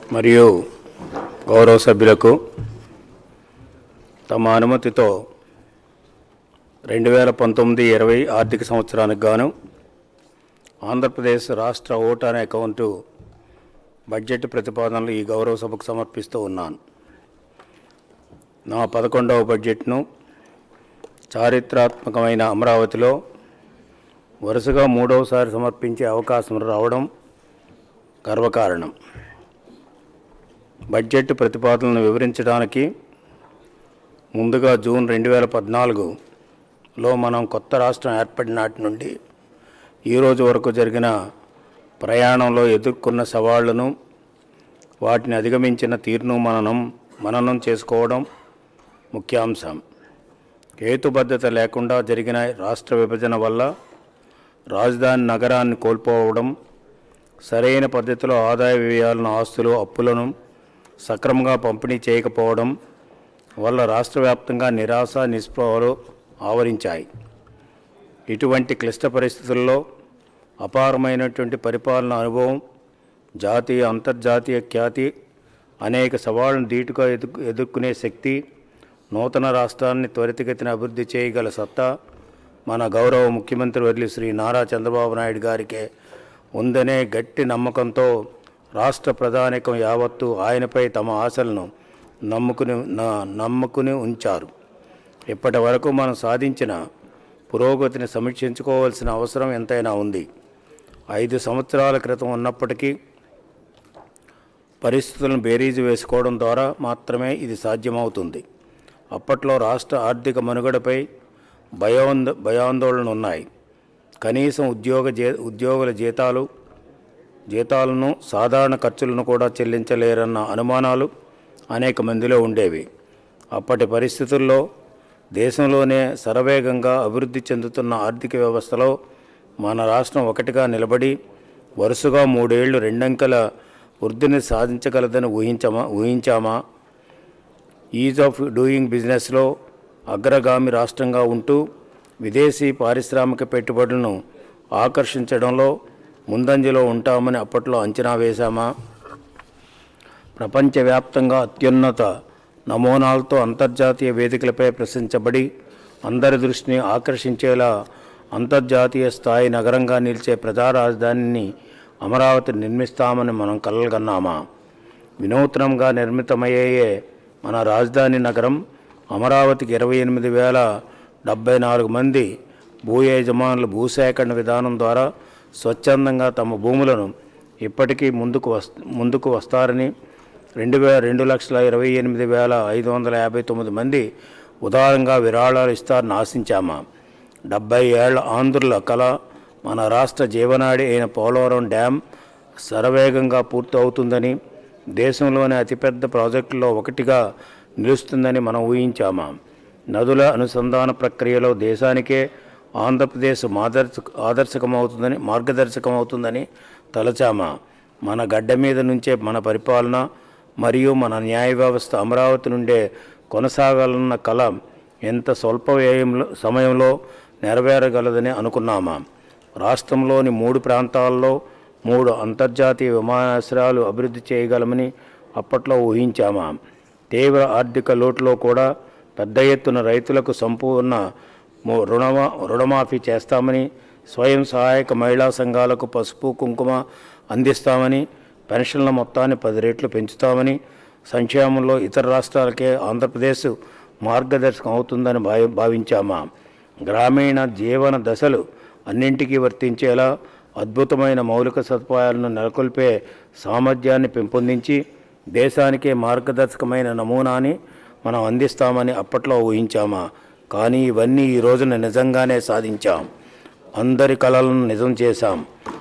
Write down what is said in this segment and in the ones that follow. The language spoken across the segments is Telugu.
మరియు గౌరవ సభ్యులకు తమ అనుమతితో రెండు వేల పంతొమ్మిది ఇరవై ఆర్థిక సంవత్సరానికి గాను ఆంధ్రప్రదేశ్ రాష్ట్ర ఓట్ అనే అకౌంటు బడ్జెట్ ప్రతిపాదనలు ఈ గౌరవ సభకు సమర్పిస్తూ ఉన్నాను నా పదకొండవ బడ్జెట్ను చారిత్రాత్మకమైన అమరావతిలో వరుసగా మూడవసారి సమర్పించే అవకాశం రావడం గర్వకారణం బడ్జెట్ ప్రతిపాదనలను వివరించడానికి ముందుగా జూన్ రెండు వేల పద్నాలుగులో మనం కొత్త రాష్ట్రం ఏర్పడిన నాటి నుండి ఈ రోజు వరకు జరిగిన ప్రయాణంలో ఎదుర్కొన్న సవాళ్లను వాటిని అధిగమించిన తీరును మననం మననం చేసుకోవడం ముఖ్యాంశం హేతుబద్ధత లేకుండా జరిగిన రాష్ట్ర విభజన వల్ల రాజధాని నగరాన్ని కోల్పోవడం సరైన పద్ధతిలో ఆదాయ వ్యయాలను ఆస్తులు అప్పులను సక్రమంగా పంపిణీ చేయకపోవడం వల్ల రాష్ట్ర వ్యాప్తంగా నిరాశ నిస్పృహలు ఆవరించాయి ఇటువంటి క్లిష్ట పరిస్థితుల్లో అపారమైనటువంటి పరిపాలన అనుభవం జాతీయ అంతర్జాతీయ ఖ్యాతి అనేక సవాళ్లను ధీటుగా ఎదు ఎదుర్కొనే శక్తి నూతన రాష్ట్రాన్ని త్వరితగతిన అభివృద్ధి చేయగల సత్తా మన గౌరవ ముఖ్యమంత్రి వర్యులు శ్రీ నారా చంద్రబాబు నాయుడు గారికే ఉందనే గట్టి నమ్మకంతో రాష్ట్ర ప్రధానికం యావత్తు ఆయనపై తమ ఆశలను నమ్ముకుని నా- నమ్ముకుని ఉంచారు ఇప్పటి వరకు మనం సాధించిన పురోగతిని సమీక్షించుకోవాల్సిన అవసరం ఎంతైనా ఉంది ఐదు సంవత్సరాల క్రితం ఉన్నప్పటికీ పరిస్థితులను బేరీజు వేసుకోవడం ద్వారా మాత్రమే ఇది సాధ్యమవుతుంది అప్పట్లో రాష్ట్ర ఆర్థిక మనుగడపై భయాంద భయాందోళన ఉన్నాయి కనీసం ఉద్యోగ జీ ఉద్యోగుల జీతాలు జీతాలను సాధారణ ఖర్చులను కూడా చెల్లించలేరన్న అనుమానాలు అనేక మందిలో ఉండేవి అప్పటి పరిస్థితుల్లో దేశంలోనే శరవేగంగా అభివృద్ధి చెందుతున్న ఆర్థిక వ్యవస్థలో మన రాష్ట్రం ఒకటిగా నిలబడి వరుసగా మూడేళ్లు రెండంకెల వృద్ధిని సాధించగలదని ఊహించమా ఊహించామా ఈజ్ ఆఫ్ డూయింగ్ బిజినెస్లో అగ్రగామి రాష్ట్రంగా ఉంటూ విదేశీ పారిశ్రామిక పెట్టుబడులను ఆకర్షించడంలో ముందంజలో ఉంటామని అప్పట్లో అంచనా వేశామా ప్రపంచవ్యాప్తంగా అత్యున్నత నమూనాలతో అంతర్జాతీయ వేదికలపై ప్రశ్నించబడి అందరి దృష్టిని ఆకర్షించేలా అంతర్జాతీయ స్థాయి నగరంగా నిలిచే ప్రజా రాజధానిని అమరావతి నిర్మిస్తామని మనం కలగన్నామా వినూత్నంగా నిర్మితమయ్యే మన రాజధాని నగరం అమరావతికి ఇరవై ఎనిమిది వేల డెబ్బై నాలుగు మంది భూ యజమానులు భూసేకరణ విధానం ద్వారా స్వచ్ఛందంగా తమ భూములను ఇప్పటికీ ముందుకు వస్ ముందుకు వస్తారని రెండు వే రెండు లక్షల ఇరవై ఎనిమిది వేల ఐదు వందల యాభై తొమ్మిది మంది ఉదారంగా విరాళాలు ఇస్తారని ఆశించామా డెబ్బై ఏళ్ల ఆంధ్రుల కళ మన రాష్ట్ర జీవనాడి అయిన పోలవరం డ్యాం శరవేగంగా పూర్తవుతుందని దేశంలోనే అతిపెద్ద ప్రాజెక్టుల్లో ఒకటిగా నిలుస్తుందని మనం ఊహించామా నదుల అనుసంధాన ప్రక్రియలో దేశానికే ఆంధ్రప్రదేశ్ మాదర్శ ఆదర్శకమవుతుందని మార్గదర్శకమవుతుందని తలచామా మన గడ్డ మీద నుంచే మన పరిపాలన మరియు మన న్యాయ వ్యవస్థ అమరావతి నుండే కొనసాగాలన్న కళ ఎంత స్వల్ప వ్యయంలో సమయంలో నెరవేరగలదని అనుకున్నామా రాష్ట్రంలోని మూడు ప్రాంతాల్లో మూడు అంతర్జాతీయ విమానాశ్రయాలు అభివృద్ధి చేయగలమని అప్పట్లో ఊహించామా తీవ్ర ఆర్థిక లోటులో కూడా పెద్ద ఎత్తున రైతులకు సంపూర్ణ ము- రుణమా రుణమాఫీ చేస్తామని స్వయం సహాయక మహిళా సంఘాలకు పసుపు కుంకుమ అందిస్తామని పెన్షన్ల మొత్తాన్ని పది రెట్లు పెంచుతామని సంక్షేమంలో ఇతర రాష్ట్రాలకే ఆంధ్రప్రదేశ్ మార్గదర్శకం అవుతుందని భావి భావించామా గ్రామీణ జీవన దశలు అన్నింటికీ వర్తించేలా అద్భుతమైన మౌలిక సదుపాయాలను నెలకొల్పే సామర్థ్యాన్ని పెంపొందించి దేశానికే మార్గదర్శకమైన నమూనాని మనం అందిస్తామని అప్పట్లో ఊహించామా కానీ ఇవన్నీ ఈ రోజున నిజంగానే సాధించాం అందరి కళలను నిజం చేశాం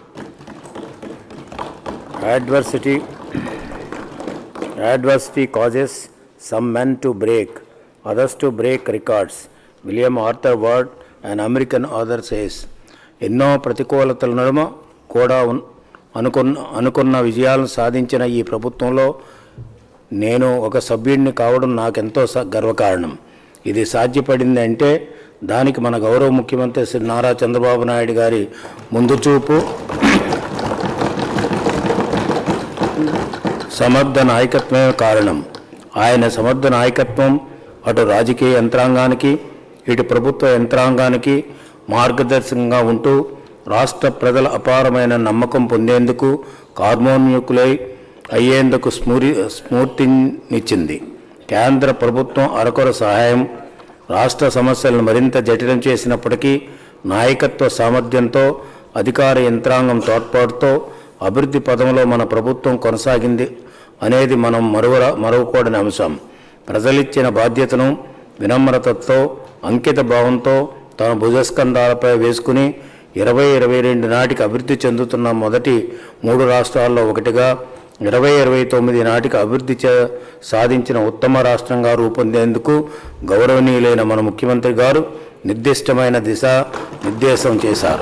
adversity adversity causes some men to break others to break records william arthur ward an american author says ఎన్నో ప్రతికూలతల నడుమ కూడా ఉన్- అనుకున్న అనుకున్న విజయాలను సాధించిన ఈ ప్రభుత్వంలో నేను ఒక సభ్యుడిని కావడం నాకెంతో స- గర్వకారణం ఇది సాధ్యపడింది అంటే దానికి మన గౌరవ ముఖ్యమంత్రి శ్రీ నారా చంద్రబాబు నాయుడు గారి ముందు చూపు సమర్థ నాయకత్వమే కారణం ఆయన సమర్థ నాయకత్వం అటు రాజకీయ యంత్రాంగానికి ఇటు ప్రభుత్వ యంత్రాంగానికి మార్గదర్శకంగా ఉంటూ రాష్ట్ర ప్రజల అపారమైన నమ్మకం పొందేందుకు కార్మోన్యుకులై అయ్యేందుకు స్మూరి స్ఫూర్తినిచ్చింది కేంద్ర ప్రభుత్వం అరకొర సహాయం రాష్ట్ర సమస్యలను మరింత జటిలం చేసినప్పటికీ నాయకత్వ సామర్థ్యంతో అధికార యంత్రాంగం తోడ్పాటుతో అభివృద్ధి పదంలో మన ప్రభుత్వం కొనసాగింది అనేది మనం మరువర మరువకూడని అంశం ప్రజలిచ్చిన బాధ్యతను వినమ్రతతో అంకిత భావంతో తన భుజస్కంధాలపై వేసుకుని ఇరవై ఇరవై రెండు నాటికి అభివృద్ధి చెందుతున్న మొదటి మూడు రాష్ట్రాల్లో ఒకటిగా ఇరవై ఇరవై తొమ్మిది నాటికి అభివృద్ధి చే సాధించిన ఉత్తమ రాష్ట్రంగా రూపొందేందుకు గౌరవనీయులైన మన ముఖ్యమంత్రి గారు నిర్దిష్టమైన దిశ నిర్దేశం చేశారు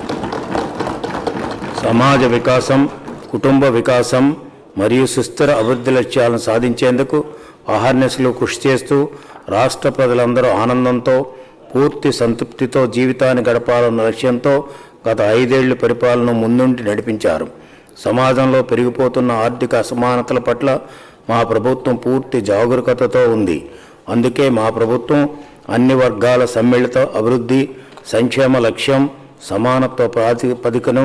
సమాజ వికాసం కుటుంబ వికాసం మరియు సుస్థిర అభివృద్ధి లక్ష్యాలను సాధించేందుకు అహర్నిశలు కృషి చేస్తూ రాష్ట్ర ప్రజలందరూ ఆనందంతో పూర్తి సంతృప్తితో జీవితాన్ని గడపాలన్న లక్ష్యంతో గత ఐదేళ్ల పరిపాలన ముందుండి నడిపించారు సమాజంలో పెరిగిపోతున్న ఆర్థిక అసమానతల పట్ల మా ప్రభుత్వం పూర్తి జాగరూకతతో ఉంది అందుకే మా ప్రభుత్వం అన్ని వర్గాల సమ్మిళిత అభివృద్ధి సంక్షేమ లక్ష్యం సమానత్వ ప్రాతిపదికను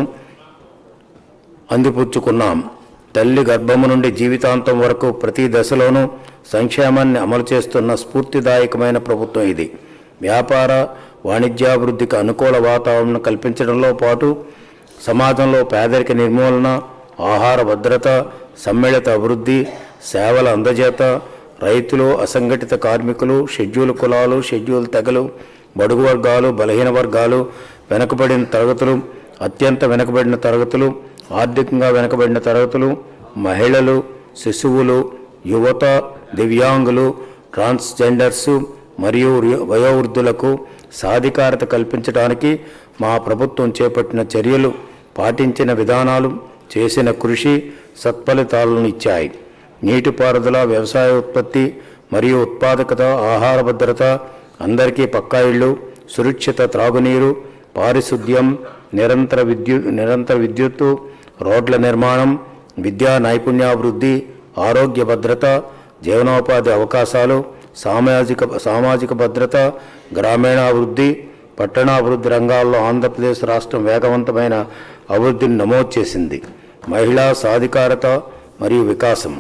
అందిపుచ్చుకున్నాం తల్లి గర్భము నుండి జీవితాంతం వరకు ప్రతి దశలోనూ సంక్షేమాన్ని అమలు చేస్తున్న స్ఫూర్తిదాయకమైన ప్రభుత్వం ఇది వ్యాపార వాణిజ్యాభివృద్ధికి అనుకూల వాతావరణం కల్పించడంలో పాటు సమాజంలో పేదరిక నిర్మూలన ఆహార భద్రత సమ్మిళిత అభివృద్ధి సేవల అందజేత రైతులు అసంఘటిత కార్మికులు షెడ్యూల్ కులాలు షెడ్యూల్ తెగలు బడుగు వర్గాలు బలహీన వర్గాలు వెనుకబడిన తరగతులు అత్యంత వెనుకబడిన తరగతులు ఆర్థికంగా వెనుకబడిన తరగతులు మహిళలు శిశువులు యువత దివ్యాంగులు ట్రాన్స్జెండర్స్ మరియు రి- వయోవృద్ధులకు సాధికారత కల్పించడానికి మా ప్రభుత్వం చేపట్టిన చర్యలు పాటించిన విధానాలు చేసిన కృషి సత్ఫలితాలను ఇచ్చాయి నీటిపారుదల వ్యవసాయ ఉత్పత్తి మరియు ఉత్పాదకత ఆహార భద్రత అందరికీ పక్కా ఇళ్ళు సురక్షిత త్రాగునీరు పారిశుద్ధ్యం నిరంతర విద్యుత్ నిరంతర విద్యుత్తు రోడ్ల నిర్మాణం విద్యా నైపుణ్యాభివృద్ధి ఆరోగ్య భద్రత జీవనోపాధి అవకాశాలు సామాజిక సామాజిక భద్రత గ్రామీణాభివృద్ధి పట్టణాభివృద్ధి రంగాల్లో ఆంధ్రప్రదేశ్ రాష్ట్రం వేగవంతమైన అభివృద్ధిని నమోదు చేసింది మహిళా సాధికారత మరియు వికాసం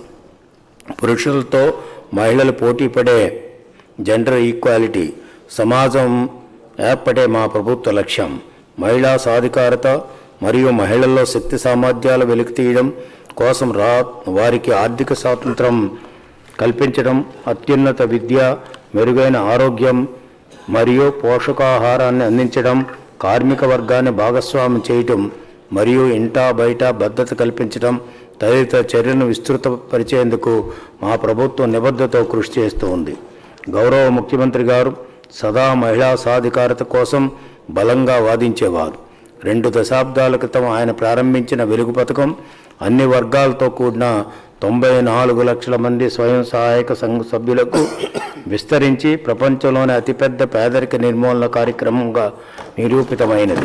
పురుషులతో మహిళలు పోటీ పడే జెండర్ ఈక్వాలిటీ సమాజం ఏర్పడే మా ప్రభుత్వ లక్ష్యం మహిళా సాధికారత మరియు మహిళల్లో శక్తి సామర్థ్యాలు వెలికితీయడం కోసం రా వారికి ఆర్థిక స్వాతంత్రం కల్పించడం అత్యున్నత విద్య మెరుగైన ఆరోగ్యం మరియు పోషకాహారాన్ని అందించడం కార్మిక వర్గాన్ని భాగస్వామ్యం చేయటం మరియు ఇంటా బయట భద్రత కల్పించడం తదితర చర్యలను విస్తృతపరిచేందుకు మా ప్రభుత్వం నిబద్ధతో కృషి చేస్తూ ఉంది గౌరవ ముఖ్యమంత్రి గారు సదా మహిళా సాధికారత కోసం బలంగా వాదించేవారు రెండు దశాబ్దాల క్రితం ఆయన ప్రారంభించిన వెలుగు పథకం అన్ని వర్గాలతో కూడిన తొంభై నాలుగు లక్షల మంది స్వయం సహాయక సంఘ సభ్యులకు విస్తరించి ప్రపంచంలోనే అతిపెద్ద పేదరిక నిర్మూలన కార్యక్రమంగా నిరూపితమైనది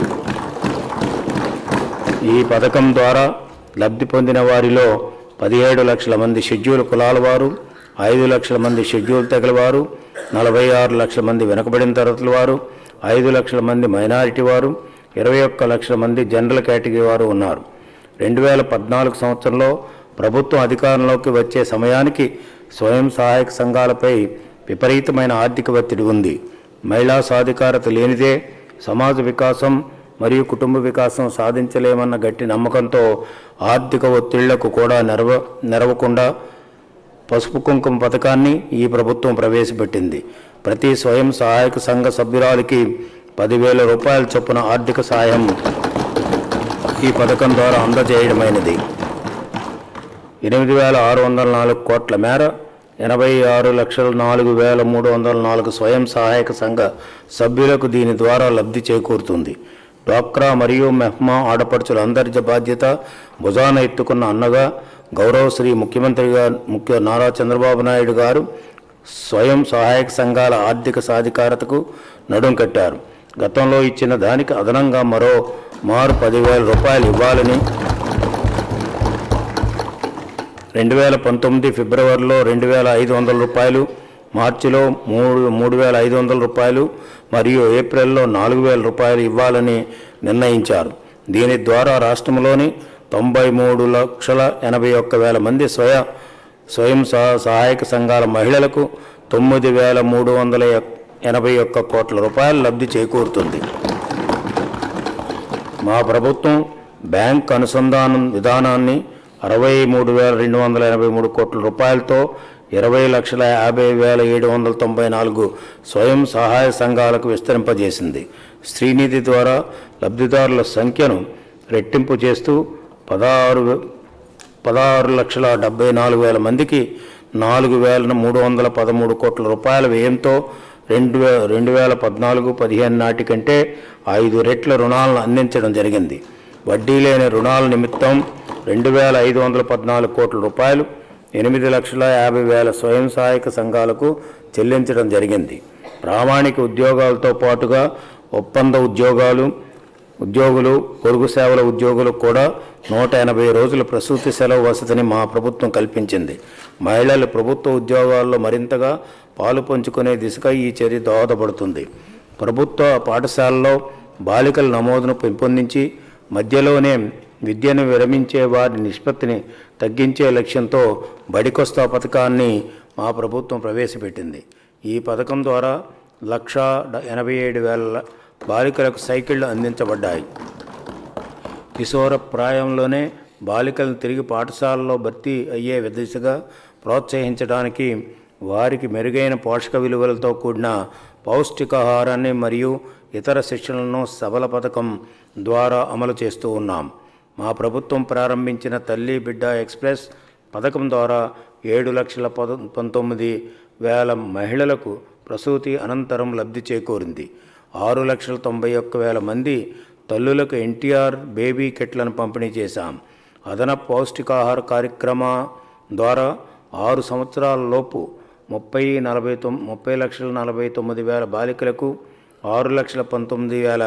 ఈ పథకం ద్వారా లబ్ధి పొందిన వారిలో పదిహేడు లక్షల మంది షెడ్యూల్ కులాల వారు ఐదు లక్షల మంది షెడ్యూల్ తెగల వారు నలభై ఆరు లక్షల మంది వెనుకబడిన తరగతుల వారు ఐదు లక్షల మంది మైనారిటీ వారు ఇరవై ఒక్క లక్షల మంది జనరల్ కేటగిరీ వారు ఉన్నారు రెండు వేల పద్నాలుగు సంవత్సరంలో ప్రభుత్వం అధికారంలోకి వచ్చే సమయానికి స్వయం సహాయక సంఘాలపై విపరీతమైన ఆర్థిక ఒత్తిడి ఉంది మహిళా సాధికారత లేనిదే సమాజ వికాసం మరియు కుటుంబ వికాసం సాధించలేమన్న గట్టి నమ్మకంతో ఆర్థిక ఒత్తిళ్లకు కూడా నెరవ నెరవకుండా పసుపు కుంకుమ పథకాన్ని ఈ ప్రభుత్వం ప్రవేశపెట్టింది ప్రతి స్వయం సహాయక సంఘ సభ్యురాలికి పదివేల రూపాయల చొప్పున ఆర్థిక సాయం ఈ పథకం ద్వారా అందజేయడమైనది ఎనిమిది వేల ఆరు వందల నాలుగు కోట్ల మేర ఎనభై ఆరు లక్షల నాలుగు వేల మూడు వందల నాలుగు స్వయం సహాయక సంఘ సభ్యులకు దీని ద్వారా లబ్ధి చేకూరుతుంది డ్వాక్రా మరియు మెహ్మా ఆడపడుచుల అందరి బాధ్యత భుజాన ఎత్తుకున్న అన్నగా గౌరవశ్రీ ముఖ్యమంత్రి గారు ముఖ్య నారా చంద్రబాబు నాయుడు గారు స్వయం సహాయక సంఘాల ఆర్థిక సాధికారతకు నడుం కట్టారు గతంలో ఇచ్చిన దానికి అదనంగా మరో మారు పదివేల రూపాయలు ఇవ్వాలని రెండు వేల పంతొమ్మిది ఫిబ్రవరిలో రెండు వేల ఐదు వందల రూపాయలు మార్చిలో మూడు మూడు వేల ఐదు వందల రూపాయలు మరియు ఏప్రిల్లో నాలుగు వేల రూపాయలు ఇవ్వాలని నిర్ణయించారు దీని ద్వారా రాష్ట్రంలోని తొంభై మూడు లక్షల ఎనభై ఒక్క వేల మంది స్వయ స్వయం సహా- సహాయక సంఘాల మహిళలకు తొమ్మిది వేల మూడు వందల ఎనభై ఒక్క కోట్ల రూపాయలు లబ్ధి చేకూరుతుంది మా ప్రభుత్వం బ్యాంక్ అనుసంధానం విధానాన్ని అరవై మూడు వేల రెండు వందల ఎనభై మూడు కోట్ల రూపాయలతో ఇరవై లక్షల యాభై వేల ఏడు వందల తొంభై నాలుగు స్వయం సహాయ సంఘాలకు విస్తరింపజేసింది శ్రీనిధి ద్వారా లబ్ధిదారుల సంఖ్యను రెట్టింపు చేస్తూ పదహారు పదహారు లక్షల డెబ్బై నాలుగు వేల మందికి నాలుగు వేల మూడు వందల పదమూడు కోట్ల రూపాయల వ్యయంతో రెండు వే రెండు వేల పద్నాలుగు పదిహేను నాటి కంటే ఐదు రెట్ల రుణాలను అందించడం జరిగింది వడ్డీ లేని రుణాల నిమిత్తం రెండు వేల ఐదు వందల పద్నాలుగు కోట్ల రూపాయలు ఎనిమిది లక్షల యాభై వేల స్వయం సహాయక సంఘాలకు చెల్లించడం జరిగింది ప్రామాణిక ఉద్యోగాలతో పాటుగా ఒప్పంద ఉద్యోగాలు ఉద్యోగులు పొరుగు సేవల ఉద్యోగులకు కూడా నూట ఎనభై రోజుల ప్రసూతి సెలవు వసతిని మా ప్రభుత్వం కల్పించింది మహిళలు ప్రభుత్వ ఉద్యోగాల్లో మరింతగా పాలు పంచుకునే దిశగా ఈ చర్య దోహదపడుతుంది ప్రభుత్వ పాఠశాలలో బాలికల నమోదును పెంపొందించి మధ్యలోనే విద్యను విరమించే వారి నిష్పత్తిని తగ్గించే లక్ష్యంతో బడికొస్తా పథకాన్ని మా ప్రభుత్వం ప్రవేశపెట్టింది ఈ పథకం ద్వారా లక్ష ఎనభై ఏడు వేల బాలికలకు సైకిళ్లు అందించబడ్డాయి కిశోర ప్రాయంలోనే బాలికలను తిరిగి పాఠశాలలో భర్తీ అయ్యే దిశగా ప్రోత్సహించడానికి వారికి మెరుగైన పోషక విలువలతో కూడిన పౌష్టికాహారాన్ని మరియు ఇతర శిక్షణలను సబల పథకం ద్వారా అమలు చేస్తూ ఉన్నాం మా ప్రభుత్వం ప్రారంభించిన తల్లి బిడ్డ ఎక్స్ప్రెస్ పథకం ద్వారా ఏడు లక్షల పద పంతొమ్మిది వేల మహిళలకు ప్రసూతి అనంతరం లబ్ధి చేకూరింది ఆరు లక్షల తొంభై ఒక్క వేల మంది తల్లులకు ఎన్టీఆర్ బేబీ కిట్లను పంపిణీ చేశాం అదనపు పౌష్టికాహార కార్యక్రమ ద్వారా ఆరు సంవత్సరాల లోపు ముప్పై నలభై తొమ్ ముప్పై లక్షల నలభై తొమ్మిది వేల బాలికలకు ఆరు లక్షల పంతొమ్మిది వేల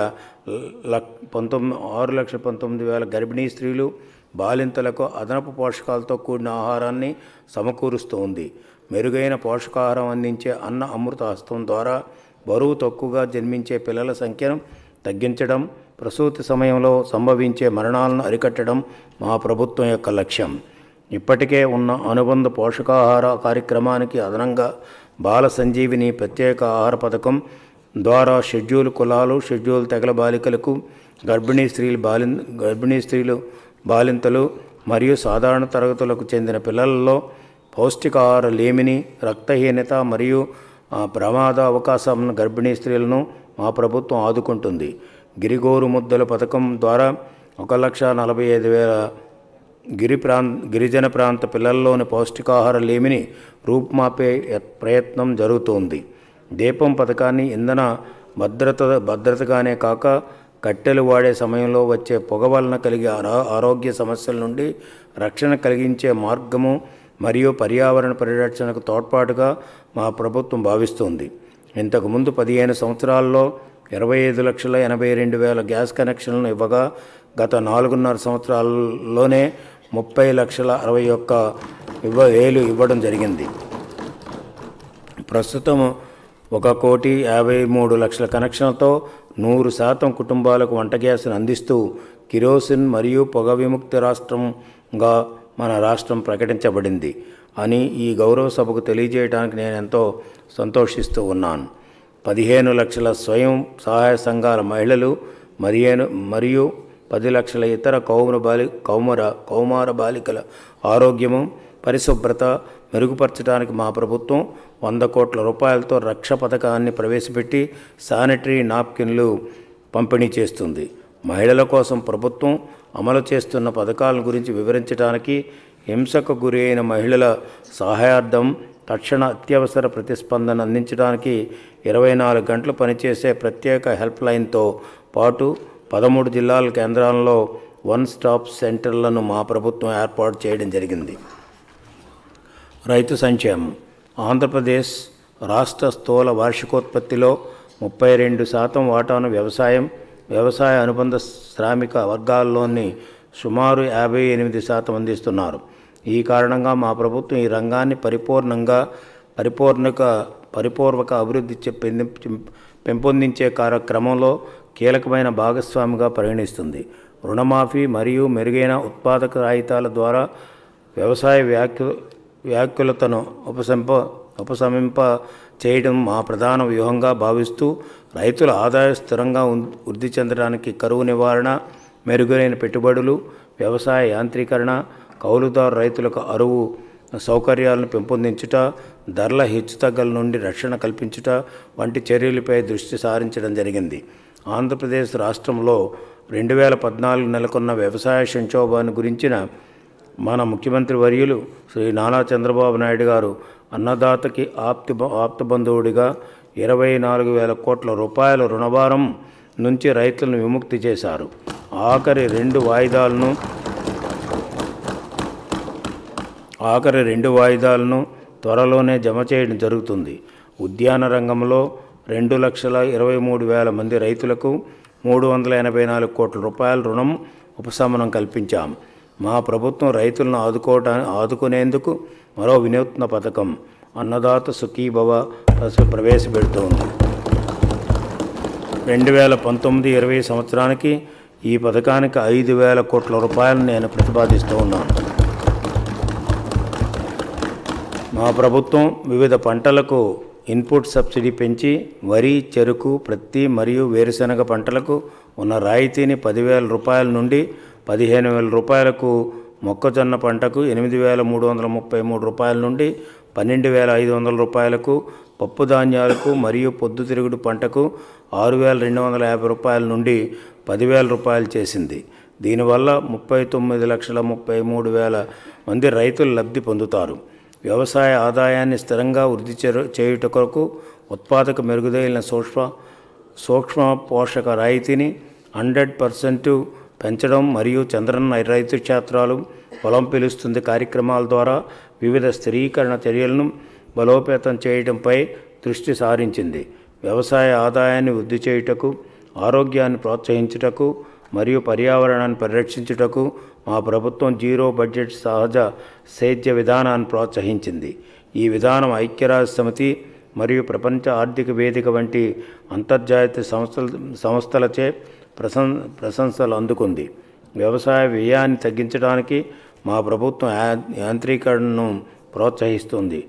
లక్ పంతొమ్మిది ఆరు లక్షల పంతొమ్మిది వేల గర్భిణీ స్త్రీలు బాలింతలకు అదనపు పోషకాలతో కూడిన ఆహారాన్ని సమకూరుస్తూ ఉంది మెరుగైన పోషకాహారం అందించే అన్న అమృత హస్తం ద్వారా బరువు తక్కువగా జన్మించే పిల్లల సంఖ్యను తగ్గించడం ప్రసూతి సమయంలో సంభవించే మరణాలను అరికట్టడం మా ప్రభుత్వం యొక్క లక్ష్యం ఇప్పటికే ఉన్న అనుబంధ పోషకాహార కార్యక్రమానికి అదనంగా బాల సంజీవిని ప్రత్యేక ఆహార పథకం ద్వారా షెడ్యూల్ కులాలు షెడ్యూల్ తెగల బాలికలకు గర్భిణీ స్త్రీలు బాలిన్ గర్భిణీ స్త్రీలు బాలింతలు మరియు సాధారణ తరగతులకు చెందిన పిల్లలలో పౌష్టికాహార లేమిని రక్తహీనత మరియు ఆ, ప్రమాద అవకాశం గర్భిణీ స్త్రీలను మా ప్రభుత్వం ఆదుకుంటుంది గిరిగోరు ముద్దల పథకం ద్వారా ఒక లక్ష నలభై ఐదు వేల గిరి ప్రాంత గిరిజన ప్రాంత పిల్లల్లోని పౌష్టికాహార లేమిని రూపుమాపే యత్- ప్రయత్నం జరుగుతోంది దీపం పథకాన్ని ఇంధన భద్రత భద్రతగానే కాక కట్టెలు వాడే సమయంలో వచ్చే పొగ వలన కలిగే ఆరో- ఆరోగ్య సమస్యల నుండి రక్షణ కలిగించే మార్గము మరియు పర్యావరణ పరిరక్షణకు తోడ్పాటుగా మా ప్రభుత్వం భావిస్తుంది ఇంతకుముందు పదిహేను సంవత్సరాల్లో ఇరవై ఐదు లక్షల ఎనభై రెండు వేల గ్యాస్ కనెక్షన్లను ఇవ్వగా గత నాలుగున్నర సంవత్సరాల్లోనే ముప్పై లక్షల అరవై ఒక్క ఇవ్వ వేలు ఇవ్వడం జరిగింది ప్రస్తుతం ఒక కోటి యాభై మూడు లక్షల కనెక్షన్లతో నూరు శాతం కుటుంబాలకు వంట గ్యాస్ను అందిస్తూ కిరోసిన్ మరియు పొగ విముక్తి రాష్ట్రంగా మన రాష్ట్రం ప్రకటించబడింది అని ఈ గౌరవ సభకు తెలియజేయడానికి నేను ఎంతో సంతోషిస్తూ ఉన్నాను పదిహేను లక్షల స్వయం సహాయ సంఘాల మహిళలు మరియేను మరియు పది లక్షల ఇతర కౌమర బాలి కౌమర కౌమార బాలికల ఆరోగ్యము పరిశుభ్రత మెరుగుపరచడానికి మా ప్రభుత్వం వంద కోట్ల రూపాయలతో రక్ష పథకాన్ని ప్రవేశపెట్టి శానిటరీ నాప్కిన్లు పంపిణీ చేస్తుంది మహిళల కోసం ప్రభుత్వం అమలు చేస్తున్న పథకాల గురించి వివరించడానికి హింసకు గురి అయిన మహిళల సహాయార్థం తక్షణ అత్యవసర ప్రతిస్పందన అందించడానికి ఇరవై నాలుగు గంటలు పనిచేసే ప్రత్యేక హెల్ప్ లైన్తో పాటు పదమూడు జిల్లాల కేంద్రాల్లో వన్ స్టాప్ సెంటర్లను మా ప్రభుత్వం ఏర్పాటు చేయడం జరిగింది రైతు సంక్షేమం ఆంధ్రప్రదేశ్ రాష్ట్ర స్థూల వార్షికోత్పత్తిలో ముప్పై రెండు శాతం వాటాను వ్యవసాయం వ్యవసాయ అనుబంధ శ్రామిక వర్గాల్లోని సుమారు యాభై ఎనిమిది శాతం అందిస్తున్నారు ఈ కారణంగా మా ప్రభుత్వం ఈ రంగాన్ని పరిపూర్ణంగా పరిపూర్ణక పరిపూర్వక అభివృద్ధి చె- పెంది- పెంపొందించే కార్యక్రమంలో కీలకమైన భాగస్వామిగా పరిగణిస్తుంది రుణమాఫీ మరియు మెరుగైన ఉత్పాదక రాయితాల ద్వారా వ్యవసాయ వ్యాఖ్య వ్యాఖ్యలతను ఉపసంప ఉపశమింప చేయడం మా ప్రధాన వ్యూహంగా భావిస్తూ రైతుల ఆదాయ స్థిరంగా ఉన్- వృద్ధి చెందడానికి కరువు నివారణ మెరుగైన పెట్టుబడులు వ్యవసాయ యాంత్రీకరణ కౌలుదారు రైతులకు అరువు సౌకర్యాలను పెంపొందించుట ధరల హెచ్చుతగ్గల నుండి రక్షణ కల్పించుట వంటి చర్యలపై దృష్టి సారించడం జరిగింది ఆంధ్రప్రదేశ్ రాష్ట్రంలో రెండు వేల పద్నాలుగు నెలకొన్న వ్యవసాయ సంక్షోభాన్ని గురించిన మన ముఖ్యమంత్రి వర్యులు శ్రీ నారా చంద్రబాబు నాయుడు గారు అన్నదాతకి ఆప్తి ఆప్తబంధువుడిగా ఇరవై నాలుగు వేల కోట్ల రూపాయల రుణభారం నుంచి రైతులను విముక్తి చేశారు ఆఖరి రెండు వాయిదాలను ఆఖరి రెండు వాయిదాలను త్వరలోనే జమ చేయడం జరుగుతుంది ఉద్యాన రంగంలో రెండు లక్షల ఇరవై మూడు వేల మంది రైతులకు మూడు వందల ఎనభై నాలుగు కోట్ల రూపాయల రుణం ఉపశమనం కల్పించాం మా ప్రభుత్వం రైతులను ఆదుకోవటానికి ఆదుకునేందుకు మరో వినూత్న పథకం అన్నదాత సుఖీభవ ప్రవేశపెడుతోంది రెండు వేల పంతొమ్మిది ఇరవై సంవత్సరానికి ఈ పథకానికి ఐదు వేల కోట్ల రూపాయలు నేను ప్రతిపాదిస్తూ ఉన్నాను మా ప్రభుత్వం వివిధ పంటలకు ఇన్పుట్ సబ్సిడీ పెంచి వరి చెరుకు ప్రత్తి మరియు వేరుశనగ పంటలకు ఉన్న రాయితీని పదివేల రూపాయల నుండి పదిహేను వేల రూపాయలకు మొక్కజొన్న పంటకు ఎనిమిది వేల మూడు వందల ముప్పై మూడు రూపాయల నుండి పన్నెండు వేల ఐదు వందల రూపాయలకు పప్పు ధాన్యాలకు మరియు పొద్దుతిరుగుడు పంటకు ఆరు వేల రెండు వందల యాభై రూపాయల నుండి పదివేల రూపాయలు చేసింది దీనివల్ల ముప్పై తొమ్మిది లక్షల ముప్పై మూడు వేల మంది రైతులు లబ్ధి పొందుతారు వ్యవసాయ ఆదాయాన్ని స్థిరంగా వృద్ధి చేరు- చేయుట కొరకు ఉత్పాదక మెరుగుదైన సూక్ష్మ సూక్ష్మ పోషక రాయితీని హండ్రెడ్ పర్సెంట్ పెంచడం మరియు చంద్రన్న రైతు క్షేత్రాలు పొలం పిలుస్తుంది కార్యక్రమాల ద్వారా వివిధ స్థిరీకరణ చర్యలను బలోపేతం చేయడంపై దృష్టి సారించింది వ్యవసాయ ఆదాయాన్ని వృద్ధి చేయుటకు ఆరోగ్యాన్ని ప్రోత్సహించుటకు మరియు పర్యావరణాన్ని పరిరక్షించుటకు మా ప్రభుత్వం జీరో బడ్జెట్ సహజ సేద్య విధానాన్ని ప్రోత్సహించింది ఈ విధానం ఐక్యరాజ్య సమితి మరియు ప్రపంచ ఆర్థిక వేదిక వంటి అంతర్జాతీయ సంస్థల సంస్థలచే ప్రశం ప్రశంసలు అందుకుంది వ్యవసాయ వ్యయాన్ని తగ్గించడానికి మా ప్రభుత్వం యా- యాంత్రీకరణను ప్రోత్సహిస్తుంది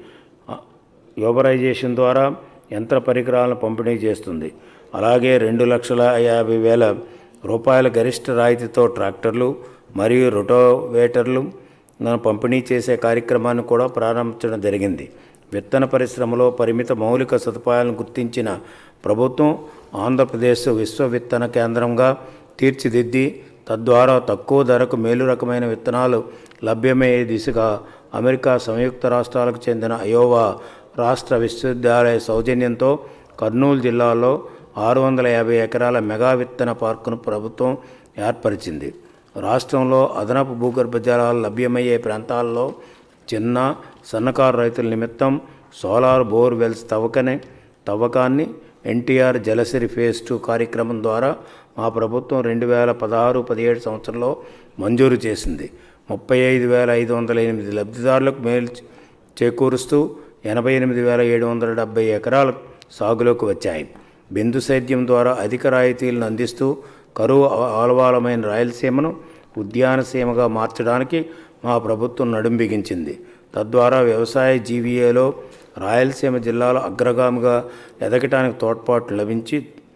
యోబరైజేషన్ ద్వారా యంత్ర పరికరాలను పంపిణీ చేస్తుంది అలాగే రెండు లక్షల యాభై వేల రూపాయల గరిష్ట రాయితీతో ట్రాక్టర్లు మరియు రొటోవేటర్లు ను పంపిణీ చేసే కార్యక్రమాన్ని కూడా ప్రారంభించడం జరిగింది విత్తన పరిశ్రమలో పరిమిత మౌలిక సదుపాయాలను గుర్తించిన ప్రభుత్వం ఆంధ్రప్రదేశ్ విశ్వ విత్తన కేంద్రంగా తీర్చిదిద్ది తద్వారా తక్కువ ధరకు మేలు రకమైన విత్తనాలు లభ్యమయ్యే దిశగా అమెరికా సంయుక్త రాష్ట్రాలకు చెందిన అయోవా రాష్ట్ర విశ్వవిద్యాలయ సౌజన్యంతో కర్నూలు జిల్లాలో ఆరు వందల యాభై ఎకరాల మెగా విత్తన పార్కును ప్రభుత్వం ఏర్పరిచింది రాష్ట్రంలో అదనపు భూగర్భ జలాలు లభ్యమయ్యే ప్రాంతాల్లో చిన్న సన్నకారు రైతుల నిమిత్తం సోలార్ బోర్ వెల్స్ తవ్వకనే తవ్వకాన్ని ఎన్టీఆర్ జలసిరి ఫేజ్ టూ కార్యక్రమం ద్వారా మా ప్రభుత్వం రెండు వేల పదహారు పదిహేడు సంవత్సరంలో మంజూరు చేసింది ముప్పై ఐదు వేల ఐదు వందల ఎనిమిది లబ్ధిదారులకు మేలు చే- చేకూరుస్తూ ఎనభై ఎనిమిది వేల ఏడు వందల డెబ్బై ఎకరాల సాగులోకి వచ్చాయి బిందు సేద్యం ద్వారా అధిక రాయితీలను అందిస్తూ కరువు ఆ- ఆలవాలమైన రాయలసీమను ఉద్యానసీమగా మార్చడానికి మా ప్రభుత్వం నడుం బిగించింది తద్వారా వ్యవసాయ జీవీఏలో రాయలసీమ జిల్లాలో అగ్రగామిగా ఎదగటానికి తోడ్పాటు లభించి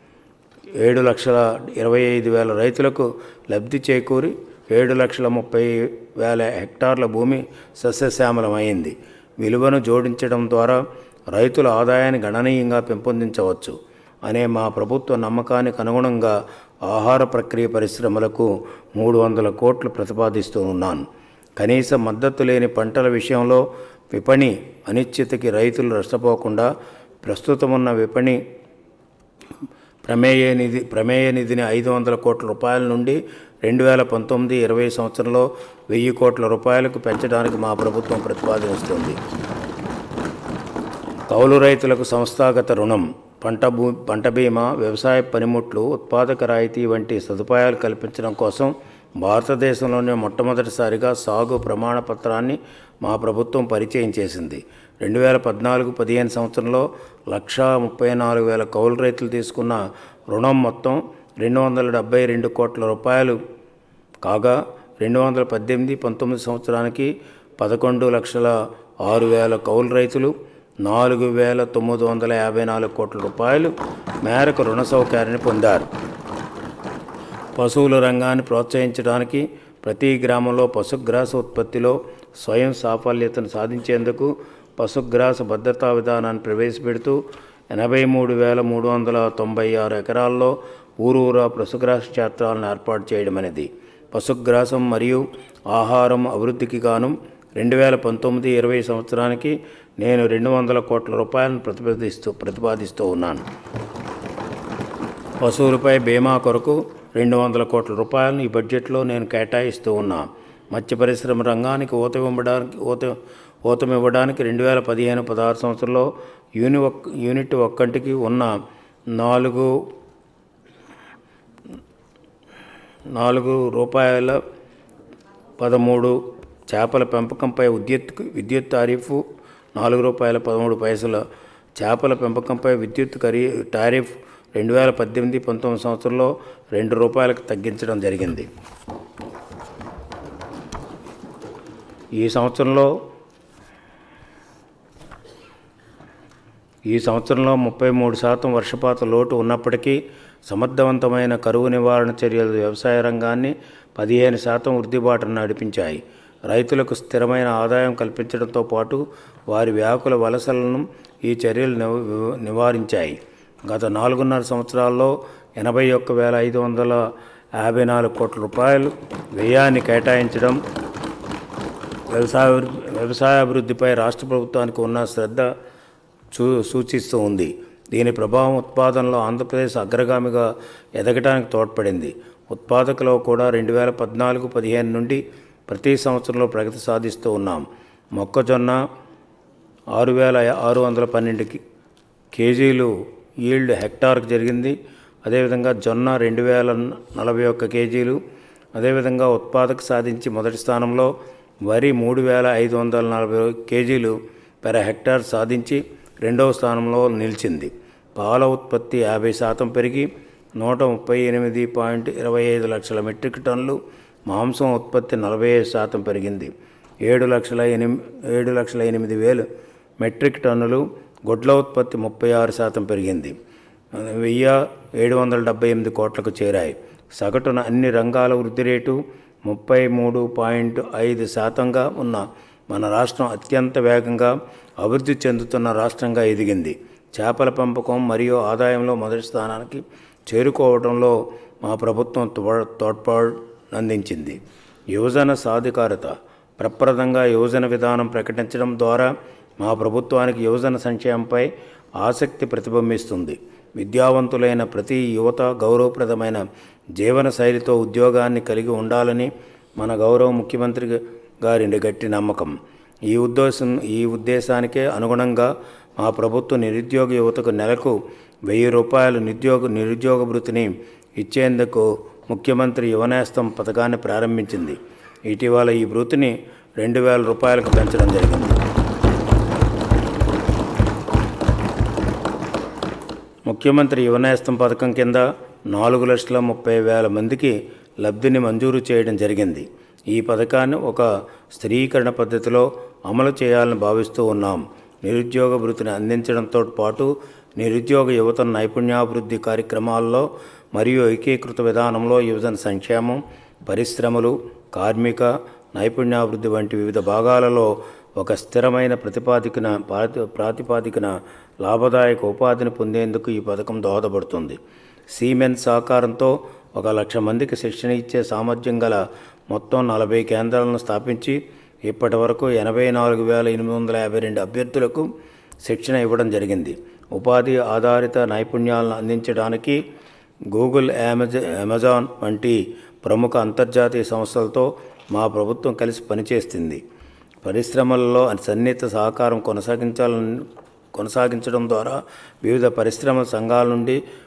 ఏడు లక్షల ఇరవై ఐదు వేల రైతులకు లబ్ధి చేకూరి ఏడు లక్షల ముప్పై వేల హెక్టార్ల భూమి సస్యశ్యామలమైంది విలువను జోడించడం ద్వారా రైతుల ఆదాయాన్ని గణనీయంగా పెంపొందించవచ్చు అనే మా ప్రభుత్వ నమ్మకానికి అనుగుణంగా ఆహార ప్రక్రియ పరిశ్రమలకు మూడు వందల కోట్లు ప్రతిపాదిస్తూ ఉన్నాను కనీస మద్దతు లేని పంటల విషయంలో విపణి అనిశ్చితకి రైతులు నష్టపోకుండా ప్రస్తుతం ఉన్న విపణి ప్రమేయ నిధి ప్రమేయ నిధిని ఐదు వందల కోట్ల రూపాయల నుండి రెండు వేల పంతొమ్మిది ఇరవై సంవత్సరంలో వెయ్యి కోట్ల రూపాయలకు పెంచడానికి మా ప్రభుత్వం ప్రతిపాదిస్తుంది కౌలు రైతులకు సంస్థాగత రుణం పంట భూ పంట బీమా వ్యవసాయ పనిముట్లు ఉత్పాదక రాయితీ వంటి సదుపాయాలు కల్పించడం కోసం భారతదేశంలోనే మొట్టమొదటిసారిగా సాగు ప్రమాణ పత్రాన్ని మా ప్రభుత్వం పరిచయం చేసింది రెండు వేల పద్నాలుగు పదిహేను సంవత్సరంలో లక్షా ముప్పై నాలుగు వేల కౌలు రైతులు తీసుకున్న రుణం మొత్తం రెండు వందల డెబ్బై రెండు కోట్ల రూపాయలు కాగా రెండు వందల పద్దెనిమిది పంతొమ్మిది సంవత్సరానికి పదకొండు లక్షల ఆరు వేల కౌలు రైతులు నాలుగు వేల తొమ్మిది వందల యాభై నాలుగు కోట్ల రూపాయలు మేరకు రుణ సౌకర్యాన్ని పొందారు పశువుల రంగాన్ని ప్రోత్సహించడానికి ప్రతి గ్రామంలో పశుగ్రాస ఉత్పత్తిలో స్వయం సాఫల్యతను సాధించేందుకు పశుగ్రాస భద్రతా విధానాన్ని ప్రవేశపెడుతూ ఎనభై మూడు వేల మూడు వందల తొంభై ఆరు ఎకరాల్లో ఊరూరా పశుగ్రాస క్షేత్రాలను ఏర్పాటు చేయడం అనేది పశుగ్రాసం మరియు ఆహారం అభివృద్ధికి గాను రెండు వేల పంతొమ్మిది ఇరవై సంవత్సరానికి నేను రెండు వందల కోట్ల రూపాయలను ప్రతిపాదిస్తూ ప్రతిపాదిస్తూ ఉన్నాను పశువులపై బీమా కొరకు రెండు వందల కోట్ల రూపాయలను ఈ బడ్జెట్లో నేను కేటాయిస్తూ ఉన్నా మత్స్య పరిశ్రమ రంగానికి ఊత ఇవ్వడానికి ఊత ఊతమివ్వడానికి రెండు వేల పదిహేను పదహారు సంవత్సరంలో యూని ఒక్ యూనిట్ ఒక్కంటికి ఉన్న నాలుగు నాలుగు రూపాయల పదమూడు చేపల పెంపకంపై విద్యుత్ విద్యుత్ టారిఫ్ నాలుగు రూపాయల పదమూడు పైసల చేపల పెంపకంపై విద్యుత్ ఖరీ టారిఫ్ రెండు వేల పద్దెనిమిది పంతొమ్మిది సంవత్సరంలో రెండు రూపాయలకు తగ్గించడం జరిగింది ఈ సంవత్సరంలో ఈ సంవత్సరంలో ముప్పై మూడు శాతం వర్షపాత లోటు ఉన్నప్పటికీ సమర్థవంతమైన కరువు నివారణ చర్యలు వ్యవసాయ రంగాన్ని పదిహేను శాతం వృద్ధిబాటను నడిపించాయి రైతులకు స్థిరమైన ఆదాయం కల్పించడంతో పాటు వారి వ్యాకుల వలసలను ఈ చర్యలు నివ- నివారించాయి గత నాలుగున్నర సంవత్సరాల్లో ఎనభై ఒక్క వేల ఐదు వందల యాభై నాలుగు కోట్ల రూపాయలు వ్యయాన్ని కేటాయించడం వ్యవసాయ వ్యవసాయాభివృద్ధిపై రాష్ట్ర ప్రభుత్వానికి ఉన్న శ్రద్ధ చూ సూచిస్తూ ఉంది దీని ప్రభావం ఉత్పాదనలో ఆంధ్రప్రదేశ్ అగ్రగామిగా ఎదగడానికి తోడ్పడింది ఉత్పాదకలో కూడా రెండు వేల పద్నాలుగు పదిహేను నుండి ప్రతి సంవత్సరంలో ప్రగతి సాధిస్తూ ఉన్నాం మొక్కజొన్న ఆరు వేల ఆరు వందల పన్నెండు కి- కేజీలు ఈల్డ్ హెక్టార్కి జరిగింది అదేవిధంగా జొన్న రెండు వేల నలభై ఒక్క కేజీలు అదేవిధంగా ఉత్పాదక సాధించి మొదటి స్థానంలో వరి మూడు వేల ఐదు వందల నలభై కేజీలు పెర హెక్టార్ సాధించి రెండవ స్థానంలో నిలిచింది పాల ఉత్పత్తి యాభై శాతం పెరిగి నూట ముప్పై ఎనిమిది పాయింట్ ఇరవై ఐదు లక్షల మెట్రిక్ టన్నులు మాంసం ఉత్పత్తి నలభై ఐదు శాతం పెరిగింది ఏడు లక్షల ఎనిమి ఏడు లక్షల ఎనిమిది వేలు మెట్రిక్ టన్నులు గుడ్ల ఉత్పత్తి ముప్పై ఆరు శాతం పెరిగింది వెయ్యి ఏడు వందల డెబ్బై ఎనిమిది కోట్లకు చేరాయి సగటున అన్ని రంగాల వృద్ధి రేటు ముప్పై మూడు పాయింట్ ఐదు శాతంగా ఉన్న మన రాష్ట్రం అత్యంత వేగంగా అభివృద్ధి చెందుతున్న రాష్ట్రంగా ఎదిగింది చేపల పెంపకం మరియు ఆదాయంలో మొదటి స్థానానికి చేరుకోవడంలో మా ప్రభుత్వం తో- తోడ్పాటు అందించింది యువజన సాధికారత ప్రప్రదంగా యువజన విధానం ప్రకటించడం ద్వారా మా ప్రభుత్వానికి యువజన సంక్షేమంపై ఆసక్తి ప్రతిబింబిస్తుంది విద్యావంతులైన ప్రతి యువత గౌరవప్రదమైన జీవన శైలితో ఉద్యోగాన్ని కలిగి ఉండాలని మన గౌరవ ముఖ్యమంత్రి గారి గట్టి నమ్మకం ఈ ఉద్దేశం ఈ ఉద్దేశానికే అనుగుణంగా మా ప్రభుత్వం నిరుద్యోగ యువతకు నెలకు వెయ్యి రూపాయలు నిరుద్యోగ నిరుద్యోగ భృతిని ఇచ్చేందుకు ముఖ్యమంత్రి యువనేస్తం పథకాన్ని ప్రారంభించింది ఇటీవల ఈ భృతిని రెండు వేల రూపాయలకు పెంచడం జరిగింది ముఖ్యమంత్రి యువనేస్తం పథకం కింద నాలుగు లక్షల ముప్పై వేల మందికి లబ్ధిని మంజూరు చేయడం జరిగింది ఈ పథకాన్ని ఒక స్థిరీకరణ పద్ధతిలో అమలు చేయాలని భావిస్తూ ఉన్నాం నిరుద్యోగ భృతిని అందించడంతో పాటు నిరుద్యోగ యువత నైపుణ్యాభివృద్ధి కార్యక్రమాల్లో మరియు ఏకీకృత విధానంలో యువజన సంక్షేమం పరిశ్రమలు కార్మిక నైపుణ్యాభివృద్ధి వంటి వివిధ భాగాలలో ఒక స్థిరమైన ప్రతిపాదికన ప్రాతి- ప్రాతిపాదికన లాభదాయక ఉపాధిని పొందేందుకు ఈ పథకం దోహదపడుతుంది సీమెన్ సహకారంతో ఒక లక్ష మందికి శిక్షణ ఇచ్చే సామర్థ్యం గల మొత్తం నలభై కేంద్రాలను స్థాపించి ఇప్పటి వరకు ఎనభై నాలుగు వేల ఎనిమిది వందల యాభై రెండు అభ్యర్థులకు శిక్షణ ఇవ్వడం జరిగింది ఉపాధి ఆధారిత నైపుణ్యాలను అందించడానికి గూగుల్ అమెజా అమెజాన్ వంటి ప్రముఖ అంతర్జాతీయ సంస్థలతో మా ప్రభుత్వం కలిసి పనిచేస్తుంది పరిశ్రమలలో సన్నిహిత సహకారం కొనసాగించాలని కొనసాగించడం ద్వారా వివిధ పరిశ్రమ సంఘాల నుండి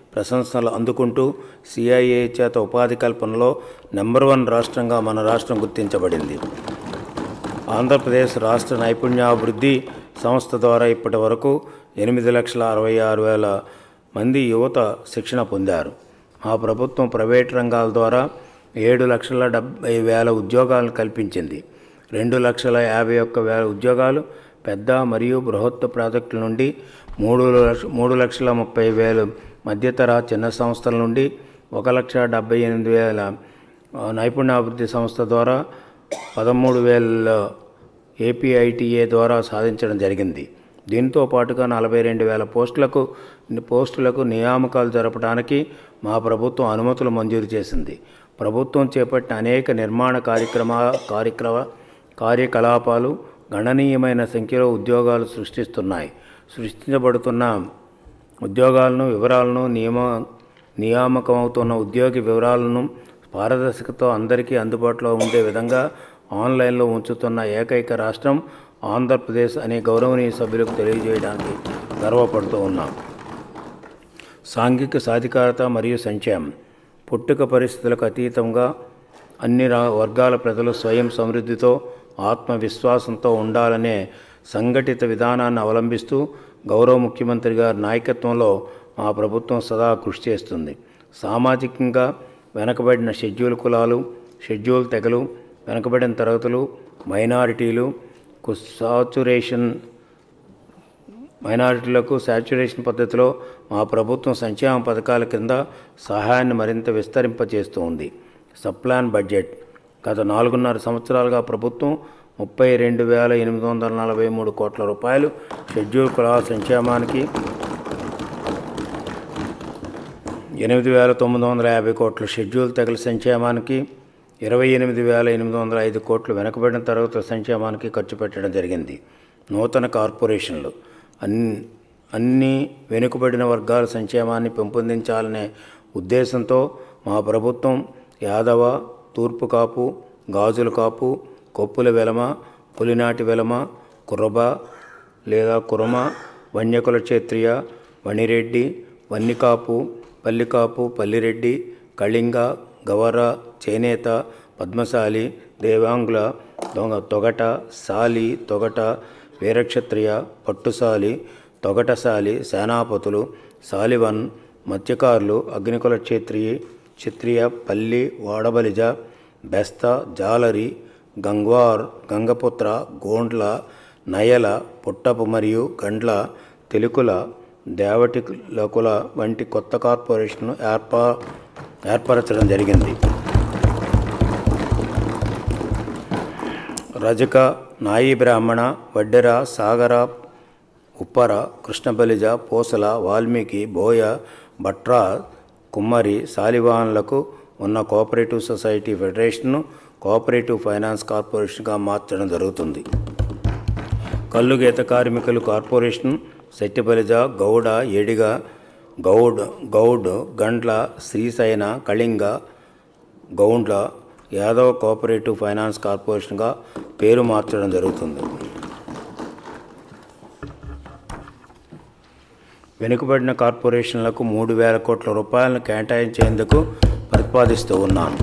ప్రశంసలు అందుకుంటూ సిఐఏ చేత ఉపాధి కల్పనలో నెంబర్ వన్ రాష్ట్రంగా మన రాష్ట్రం గుర్తించబడింది ఆంధ్రప్రదేశ్ రాష్ట్ర నైపుణ్యాభివృద్ధి సంస్థ ద్వారా ఇప్పటి వరకు ఎనిమిది లక్షల అరవై ఆరు వేల మంది యువత శిక్షణ పొందారు మా ప్రభుత్వం ప్రైవేట్ రంగాల ద్వారా ఏడు లక్షల డెబ్బై వేల ఉద్యోగాలను కల్పించింది రెండు లక్షల యాభై ఒక్క వేల ఉద్యోగాలు పెద్ద మరియు బృహత్ ప్రాజెక్టుల నుండి మూడు లక్ష మూడు లక్షల ముప్పై వేలు మధ్యతర చిన్న సంస్థల నుండి ఒక లక్ష డెబ్బై ఎనిమిది వేల ఆ, నైపుణ్యాభివృద్ధి సంస్థ ద్వారా పదమూడు వేల ఏపీఐటీఏ ద్వారా సాధించడం జరిగింది దీంతో పాటుగా నలభై రెండు వేల పోస్టులకు పోస్టులకు నియామకాలు జరపడానికి మా ప్రభుత్వం అనుమతులు మంజూరు చేసింది ప్రభుత్వం చేపట్టిన అనేక నిర్మాణ కార్యక్రమ కార్యక్రమ కార్యకలాపాలు గణనీయమైన సంఖ్యలో ఉద్యోగాలు సృష్టిస్తున్నాయి సృష్టించబడుతున్న ఉద్యోగాలను వివరాలను నియమ నియామకమవుతున్న ఉద్యోగి వివరాలను పారదర్శకతో అందరికీ అందుబాటులో ఉండే విధంగా ఆన్లైన్లో ఉంచుతున్న ఏకైక రాష్ట్రం ఆంధ్రప్రదేశ్ అనే గౌరవనీయ సభ్యులకు తెలియజేయడానికి గర్వపడుతూ ఉన్నాం సాంఘిక సాధికారత మరియు సంక్షేమం పుట్టుక పరిస్థితులకు అతీతంగా అన్ని రా- వర్గాల ప్రజలు స్వయం సమృద్ధితో ఆత్మవిశ్వాసంతో ఉండాలనే సంఘటిత విధానాన్ని అవలంబిస్తూ గౌరవ ముఖ్యమంత్రి గారి నాయకత్వంలో మా ప్రభుత్వం సదా కృషి చేస్తుంది సామాజికంగా వెనకబడిన షెడ్యూల్ కులాలు షెడ్యూల్ తెగలు వెనకబడిన తరగతులు మైనారిటీలు కు సాచురేషన్ మైనారిటీలకు శాచ్యురేషన్ పద్ధతిలో మా ప్రభుత్వం సంక్షేమ పథకాల కింద సహాయాన్ని మరింత విస్తరింపజేస్తూ ఉంది సప్లాన్ బడ్జెట్ గత నాలుగున్నర సంవత్సరాలుగా ప్రభుత్వం ముప్పై రెండు వేల ఎనిమిది వందల నలభై మూడు కోట్ల రూపాయలు షెడ్యూల్ కులాల సంక్షేమానికి ఎనిమిది వేల తొమ్మిది వందల యాభై కోట్ల షెడ్యూల్ తెగల సంక్షేమానికి ఇరవై ఎనిమిది వేల ఎనిమిది వందల ఐదు కోట్లు వెనకబడిన తరగతుల సంక్షేమానికి ఖర్చు పెట్టడం జరిగింది నూతన కార్పొరేషన్లు అన్ని అన్ని వెనుకబడిన వర్గాల సంక్షేమాన్ని పెంపొందించాలనే ఉద్దేశంతో మా ప్రభుత్వం యాదవ తూర్పు కాపు గాజుల కాపు కొప్పుల వెలమ పులినాటి వెలమ కుర్రబ లేదా కురమ వన్యకుల క్షత్రియ వణిరెడ్డి వన్నికాపు పల్లికాపు పల్లిరెడ్డి కళింగ గవర చేనేత పద్మశాలి దేవాంగుల దొంగ తొగట సాలి తొగట వీరక్షత్రియ పట్టుసాలి తొగటసాలి సేనాపతులు సాలివన్ మత్స్యకారులు అగ్నికుల క్షత్రియ క్షత్రియ పల్లి వాడబలిజ బెస్త జాలరి గంగ్వార్ గంగపుత్ర గోండ్ల నయల పుట్టపు మరియు గండ్ల తెలుకుల దేవటికుల వంటి కొత్త కార్పొరేషన్ను ఏర్పా ఏర్పరచడం జరిగింది రజక నాయి బ్రాహ్మణ వడ్డెర సాగర ఉప్పర కృష్ణబలిజ పూసల వాల్మీకి బోయ భట్రా కుమ్మరి సాలివాన్లకు ఉన్న కోఆపరేటివ్ సొసైటీ ఫెడరేషన్ను కోఆపరేటివ్ ఫైనాన్స్ కార్పొరేషన్గా మార్చడం జరుగుతుంది కల్లు గీత కార్మికులు corporation Settibalija Gowda Ediga Goud Goud Gandla Srisaina Kalinga Goundla Yadav cooperative finance కార్పొరేషన్గా పేరు మార్చడం జరుగుతుంది వెనుకబడిన కార్పొరేషన్లకు మూడు వేల కోట్ల రూపాయలను కేటాయించేందుకు ప్రతిపాదిస్తూ ఉన్నాను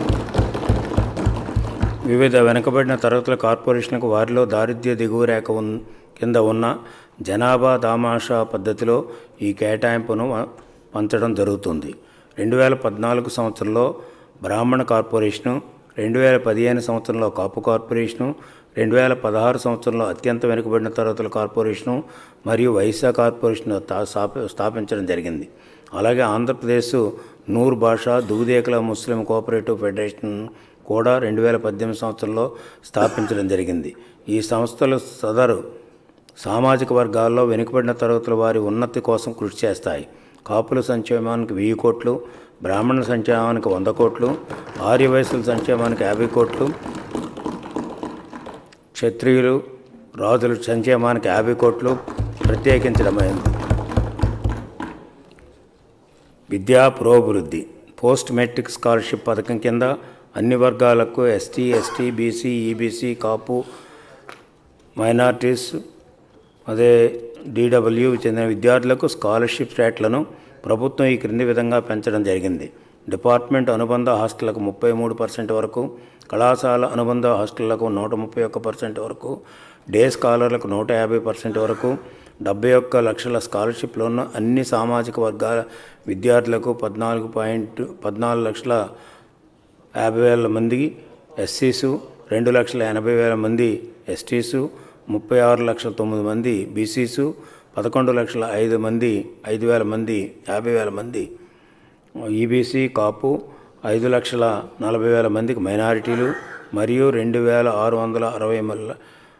వివిధ వెనుకబడిన తరగతుల కార్పొరేషన్లకు వారిలో దారిద్ర్య దిగువ రేఖ ఉన్ కింద ఉన్న జనాభా దామాషా పద్ధతిలో ఈ కేటాయింపును వ- పంచడం జరుగుతుంది రెండు వేల పద్నాలుగు సంవత్సరంలో బ్రాహ్మణ కార్పొరేషను రెండు వేల పదిహేను సంవత్సరంలో కాపు కార్పొరేషను రెండు వేల పదహారు సంవత్సరంలో అత్యంత వెనుకబడిన తరగతుల కార్పొరేషను మరియు వైశ్య కార్పొరేషన్ తా- స్థాప- స్థాపించడం జరిగింది అలాగే ఆంధ్రప్రదేశ్ నూర్ భాష దూదేకల ముస్లిం కోఆపరేటివ్ ఫెడరేషన్ కూడా రెండు వేల పద్దెనిమిది సంవత్సరంలో స్థాపించడం జరిగింది ఈ సంస్థలు సదరు సామాజిక వర్గాల్లో వెనుకబడిన తరగతుల వారి ఉన్నతి కోసం కృషి చేస్తాయి కాపుల సంక్షేమానికి వెయ్యి కోట్లు బ్రాహ్మణ సంక్షేమానికి వంద కోట్లు ఆర్యవయసుల సంక్షేమానికి యాభై కోట్లు క్షత్రియులు రాజుల సంక్షేమానికి యాభై కోట్లు ప్రత్యేకించడమైంది విద్యా పురోభివృద్ధి పోస్ట్ మెట్రిక్ స్కాలర్షిప్ పథకం కింద అన్ని వర్గాలకు ST ST BC EBC Kapu minorities అదే డీడబ్ల్యూ చెందిన విద్యార్థులకు స్కాలర్షిప్ రేట్లను ప్రభుత్వం ఈ క్రింది విధంగా పెంచడం జరిగింది డిపార్ట్మెంట్ అనుబంధ హాస్టళ్లకు ముప్పై మూడు పర్సెంట్ వరకు కళాశాల అనుబంధ హాస్టళ్లకు నూట ముప్పై ఒక్క పర్సెంట్ వరకు డే స్కాలర్లకు నూట యాభై పర్సెంట్ వరకు డెబ్బై ఒక్క లక్షల స్కాలర్షిప్లు ఉన్న అన్ని సామాజిక వర్గాల విద్యార్థులకు పద్నాలుగు పాయింట్ పద్నాలుగు లక్షల యాభై వేల మంది ఎస్సీసు రెండు లక్షల ఎనభై వేల మంది ఎస్టీసు ముప్పై ఆరు లక్షల తొమ్మిది మంది బీసీసు పదకొండు లక్షల ఐదు మంది ఐదు వేల మంది యాభై వేల మంది ఈబీసీ కాపు ఐదు లక్షల నలభై వేల మందికి మైనారిటీలు మరియు రెండు వేల ఆరు వందల అరవై మల్ల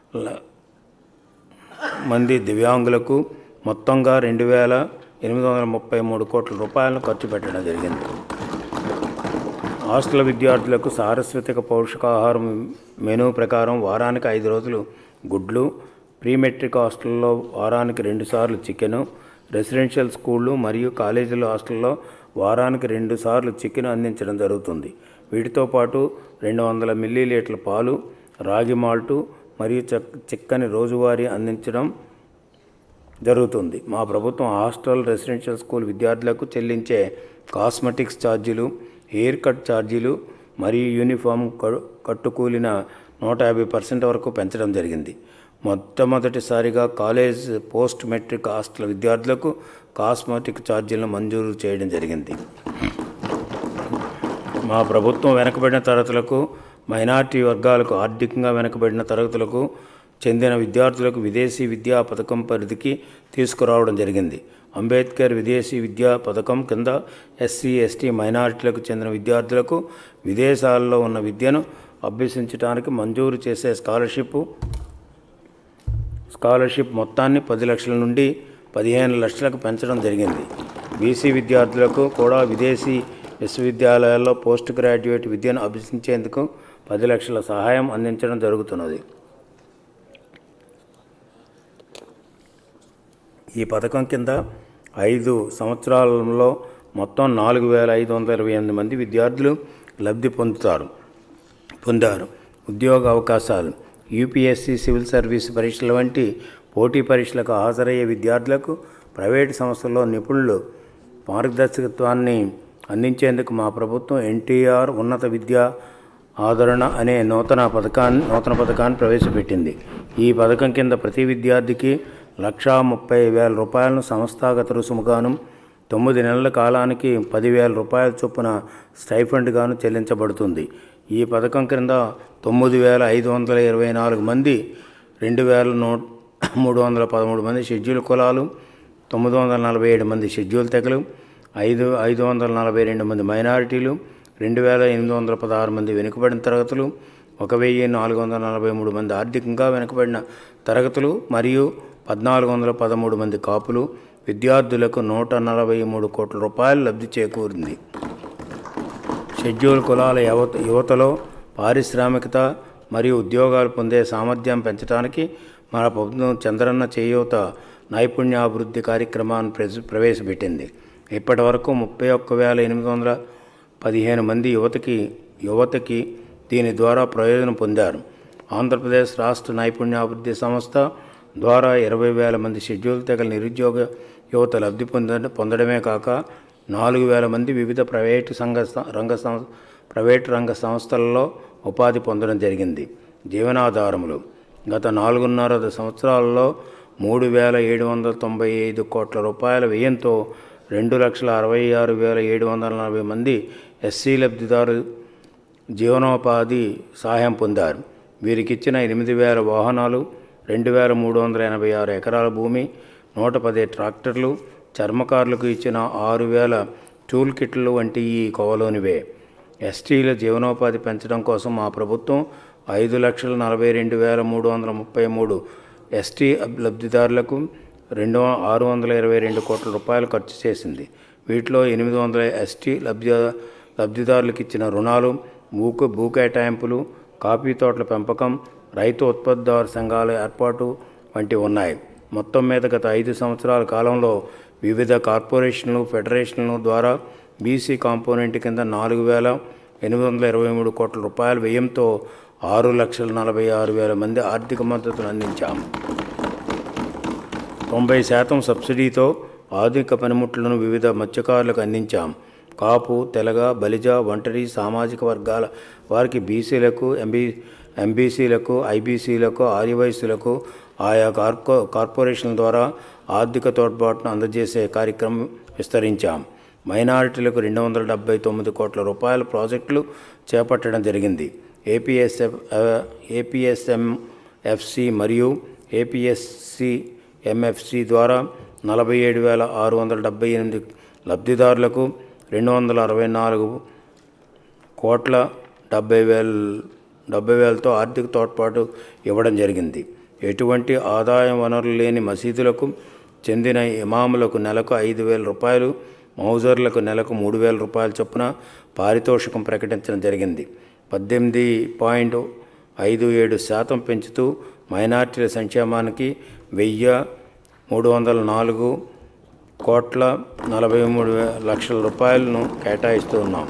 మంది దివ్యాంగులకు మొత్తంగా రెండు వేల ఎనిమిది వందల ముప్పై మూడు కోట్ల రూపాయలను ఖర్చు పెట్టడం జరిగింది హాస్టల్ విద్యార్థులకు సారస్వతిక పౌష్టికాహారం మెనూ ప్రకారం వారానికి ఐదు రోజులు గుడ్లు ప్రీ మెట్రిక్ హాస్టల్లో వారానికి రెండుసార్లు చికెను రెసిడెన్షియల్ స్కూళ్ళు మరియు కాలేజీల హాస్టల్లో వారానికి రెండు సార్లు చికెన్ అందించడం జరుగుతుంది వీటితో పాటు రెండు వందల మిల్లీలీటర్ల పాలు రాగి మాల్టు మరియు చక్ చిక్కని రోజువారీ అందించడం జరుగుతుంది మా ప్రభుత్వం హాస్టల్ రెసిడెన్షియల్ స్కూల్ విద్యార్థులకు చెల్లించే కాస్మెటిక్స్ ఛార్జీలు హెయిర్ కట్ ఛార్జీలు మరియు యూనిఫామ్ క- కట్టుకూలిన నూట యాభై పర్సెంట్ వరకు పెంచడం జరిగింది మొట్టమొదటిసారిగా కాలేజ్ పోస్ట్ మెట్రిక్ హాస్టల్ విద్యార్థులకు కాస్మెటిక్ ఛార్జీలను మంజూరు చేయడం జరిగింది మా ప్రభుత్వం వెనకబడిన తరగతులకు మైనార్టీ వర్గాలకు ఆర్థికంగా వెనకబడిన తరగతులకు చెందిన విద్యార్థులకు విదేశీ విద్యా పథకం పరిధికి తీసుకురావడం జరిగింది అంబేద్కర్ విదేశీ విద్యా పథకం కింద ఎస్సీ ఎస్టీ మైనారిటీలకు చెందిన విద్యార్థులకు విదేశాల్లో ఉన్న విద్యను అభ్యసించడానికి మంజూరు చేసే స్కాలర్షిప్ స్కాలర్షిప్ మొత్తాన్ని పది లక్షల నుండి పదిహేను లక్షలకు పెంచడం జరిగింది బీసీ విద్యార్థులకు కూడా విదేశీ విశ్వవిద్యాలయాల్లో పోస్ట్ గ్రాడ్యుయేట్ విద్యను అభ్యసించేందుకు పది లక్షల సహాయం అందించడం జరుగుతున్నది ఈ పథకం కింద ఐదు సంవత్సరాలలో మొత్తం నాలుగు వేల ఐదు వందల ఇరవై ఎనిమిది మంది విద్యార్థులు లబ్ధి పొందుతారు పొందారు ఉద్యోగ అవకాశాలు యూపీఎస్సీ సివిల్ సర్వీస్ పరీక్షల వంటి పోటీ పరీక్షలకు హాజరయ్యే విద్యార్థులకు ప్రైవేటు సంస్థల్లో నిపుణులు మార్గదర్శకత్వాన్ని అందించేందుకు మా ప్రభుత్వం ఎన్టీఆర్ ఉన్నత విద్యా ఆదరణ అనే నూతన పథకాన్ని నూతన పథకాన్ని ప్రవేశపెట్టింది ఈ పథకం కింద ప్రతి విద్యార్థికి లక్షా ముప్పై వేల రూపాయలను సంస్థాగత రుసుముగాను తొమ్మిది నెలల కాలానికి పదివేల రూపాయల చొప్పున స్టైఫండ్గాను చెల్లించబడుతుంది ఈ పథకం క్రింద తొమ్మిది వేల ఐదు వందల ఇరవై నాలుగు మంది రెండు వేల నూ మూడు వందల పదమూడు మంది షెడ్యూల్ కులాలు తొమ్మిది వందల నలభై ఏడు మంది షెడ్యూల్ తెగలు ఐదు ఐదు వందల నలభై రెండు మంది మైనారిటీలు రెండు వేల ఎనిమిది వందల పదహారు మంది వెనుకబడిన తరగతులు ఒక వెయ్యి నాలుగు వందల నలభై మూడు మంది ఆర్థికంగా వెనుకబడిన తరగతులు మరియు పద్నాలుగు వందల పదమూడు మంది కాపులు విద్యార్థులకు నూట నలభై మూడు కోట్ల రూపాయలు లబ్ధి చేకూరింది షెడ్యూల్ కులాల యువత యువతలో పారిశ్రామికత మరియు ఉద్యోగాలు పొందే సామర్థ్యం పెంచడానికి మన ప్రభుత్వం చంద్రన్న చేయూత నైపుణ్యాభివృద్ధి కార్యక్రమాన్ని ప్రవేశ ప్రవేశపెట్టింది ఇప్పటి వరకు ముప్పై ఒక్క వేల ఎనిమిది వందల పదిహేను మంది యువతకి యువతకి దీని ద్వారా ప్రయోజనం పొందారు ఆంధ్రప్రదేశ్ రాష్ట్ర నైపుణ్యాభివృద్ధి సంస్థ ద్వారా ఇరవై వేల మంది షెడ్యూల్ తెగల నిరుద్యోగ యువత లబ్ధి పొంద పొందడమే కాక నాలుగు వేల మంది వివిధ ప్రైవేటు సంఘ స- రంగ సం ప్రైవేటు రంగ సంస్థలలో ఉపాధి పొందడం జరిగింది జీవనాధారములు గత నాలుగున్నర సంవత్సరాలలో మూడు వేల ఏడు వందల తొంభై ఐదు కోట్ల రూపాయల వ్యయంతో రెండు లక్షల అరవై ఆరు వేల ఏడు వందల నలభై మంది ఎస్సీ లబ్ధిదారు జీవనోపాధి సహాయం పొందారు వీరికి ఇచ్చిన ఎనిమిది వేల వాహనాలు రెండు వేల మూడు వందల ఎనభై ఆరు ఎకరాల భూమి నూట పది ట్రాక్టర్లు చర్మకారులకు ఇచ్చిన ఆరు వేల టూల్ కిట్లు వంటి ఈ కోవలోనివే ఎస్టీల జీవనోపాధి పెంచడం కోసం మా ప్రభుత్వం ఐదు లక్షల నలభై రెండు వేల మూడు వందల ముప్పై మూడు ఎస్టీ అబ్- లబ్ధిదారులకు రెండు వ- ఆరు వందల ఇరవై రెండు కోట్ల రూపాయలు ఖర్చు చేసింది వీటిలో ఎనిమిది వందల ఎస్టీ లబ్ధి లబ్ధిదారులకు ఇచ్చిన రుణాలు భూకు భూ కేటాయింపులు కాఫీ తోటల పెంపకం రైతు ఉత్పత్తిదారు సంఘాల ఏర్పాటు వంటివి ఉన్నాయి మొత్తం మీద గత ఐదు సంవత్సరాల కాలంలో వివిధ కార్పొరేషన్లు ఫెడరేషన్ల ద్వారా బీసీ కాంపోనెంట్ కింద నాలుగు వేల ఎనిమిది వందల ఇరవై మూడు కోట్ల రూపాయల వ్యయంతో ఆరు లక్షల నలభై ఆరు వేల మంది ఆర్థిక మద్దతును అందించాము తొంభై శాతం సబ్సిడీతో ఆధునిక పనిముట్లను వివిధ మత్స్యకారులకు అందించాం కాపు తెలగ బలిజ ఒంటరి సామాజిక వర్గాల వారికి బీసీలకు ఎంబీ ఎంబీసీలకు ఐబీసీలకు ఆదివాసీలకు ఆయా కార్పొ కార్పొరేషన్ల ద్వారా ఆర్థిక తోడ్పాటును అందజేసే కార్యక్రమం విస్తరించాం మైనారిటీలకు రెండు వందల డెబ్బై తొమ్మిది కోట్ల రూపాయల ప్రాజెక్టులు చేపట్టడం జరిగింది ఏపీఎస్ఎఫ్ ఏపీఎస్ఎంఎఫ్సి మరియు ఏపీఎస్సి ఎంఎఫ్సి ద్వారా నలభై ఏడు వేల ఆరు వందల డెబ్బై ఎనిమిది లబ్ధిదారులకు రెండు వందల అరవై నాలుగు కోట్ల డెబ్బై వేల డెబ్బై వేలతో ఆర్థిక తోడ్పాటు ఇవ్వడం జరిగింది ఎటువంటి ఆదాయ వనరులు లేని మసీదులకు చెందిన ఇమాములకు నెలకు ఐదు వేల రూపాయలు మౌజర్లకు నెలకు మూడు వేల రూపాయల చొప్పున పారితోషికం ప్రకటించడం జరిగింది పద్దెనిమిది పాయింట్ ఐదు ఏడు శాతం పెంచుతూ మైనార్టీల సంక్షేమానికి వెయ్యి మూడు వందల నాలుగు కోట్ల నలభై మూడు వే- లక్షల రూపాయలను కేటాయిస్తూ ఉన్నాం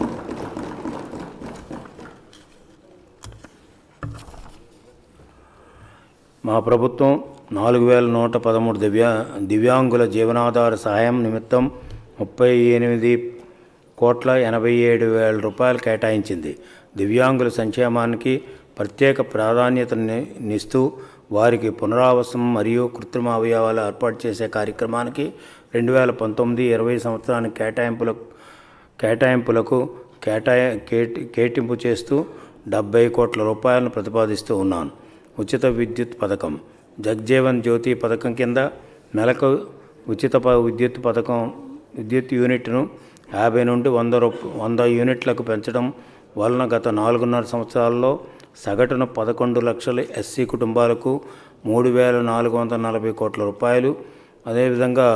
మా ప్రభుత్వం నాలుగు వేల నూట పదమూడు దివ్యా దివ్యాంగుల జీవనాధార సహాయం నిమిత్తం ముప్పై ఎనిమిది కోట్ల ఎనభై ఏడు వేల రూపాయలు కేటాయించింది దివ్యాంగుల సంక్షేమానికి ప్రత్యేక ప్రాధాన్యతనిస్తూ వారికి పునరావాసం మరియు కృత్రిమ అవయవాలు ఏర్పాటు చేసే కార్యక్రమానికి రెండు వేల పంతొమ్మిది ఇరవై సంవత్సరానికి కేటాయింపులకు కేటాయింపులకు కేటాయ కేటి కేటింపు చేస్తూ డెబ్బై కోట్ల రూపాయలను ప్రతిపాదిస్తూ ఉన్నాను ఉచిత విద్యుత్ పథకం జగ్జీవన్ జ్యోతి పథకం కింద నెలకు ఉచిత ప- విద్యుత్ పథకం విద్యుత్ యూనిట్ను యాభై నుండి వంద రూప వంద యూనిట్లకు పెంచడం వలన గత నాలుగున్నర సంవత్సరాల్లో సగటున పదకొండు లక్షల ఎస్సీ కుటుంబాలకు మూడు వేల నాలుగు వందల నలభై కోట్ల రూపాయలు అదేవిధంగా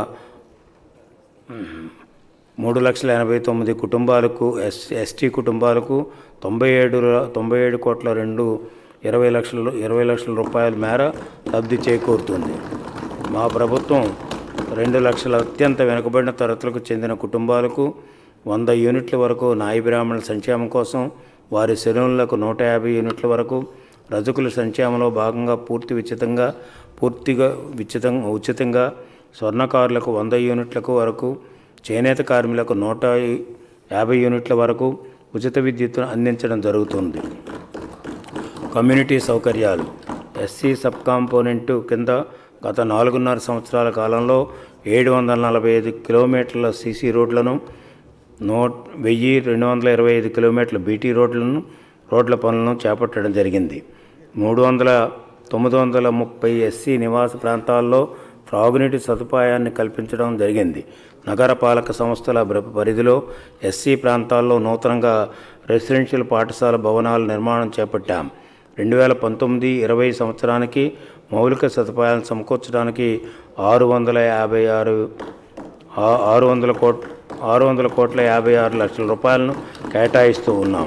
మూడు లక్షల ఎనభై తొమ్మిది కుటుంబాలకు ఎస్ ఎస్టీ కుటుంబాలకు తొంభై ఏడు ర- తొంభై ఏడు కోట్ల రెండు ఇరవై లక్షల ఇరవై లక్షల రూపాయల మేర లబ్ధి చేకూరుతుంది మా ప్రభుత్వం రెండు లక్షల అత్యంత వెనుకబడిన తరగతులకు చెందిన కుటుంబాలకు వంద యూనిట్ల వరకు నాయ బ్రాహ్మణుల సంక్షేమం కోసం వారి శరీరులకు నూట యాభై యూనిట్ల వరకు రజకుల సంక్షేమంలో భాగంగా పూర్తి ఉచితంగా పూర్తిగా ఉచితంగా ఉచితంగా స్వర్ణకారులకు వంద యూనిట్లకు వరకు చేనేత కార్మికులకు నూట యాభై యూనిట్ల వరకు ఉచిత విద్యుత్తును అందించడం జరుగుతుంది కమ్యూనిటీ సౌకర్యాలు ఎస్సీ సబ్ కాంపోనెంటు కింద గత నాలుగున్నర సంవత్సరాల కాలంలో ఏడు వందల నలభై ఐదు కిలోమీటర్ల సీసీ రోడ్లను నూట వెయ్యి రెండు వందల ఇరవై ఐదు కిలోమీటర్ల బీటీ రోడ్లను రోడ్ల పనులను చేపట్టడం జరిగింది మూడు వందల తొమ్మిది వందల ముప్పై ఎస్సీ నివాస ప్రాంతాల్లో త్రాగునీటి సదుపాయాన్ని కల్పించడం జరిగింది నగర పాలక సంస్థల బ్ర- పరిధిలో ఎస్సీ ప్రాంతాల్లో నూతనంగా రెసిడెన్షియల్ పాఠశాల భవనాల నిర్మాణం చేపట్టాం రెండు వేల పంతొమ్మిది ఇరవై సంవత్సరానికి మౌలిక సదుపాయాలను సమకూర్చడానికి ఆరు వందల యాభై ఆరు ఆ- ఆరు వందల కోట్ ఆరు వందల కోట్ల యాభై ఆరు లక్షల రూపాయలను కేటాయిస్తూ ఉన్నాం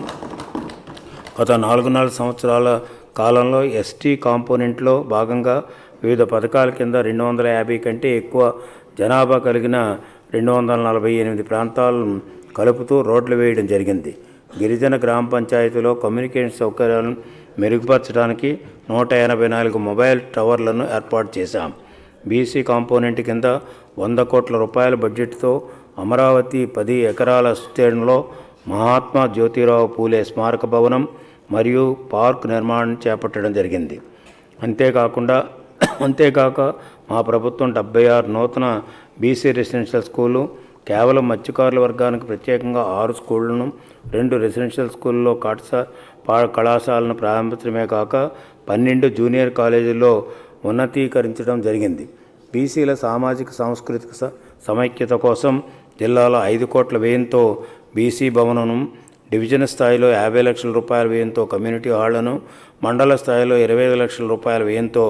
గత నాలుగున్నర సంవత్సరాల కాలంలో ఎస్టీ కాంపోనెంట్లో భాగంగా వివిధ పథకాల కింద రెండు వందల యాభై కంటే ఎక్కువ జనాభా కలిగిన రెండు వందల నలభై ఎనిమిది ప్రాంతాలను కలుపుతూ రోడ్లు వేయడం జరిగింది గిరిజన గ్రామ పంచాయతీలో కమ్యూనికేషన్ సౌకర్యాలను మెరుగుపరచడానికి నూట ఎనభై నాలుగు మొబైల్ టవర్లను ఏర్పాటు చేశాం బీసీ కాంపోనెంట్ కింద వంద కోట్ల రూపాయల బడ్జెట్తో అమరావతి పది ఎకరాల విస్తీర్ణంలో మహాత్మా జ్యోతిరావు పూలే స్మారక భవనం మరియు పార్క్ నిర్మాణం చేపట్టడం జరిగింది అంతేకాకుండా అంతేకాక మా ప్రభుత్వం డెబ్బై ఆరు నూతన బీసీ రెసిడెన్షియల్ స్కూలు కేవలం మత్స్యకారుల వర్గానికి ప్రత్యేకంగా ఆరు స్కూళ్లను రెండు రెసిడెన్షియల్ స్కూల్లో పాఠశా పా కళాశాలను ప్రారంభించడమే కాక పన్నెండు జూనియర్ కాలేజీల్లో ఉన్నతీకరించడం జరిగింది బీసీల సామాజిక సాంస్కృతిక స- సమైక్యత కోసం జిల్లాలో ఐదు కోట్ల వ్యయంతో బీసీ భవనం డివిజన్ స్థాయిలో యాభై లక్షల రూపాయల వ్యయంతో కమ్యూనిటీ హాళ్లను మండల స్థాయిలో ఇరవై ఐదు లక్షల రూపాయల వ్యయంతో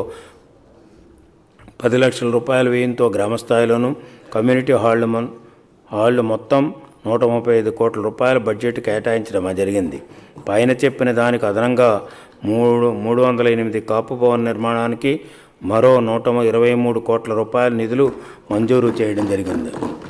పది లక్షల రూపాయల వ్యయంతో గ్రామ స్థాయిలోను కమ్యూనిటీ హాళ్ళు మొ- హాళ్ళు మొత్తం నూట ముప్పై ఐదు కోట్ల రూపాయల బడ్జెట్ కేటాయించడం జరిగింది పైన చెప్పిన దానికి అదనంగా మూడు మూడు వందల ఎనిమిది కాపు భవన నిర్మాణానికి మరో నూట ఇరవై మూడు కోట్ల రూపాయల నిధులు మంజూరు చేయడం జరిగింది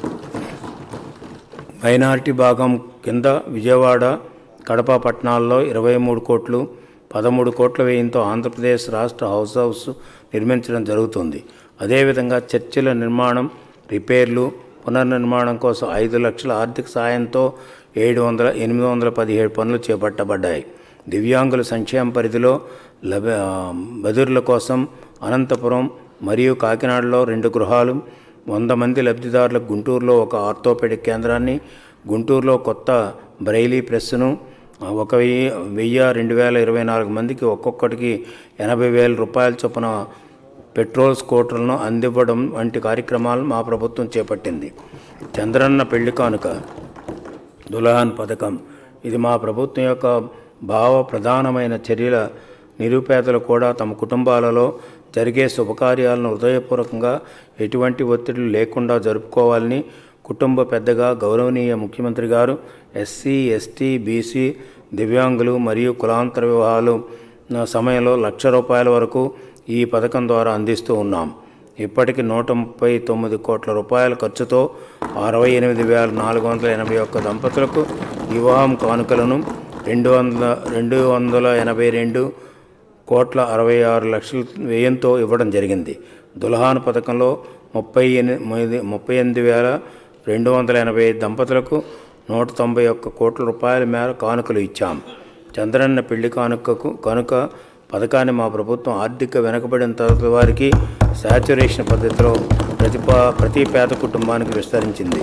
మైనారిటీ భాగం కింద విజయవాడ కడప పట్టణాల్లో ఇరవై మూడు కోట్లు పదమూడు కోట్ల వ్యయంతో ఆంధ్రప్రదేశ్ రాష్ట్ర హౌస్ హౌస్ నిర్మించడం జరుగుతుంది అదేవిధంగా చర్చిల నిర్మాణం రిపేర్లు పునర్నిర్మాణం కోసం ఐదు లక్షల ఆర్థిక సాయంతో ఏడు వందల ఎనిమిది వందల పదిహేడు పనులు చేపట్టబడ్డాయి దివ్యాంగుల సంక్షేమ పరిధిలో లభ బదుర్ల కోసం అనంతపురం మరియు కాకినాడలో రెండు గృహాలు వంద మంది లబ్ధిదారులకు గుంటూరులో ఒక ఆర్థోపెడిక్ కేంద్రాన్ని గుంటూరులో కొత్త బ్రైలీ ప్రెస్ను ఒక వెయ్యి వెయ్యి రెండు వేల ఇరవై నాలుగు మందికి ఒక్కొక్కటికి ఎనభై వేల రూపాయల చొప్పున పెట్రోల్ స్కూటర్లను అందివ్వడం వంటి కార్యక్రమాలు మా ప్రభుత్వం చేపట్టింది చంద్రన్న పెళ్లి కానుక దుల్హాన్ పథకం ఇది మా ప్రభుత్వం యొక్క భావ ప్రధానమైన చర్యల నిరుపేదలు కూడా తమ కుటుంబాలలో జరిగే శుభకార్యాలను హృదయపూర్వకంగా ఎటువంటి ఒత్తిడులు లేకుండా జరుపుకోవాలని కుటుంబ పెద్దగా గౌరవనీయ ముఖ్యమంత్రి గారు ఎస్సీ ఎస్టీ బీసీ దివ్యాంగులు మరియు కులాంతర వివాహాలు సమయంలో లక్ష రూపాయల వరకు ఈ పథకం ద్వారా అందిస్తూ ఉన్నాం ఇప్పటికి నూట ముప్పై తొమ్మిది కోట్ల రూపాయల ఖర్చుతో అరవై ఎనిమిది వేల నాలుగు వందల ఎనభై ఒక్క దంపతులకు వివాహం కానుకలను రెండు వందల రెండు వందల ఎనభై రెండు కోట్ల అరవై ఆరు లక్షల వ్యయంతో ఇవ్వడం జరిగింది దుల్హాన్ పథకంలో ముప్పై ఎనిమిది ముప్పై ఎనిమిది వేల రెండు వందల ఎనభై ఐదు దంపతులకు నూట తొంభై ఒక్క కోట్ల రూపాయల మేర కానుకలు ఇచ్చాం చంద్రన్న పెళ్లి కానుకకు కనుక పథకాన్ని మా ప్రభుత్వం ఆర్థిక వెనుకబడిన తరగతి వారికి శాచురేషన్ పద్ధతిలో ప్రతి పా- ప్రతి పేద కుటుంబానికి విస్తరించింది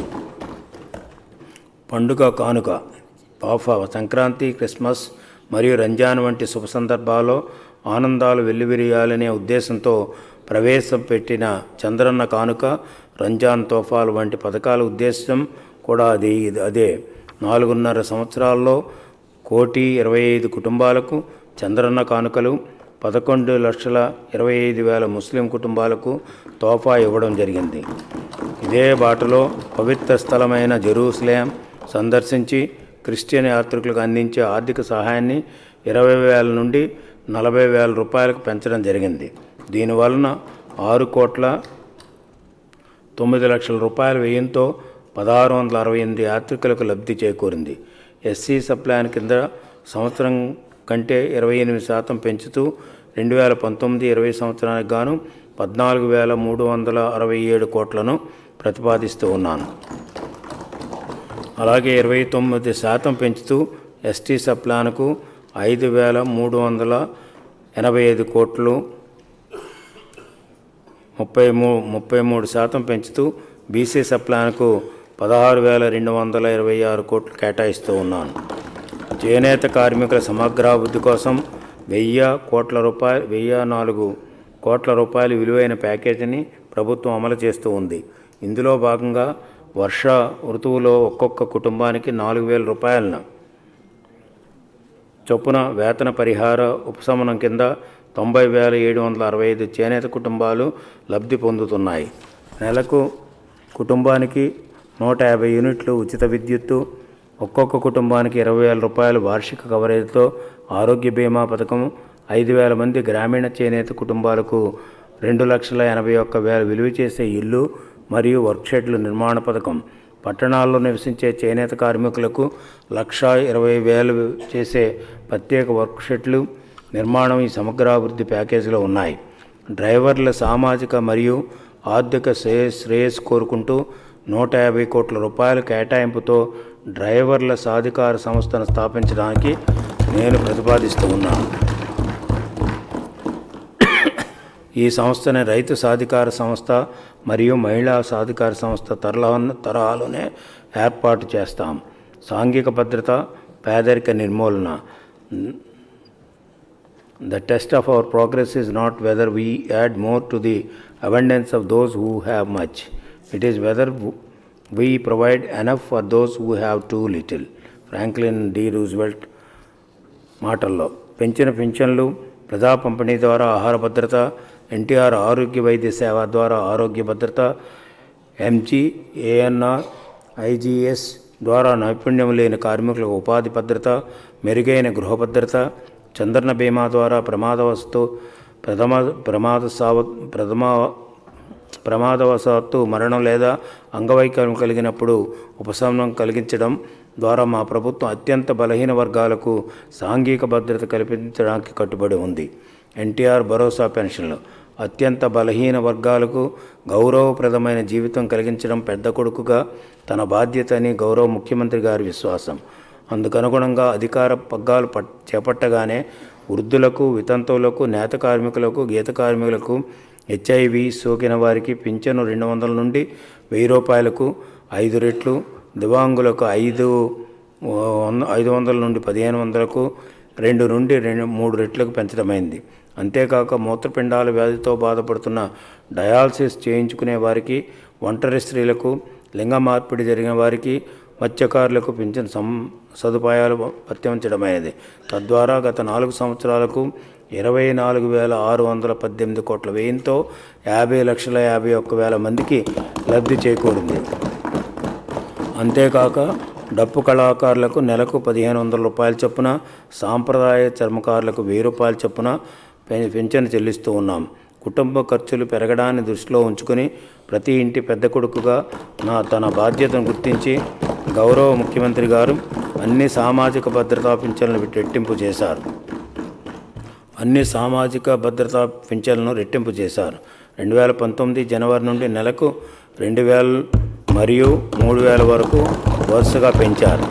పండుగ కానుక పాఫ సంక్రాంతి క్రిస్మస్ మరియు రంజాన్ వంటి శుభ సందర్భాల్లో ఆనందాలు వెల్లివిరియాలనే ఉద్దేశంతో ప్రవేశపెట్టిన చంద్రన్న కానుక రంజాన్ తోఫాలు వంటి పథకాల ఉద్దేశం కూడా అది అదే నాలుగున్నర సంవత్సరాల్లో కోటి ఇరవై ఐదు కుటుంబాలకు చంద్రన్న కానుకలు పదకొండు లక్షల ఇరవై ఐదు వేల ముస్లిం కుటుంబాలకు తోఫా ఇవ్వడం జరిగింది ఇదే బాటలో పవిత్ర స్థలమైన జెరూసలేం సందర్శించి క్రిస్టియన్ యాత్రికులకు అందించే ఆర్థిక సహాయాన్ని ఇరవై వేల నుండి నలభై వేల రూపాయలకు పెంచడం జరిగింది దీనివలన ఆరు కోట్ల తొమ్మిది లక్షల రూపాయల వ్యయంతో పదహారు వందల అరవై ఎనిమిది యాత్రికులకు లబ్ధి చేకూరింది ఎస్సీ సప్లాన్ కింద సంవత్సరం కంటే ఇరవై ఎనిమిది శాతం పెంచుతూ రెండు వేల పంతొమ్మిది ఇరవై సంవత్సరానికి గాను పద్నాలుగు వేల మూడు వందల అరవై ఏడు కోట్లను ప్రతిపాదిస్తూ ఉన్నాను అలాగే ఇరవై తొమ్మిది శాతం పెంచుతూ ఎస్టీ సప్లాన్కు ఐదు వేల మూడు వందల ఎనభై ఐదు కోట్లు ముప్పై మూ ముప్పై మూడు శాతం పెంచుతూ బీసీ సప్లాన్కు పదహారు వేల రెండు వందల ఇరవై ఆరు కోట్లు కేటాయిస్తూ ఉన్నాను చేనేత కార్మికుల సమగ్రాభివృద్ధి కోసం వెయ్యి కోట్ల రూపాయలు వెయ్యి నాలుగు కోట్ల రూపాయల విలువైన ప్యాకేజీని ప్రభుత్వం అమలు చేస్తూ ఉంది ఇందులో భాగంగా వర్ష ఋతువులో ఒక్కొక్క కుటుంబానికి నాలుగు వేల రూపాయలను చొప్పున వేతన పరిహార ఉపశమనం కింద తొంభై వేల ఏడు వందల అరవై ఐదు చేనేత కుటుంబాలు లబ్ధి పొందుతున్నాయి నెలకు కుటుంబానికి నూట యాభై యూనిట్లు ఉచిత విద్యుత్తు ఒక్కొక్క కుటుంబానికి ఇరవై వేల రూపాయల వార్షిక కవరేజ్తో ఆరోగ్య బీమా పథకం ఐదు వేల మంది గ్రామీణ చేనేత కుటుంబాలకు రెండు లక్షల ఎనభై ఒక్క వేల విలువ చేసే ఇల్లు మరియు వర్క్షెడ్ల నిర్మాణ పథకం పట్టణాల్లో నివసించే చేనేత కార్మికులకు లక్ష ఇరవై వేలు చేసే ప్రత్యేక వర్క్షెట్లు నిర్మాణం ఈ సమగ్రాభివృద్ధి ప్యాకేజీలో ఉన్నాయి డ్రైవర్ల సామాజిక మరియు ఆర్థిక శ్రేయస్ శ్రేయస్ కోరుకుంటూ నూట యాభై కోట్ల రూపాయల కేటాయింపుతో డ్రైవర్ల సాధికార సంస్థను స్థాపించడానికి నేను ప్రతిపాదిస్తూ ఉన్నాను ఈ సంస్థని రైతు సాధికార సంస్థ మరియు మహిళా సాధికార సంస్థ తరహా తరహాలోనే ఏర్పాటు చేస్తాం సాంఘిక భద్రత పేదరిక నిర్మూలన The test of our progress is not whether we add more to the abundance of those who have much. It is whether w- we provide enough for those who have too little. Franklin D Roosevelt మాటల్లో పెంచిన పింఛన్లు ప్రజా పంపిణీ ద్వారా ఆహార భద్రత ఎన్టీఆర్ ఆరోగ్య వైద్య సేవ ద్వారా ఆరోగ్య భద్రత ఎంజీ ఏఎన్ఆర్ ఐజీఎస్ ద్వారా నైపుణ్యం లేని కార్మికులకు ఉపాధి భద్రత మెరుగైన గృహ భద్రత చంద్రన బీమా ద్వారా ప్రమాదవస్తు ప్రథమ ప్రమాద సావ ప్రథమ ప్రమాదవశాత్తు మరణం లేదా అంగవైకల్యం కలిగినప్పుడు ఉపశమనం కలిగించడం ద్వారా మా ప్రభుత్వం అత్యంత బలహీన వర్గాలకు సాంఘిక భద్రత కల్పించడానికి కట్టుబడి ఉంది ఎన్టీఆర్ భరోసా పెన్షన్లు అత్యంత బలహీన వర్గాలకు గౌరవప్రదమైన జీవితం కలిగించడం పెద్ద కొడుకుగా తన బాధ్యత అని గౌరవ ముఖ్యమంత్రి గారి విశ్వాసం అందుకనుగుణంగా అధికార పగ్గాలు పట్ చేపట్టగానే వృద్ధులకు వితంతువులకు నేత కార్మికులకు గీత కార్మికులకు హెచ్ఐవి సోకిన వారికి పింఛను రెండు వందల నుండి వెయ్యి రూపాయలకు ఐదు రెట్లు దివాంగులకు ఐదు వంద ఐదు వందల నుండి పదిహేను వందలకు రెండు నుండి రెండు మూడు రెట్లకు పెంచడమైంది అంతేకాక మూత్రపిండాల వ్యాధితో బాధపడుతున్న డయాలసిస్ చేయించుకునే వారికి ఒంటరి స్త్రీలకు లింగ మార్పిడి జరిగిన వారికి మత్స్యకారులకు పింఛన్ సం సదుపాయాలు వర్తించడమైనది తద్వారా గత నాలుగు సంవత్సరాలకు ఇరవై నాలుగు వేల ఆరు వందల పద్దెనిమిది కోట్ల వ్యయంతో యాభై లక్షల యాభై ఒక్క వేల మందికి లబ్ధి చేకూరింది అంతేకాక డప్పు కళాకారులకు నెలకు పదిహేను వందల రూపాయల చొప్పున సాంప్రదాయ చర్మకారులకు వెయ్యి రూపాయల చొప్పున పె- పింఛను చెల్లిస్తూ ఉన్నాం కుటుంబ ఖర్చులు పెరగడాన్ని దృష్టిలో ఉంచుకొని ప్రతి ఇంటి పెద్ద కొడుకుగా నా తన బాధ్యతను గుర్తించి గౌరవ ముఖ్యమంత్రి గారు అన్ని సామాజిక భద్రతా పింఛన్లు రెట్టింపు చేశారు అన్ని సామాజిక భద్రతా పింఛన్లను రెట్టింపు చేశారు రెండు వేల పంతొమ్మిది జనవరి నుండి నెలకు రెండు వేల మరియు మూడు వేల వరకు వరుసగా పెంచారు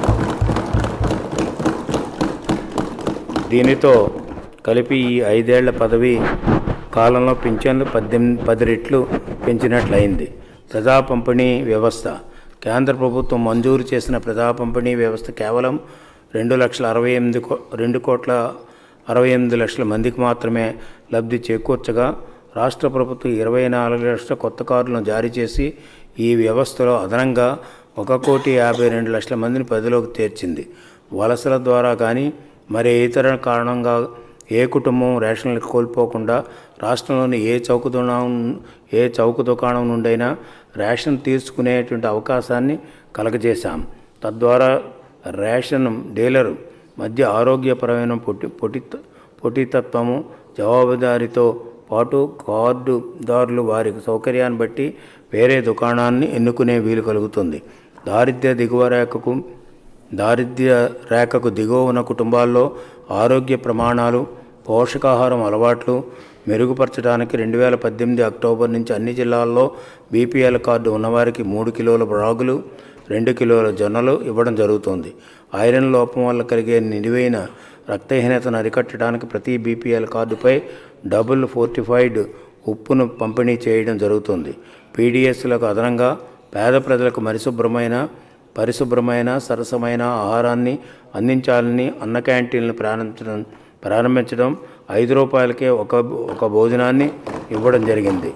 దీనితో కలిపి ఈ ఐదేళ్ల పదవి కాలంలో పింఛన్లు పద్దెనిమిది పది రెట్లు పెంచినట్లయింది ప్రజా పంపిణీ వ్యవస్థ కేంద్ర ప్రభుత్వం మంజూరు చేసిన ప్రజా పంపిణీ వ్యవస్థ కేవలం రెండు లక్షల అరవై ఎనిమిది కో రెండు కోట్ల అరవై ఎనిమిది లక్షల మందికి మాత్రమే లబ్ధి చేకూర్చగా రాష్ట్ర ప్రభుత్వం ఇరవై నాలుగు లక్షల కొత్త కార్డులను జారీ చేసి ఈ వ్యవస్థలో అదనంగా ఒక కోటి యాభై రెండు లక్షల మందిని పరిధిలోకి చేర్చింది వలసల ద్వారా కానీ మరి ఇతర కారణంగా ఏ కుటుంబం రేషన్లు కోల్పోకుండా రాష్ట్రంలోని ఏ చౌక దుకాణం ఏ చౌక దుకాణం నుండైనా రేషన్ తీసుకునేటువంటి అవకాశాన్ని కలగజేశాం తద్వారా రేషన్ డీలర్ మధ్య ఆరోగ్యపరమైన పొట్టి పొట్టి పొటితత్వము జవాబుదారీతో పాటు కార్డుదారులు వారి సౌకర్యాన్ని బట్టి వేరే దుకాణాన్ని ఎన్నుకునే వీలు కలుగుతుంది దారిద్ర్య దిగువ రేఖకు దారిద్ర్య రేఖకు దిగువ ఉన్న కుటుంబాల్లో ఆరోగ్య ప్రమాణాలు పోషకాహారం అలవాట్లు మెరుగుపరచడానికి రెండు వేల పద్దెనిమిది అక్టోబర్ నుంచి అన్ని జిల్లాల్లో బీపీఎల్ కార్డు ఉన్నవారికి మూడు కిలోల రాగులు రెండు కిలోల జొన్నలు ఇవ్వడం జరుగుతుంది ఐరన్ లోపం వల్ల కలిగే నిలువైన రక్తహీనతను అరికట్టడానికి ప్రతి బీపీఎల్ కార్డుపై డబుల్ ఫోర్టిఫైడ్ ఉప్పును పంపిణీ చేయడం జరుగుతుంది పీడిఎస్లకు అదనంగా పేద ప్రజలకు మరిశుభ్రమైన పరిశుభ్రమైన సరసమైన ఆహారాన్ని అందించాలని అన్న క్యాంటీన్లు ప్రారంభించడం ప్రారంభించడం ఐదు రూపాయలకే ఒక ఒక భోజనాన్ని ఇవ్వడం జరిగింది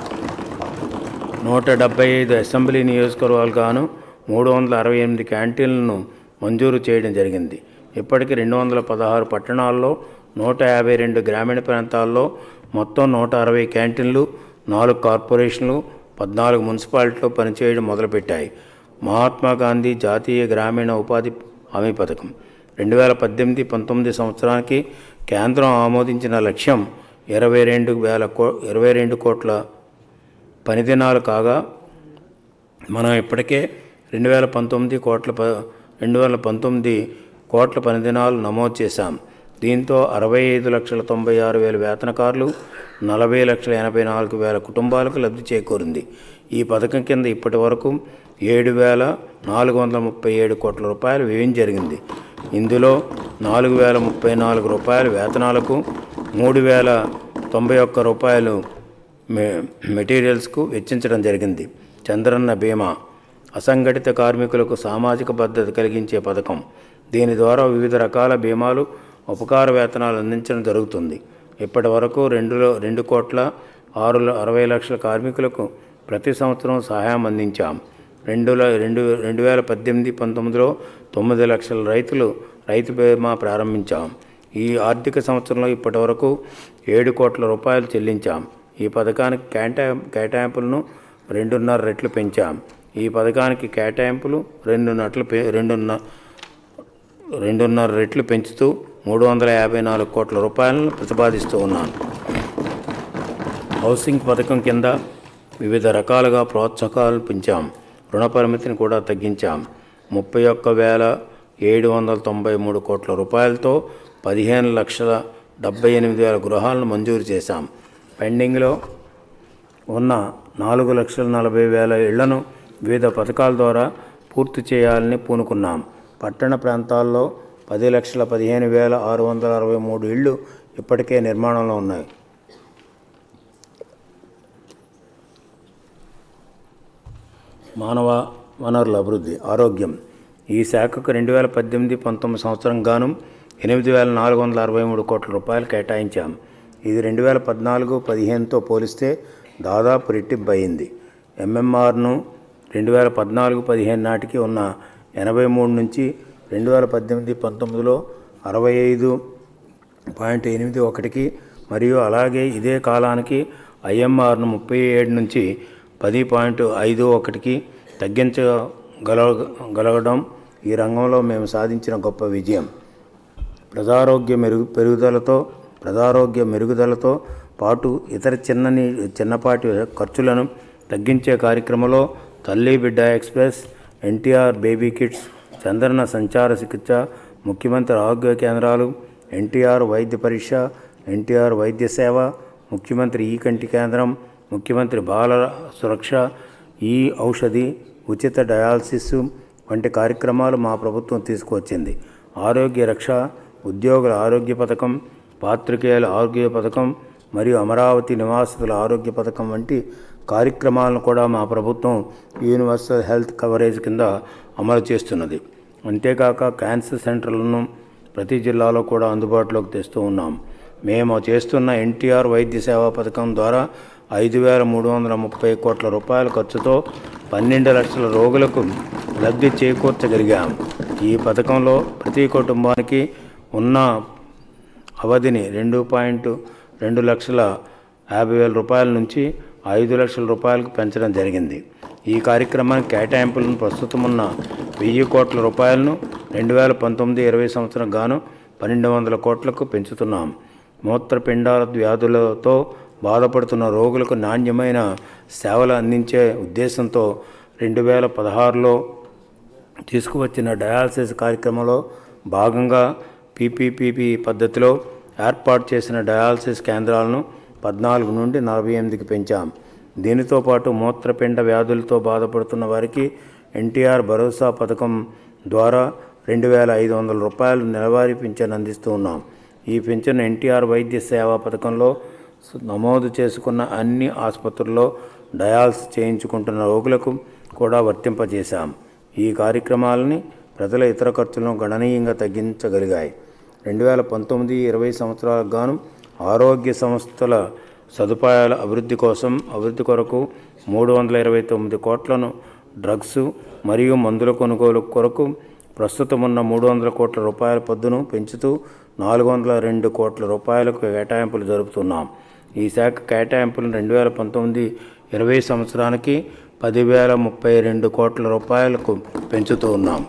నూట డెబ్బై ఐదు అసెంబ్లీ నియోజకవర్గాలు గాను మూడు వందల అరవై ఎనిమిది క్యాంటీన్లను మంజూరు చేయడం జరిగింది ఇప్పటికి రెండు వందల పదహారు పట్టణాల్లో నూట యాభై రెండు గ్రామీణ ప్రాంతాల్లో మొత్తం నూట అరవై క్యాంటీన్లు నాలుగు కార్పొరేషన్లు పద్నాలుగు మున్సిపాలిటీలు పనిచేయడం మొదలుపెట్టాయి మహాత్మా గాంధీ జాతీయ గ్రామీణ ఉపాధి హామీ పథకం రెండు వేల పద్దెనిమిది పంతొమ్మిది సంవత్సరానికి కేంద్రం ఆమోదించిన లక్ష్యం ఇరవై రెండు వేల కో ఇరవై రెండు కోట్ల పని దినాలు కాగా మనం ఇప్పటికే రెండు వేల పంతొమ్మిది కోట్ల ప రెండు వేల పంతొమ్మిది కోట్ల పని దినాలు నమోదు చేశాం దీంతో అరవై ఐదు లక్షల తొంభై ఆరు వేల వేతనకారులు నలభై లక్షల ఎనభై నాలుగు వేల కుటుంబాలకు లబ్ధి చేకూరింది ఈ పథకం కింద ఇప్పటి వరకు ఏడు వేల నాలుగు వందల ముప్పై ఏడు కోట్ల రూపాయలు వ్యయం జరిగింది ఇందులో నాలుగు వేల ముప్పై నాలుగు రూపాయల వేతనాలకు మూడు వేల తొంభై ఒక్క రూపాయలు మె మెటీరియల్స్కు వెచ్చించడం జరిగింది చంద్రన్న బీమా అసంఘటిత కార్మికులకు సామాజిక భద్రత కలిగించే పథకం దీని ద్వారా వివిధ రకాల బీమాలు ఉపకార వేతనాలు అందించడం జరుగుతుంది ఇప్పటి వరకు రెండులో రెండు కోట్ల ఆరు ల- అరవై లక్షల కార్మికులకు ప్రతి సంవత్సరం సహాయం అందించాం రెండుల రెండు రెండు వేల పద్దెనిమిది పంతొమ్మిదిలో తొమ్మిది లక్షల రైతులు రైతు బీమా ప్రారంభించాం ఈ ఆర్థిక సంవత్సరంలో ఇప్పటి వరకు ఏడు కోట్ల రూపాయలు చెల్లించాం ఈ పథకానికి కేటా కేటాయింపులను రెండున్నర రెట్లు పెంచాం ఈ పథకానికి కేటాయింపులు రెండు నట్లు పె రెండున్న రెండున్నర రెట్లు పెంచుతూ మూడు వందల యాభై నాలుగు కోట్ల రూపాయలను ప్రతిపాదిస్తూ ఉన్నాను హౌసింగ్ పథకం కింద వివిధ రకాలుగా ప్రోత్సాహకాలు పెంచాం రుణ పరిమితిని కూడా తగ్గించాం ముప్పై ఒక్క వేల ఏడు వందల తొంభై మూడు కోట్ల రూపాయలతో పదిహేను లక్షల డెబ్బై ఎనిమిది వేల గృహాలను మంజూరు చేశాం పెండింగ్లో ఉన్న నాలుగు లక్షల నలభై వేల ఇళ్లను వివిధ పథకాల ద్వారా పూర్తి చేయాలని పూనుకున్నాం పట్టణ ప్రాంతాల్లో పది లక్షల పదిహేను వేల ఆరు వందల అరవై మూడు ఇళ్ళు ఇప్పటికే నిర్మాణంలో ఉన్నాయి మానవ వనరుల అభివృద్ధి ఆరోగ్యం ఈ శాఖకు రెండు వేల పద్దెనిమిది పంతొమ్మిది సంవత్సరం గాను ఎనిమిది వేల నాలుగు వందల అరవై మూడు కోట్ల రూపాయలు కేటాయించాం ఇది రెండు వేల పద్నాలుగు పదిహేనుతో పోలిస్తే దాదాపు రెట్టింపు అయింది ఎంఎంఆర్ను రెండు వేల పద్నాలుగు పదిహేను నాటికి ఉన్న ఎనభై మూడు నుంచి రెండు వేల పద్దెనిమిది పంతొమ్మిదిలో అరవై ఐదు పాయింట్ ఎనిమిది ఒకటికి మరియు అలాగే ఇదే కాలానికి ఐఎంఆర్ను ముప్పై ఏడు నుంచి పది పాయింట్ ఐదు ఒకటికి తగ్గించగల గలగడం ఈ రంగంలో మేము సాధించిన గొప్ప విజయం ప్రజారోగ్య మెరుగు పెరుగుదలతో ప్రజారోగ్య మెరుగుదలతో పాటు ఇతర చిన్నని చిన్నపాటి ఖర్చులను తగ్గించే కార్యక్రమంలో తల్లి బిడ్డ ఎక్స్ప్రెస్ ఎన్టీఆర్ బేబీ కిట్స్ చంద్రన సంచార చికిత్స ముఖ్యమంత్రి ఆరోగ్య కేంద్రాలు ఎన్టీఆర్ వైద్య పరీక్ష ఎన్టీఆర్ వైద్య సేవ ముఖ్యమంత్రి ఈ కంటి కేంద్రం ముఖ్యమంత్రి బాల సురక్ష ఈ ఔషధి ఉచిత డయాలసిస్ వంటి కార్యక్రమాలు మా ప్రభుత్వం తీసుకువచ్చింది ఆరోగ్య రక్ష ఉద్యోగుల ఆరోగ్య పథకం పాత్రికేయుల ఆరోగ్య పథకం మరియు అమరావతి నివాసితుల ఆరోగ్య పథకం వంటి కార్యక్రమాలను కూడా మా ప్రభుత్వం యూనివర్సల్ హెల్త్ కవరేజ్ కింద అమలు చేస్తున్నది అంతేకాక క్యాన్సర్ సెంటర్లను ప్రతి జిల్లాలో కూడా అందుబాటులోకి తెస్తూ ఉన్నాం మేము చేస్తున్న ఎన్టీఆర్ వైద్య సేవా పథకం ద్వారా ఐదు వేల మూడు వందల ముప్పై కోట్ల రూపాయల ఖర్చుతో పన్నెండు లక్షల రోగులకు లబ్ధి చేకూర్చగలిగాం ఈ పథకంలో ప్రతి కుటుంబానికి ఉన్న అవధిని రెండు పాయింట్ రెండు లక్షల యాభై వేల రూపాయల నుంచి ఐదు లక్షల రూపాయలకు పెంచడం జరిగింది ఈ కార్యక్రమానికి కేటాయింపులను ప్రస్తుతం ఉన్న వెయ్యి కోట్ల రూపాయలను రెండు వేల పంతొమ్మిది ఇరవై సంవత్సరం గాను పన్నెండు వందల కోట్లకు పెంచుతున్నాం మూత్రపిండాల వ్యాధులతో బాధపడుతున్న రోగులకు నాణ్యమైన సేవలు అందించే ఉద్దేశంతో రెండు వేల పదహారులో తీసుకువచ్చిన డయాలసిస్ కార్యక్రమంలో భాగంగా పీపీపీపీ పద్ధతిలో ఏర్పాటు చేసిన డయాలసిస్ కేంద్రాలను పద్నాలుగు నుండి నలభై ఎనిమిదికి పెంచాం దీనితో పాటు మూత్రపిండ వ్యాధులతో బాధపడుతున్న వారికి ఎన్టీఆర్ భరోసా పథకం ద్వారా రెండు వేల ఐదు వందల రూపాయలు నెలవారీ పింఛన్ అందిస్తూ ఉన్నాం ఈ పింఛన్ ఎన్టీఆర్ వైద్య సేవా పథకంలో నమోదు చేసుకున్న అన్ని ఆసుపత్రుల్లో డయాలసిస్ చేయించుకుంటున్న రోగులకు కూడా వర్తింపజేశాం ఈ కార్యక్రమాలని ప్రజల ఇతర ఖర్చులను గణనీయంగా తగ్గించగలిగాయి రెండు వేల పంతొమ్మిది ఇరవై సంవత్సరాలకు గాను ఆరోగ్య సంస్థల సదుపాయాల అభివృద్ధి కోసం అభివృద్ధి కొరకు మూడు వందల ఇరవై తొమ్మిది కోట్లను డ్రగ్స్ మరియు మందుల కొనుగోలు కొరకు ప్రస్తుతం ఉన్న మూడు వందల కోట్ల రూపాయల పద్దును పెంచుతూ నాలుగు వందల రెండు కోట్ల రూపాయలకు కేటాయింపులు జరుపుతున్నాం ఈ శాఖ కేటాయింపులను రెండు వేల పంతొమ్మిది ఇరవై సంవత్సరానికి పదివేల ముప్పై రెండు కోట్ల రూపాయలకు పెంచుతూ ఉన్నాం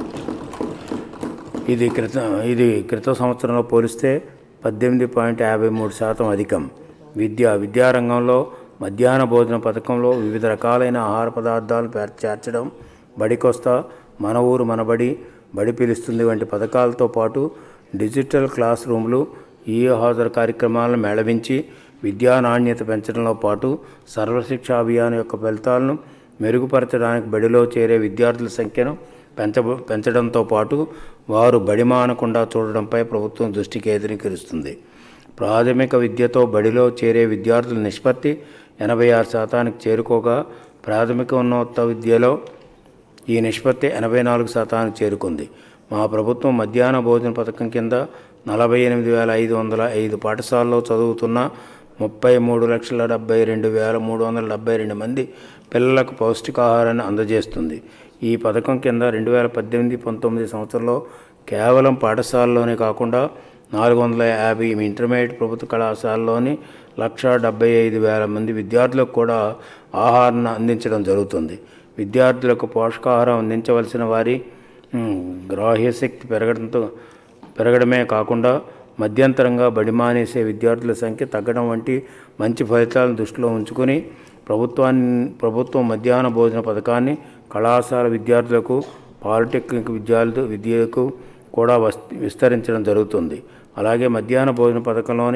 ఇది క్రిత ఇది క్రిత సంవత్సరంలో పోలిస్తే పద్దెనిమిది పాయింట్ యాభై మూడు శాతం అధికం విద్య విద్యారంగంలో మధ్యాహ్న భోజన పథకంలో వివిధ రకాలైన ఆహార పదార్థాలు పేర్- చేర్చడం బడికొస్తా మన ఊరు మనబడి బడి పిలుస్తుంది వంటి పథకాలతో పాటు డిజిటల్ క్లాస్ రూమ్లు ఈ హాజరు కార్యక్రమాలను మేళవించి విద్యా నాణ్యత పెంచడంలో పాటు సర్వశిక్ష అభియాన్ యొక్క ఫలితాలను మెరుగుపరచడానికి బడిలో చేరే విద్యార్థుల సంఖ్యను పెంచ పెంచడంతో పాటు వారు బడి మానకుండా చూడడంపై ప్రభుత్వం దృష్టి కేంద్రీకరిస్తుంది ప్రాథమిక విద్యతో బడిలో చేరే విద్యార్థుల నిష్పత్తి ఎనభై ఆరు శాతానికి చేరుకోగా ప్రాథమిక ఉన్నత విద్యలో ఈ నిష్పత్తి ఎనభై నాలుగు శాతానికి చేరుకుంది మా ప్రభుత్వం మధ్యాహ్న భోజన పథకం కింద నలభై ఎనిమిది వేల ఐదు వందల ఐదు పాఠశాలలో చదువుతున్న ముప్పై మూడు లక్షల డెబ్బై రెండు వేల మూడు వందల డెబ్బై రెండు మంది పిల్లలకు పౌష్టికాహారాన్ని అందజేస్తుంది ఈ పథకం కింద రెండు వేల పద్దెనిమిది పంతొమ్మిది సంవత్సరంలో కేవలం పాఠశాలలోనే కాకుండా నాలుగు వందల యాభై ఇంటర్మీడియట్ ప్రభుత్వ కళాశాలలోని లక్ష డెబ్బై ఐదు వేల మంది విద్యార్థులకు కూడా ఆహారాన్ని అందించడం జరుగుతుంది విద్యార్థులకు పోషకాహారం అందించవలసిన వారి ఉమ్, గ్రాహ్యశక్తి పెరగడంతో పెరగడమే కాకుండా మధ్యంతరంగా బడి మానేసే విద్యార్థుల సంఖ్య తగ్గడం వంటి మంచి ఫలితాలను దృష్టిలో ఉంచుకొని ప్రభుత్వాన్ని ప్రభుత్వం మధ్యాహ్న భోజన పథకాన్ని కళాశాల విద్యార్థులకు పాలిటెక్నిక్ విద్యార్థులు విద్యకు కూడా వస్ విస్తరించడం జరుగుతుంది అలాగే మధ్యాహ్న భోజన పథకంలోని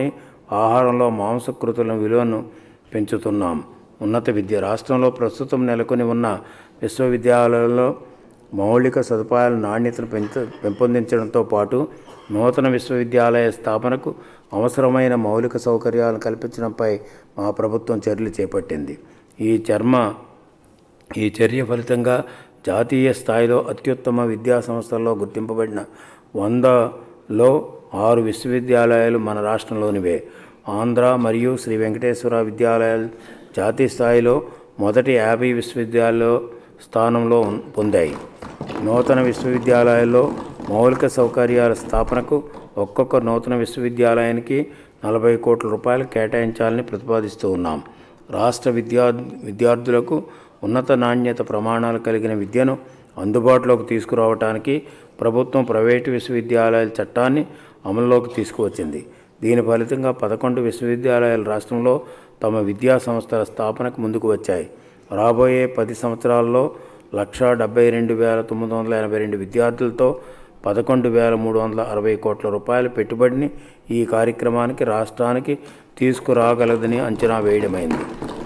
ఆహారంలో మాంసకృతుల విలువను పెంచుతున్నాం ఉన్నత విద్య రాష్ట్రంలో ప్రస్తుతం నెలకొని ఉన్న విశ్వవిద్యాలయాల్లో మౌలిక సదుపాయాల నాణ్యతను పెంచ పెంపొందించడంతో పాటు నూతన విశ్వవిద్యాలయ స్థాపనకు అవసరమైన మౌలిక సౌకర్యాలను కల్పించడంపై మా ప్రభుత్వం చర్యలు చేపట్టింది ఈ చర్మ ఈ చర్య ఫలితంగా జాతీయ స్థాయిలో అత్యుత్తమ విద్యా సంస్థల్లో గుర్తింపబడిన వందలో ఆరు విశ్వవిద్యాలయాలు మన రాష్ట్రంలోనివే ఆంధ్ర మరియు శ్రీ వెంకటేశ్వర విద్యాలయాలు జాతీయ స్థాయిలో మొదటి యాభై విశ్వవిద్యాలయాల్లో స్థానంలో ఉన్- పొందాయి నూతన విశ్వవిద్యాలయాల్లో మౌలిక సౌకర్యాల స్థాపనకు ఒక్కొక్క నూతన విశ్వవిద్యాలయానికి నలభై కోట్ల రూపాయలు కేటాయించాలని ప్రతిపాదిస్తూ ఉన్నాం రాష్ట్ర విద్యా విద్యార్థులకు ఉన్నత నాణ్యత ప్రమాణాలు కలిగిన విద్యను అందుబాటులోకి తీసుకురావడానికి ప్రభుత్వం ప్రైవేటు విశ్వవిద్యాలయాల చట్టాన్ని అమల్లోకి తీసుకువచ్చింది దీని ఫలితంగా పదకొండు విశ్వవిద్యాలయాలు రాష్ట్రంలో తమ విద్యా సంస్థల స్థాపనకు ముందుకు వచ్చాయి రాబోయే పది సంవత్సరాల్లో లక్షా డెబ్బై రెండు వేల తొమ్మిది వందల ఎనభై రెండు విద్యార్థులతో పదకొండు వేల మూడు వందల అరవై కోట్ల రూపాయల పెట్టుబడిని ఈ కార్యక్రమానికి రాష్ట్రానికి తీసుకురాగలదని అంచనా వేయడమైంది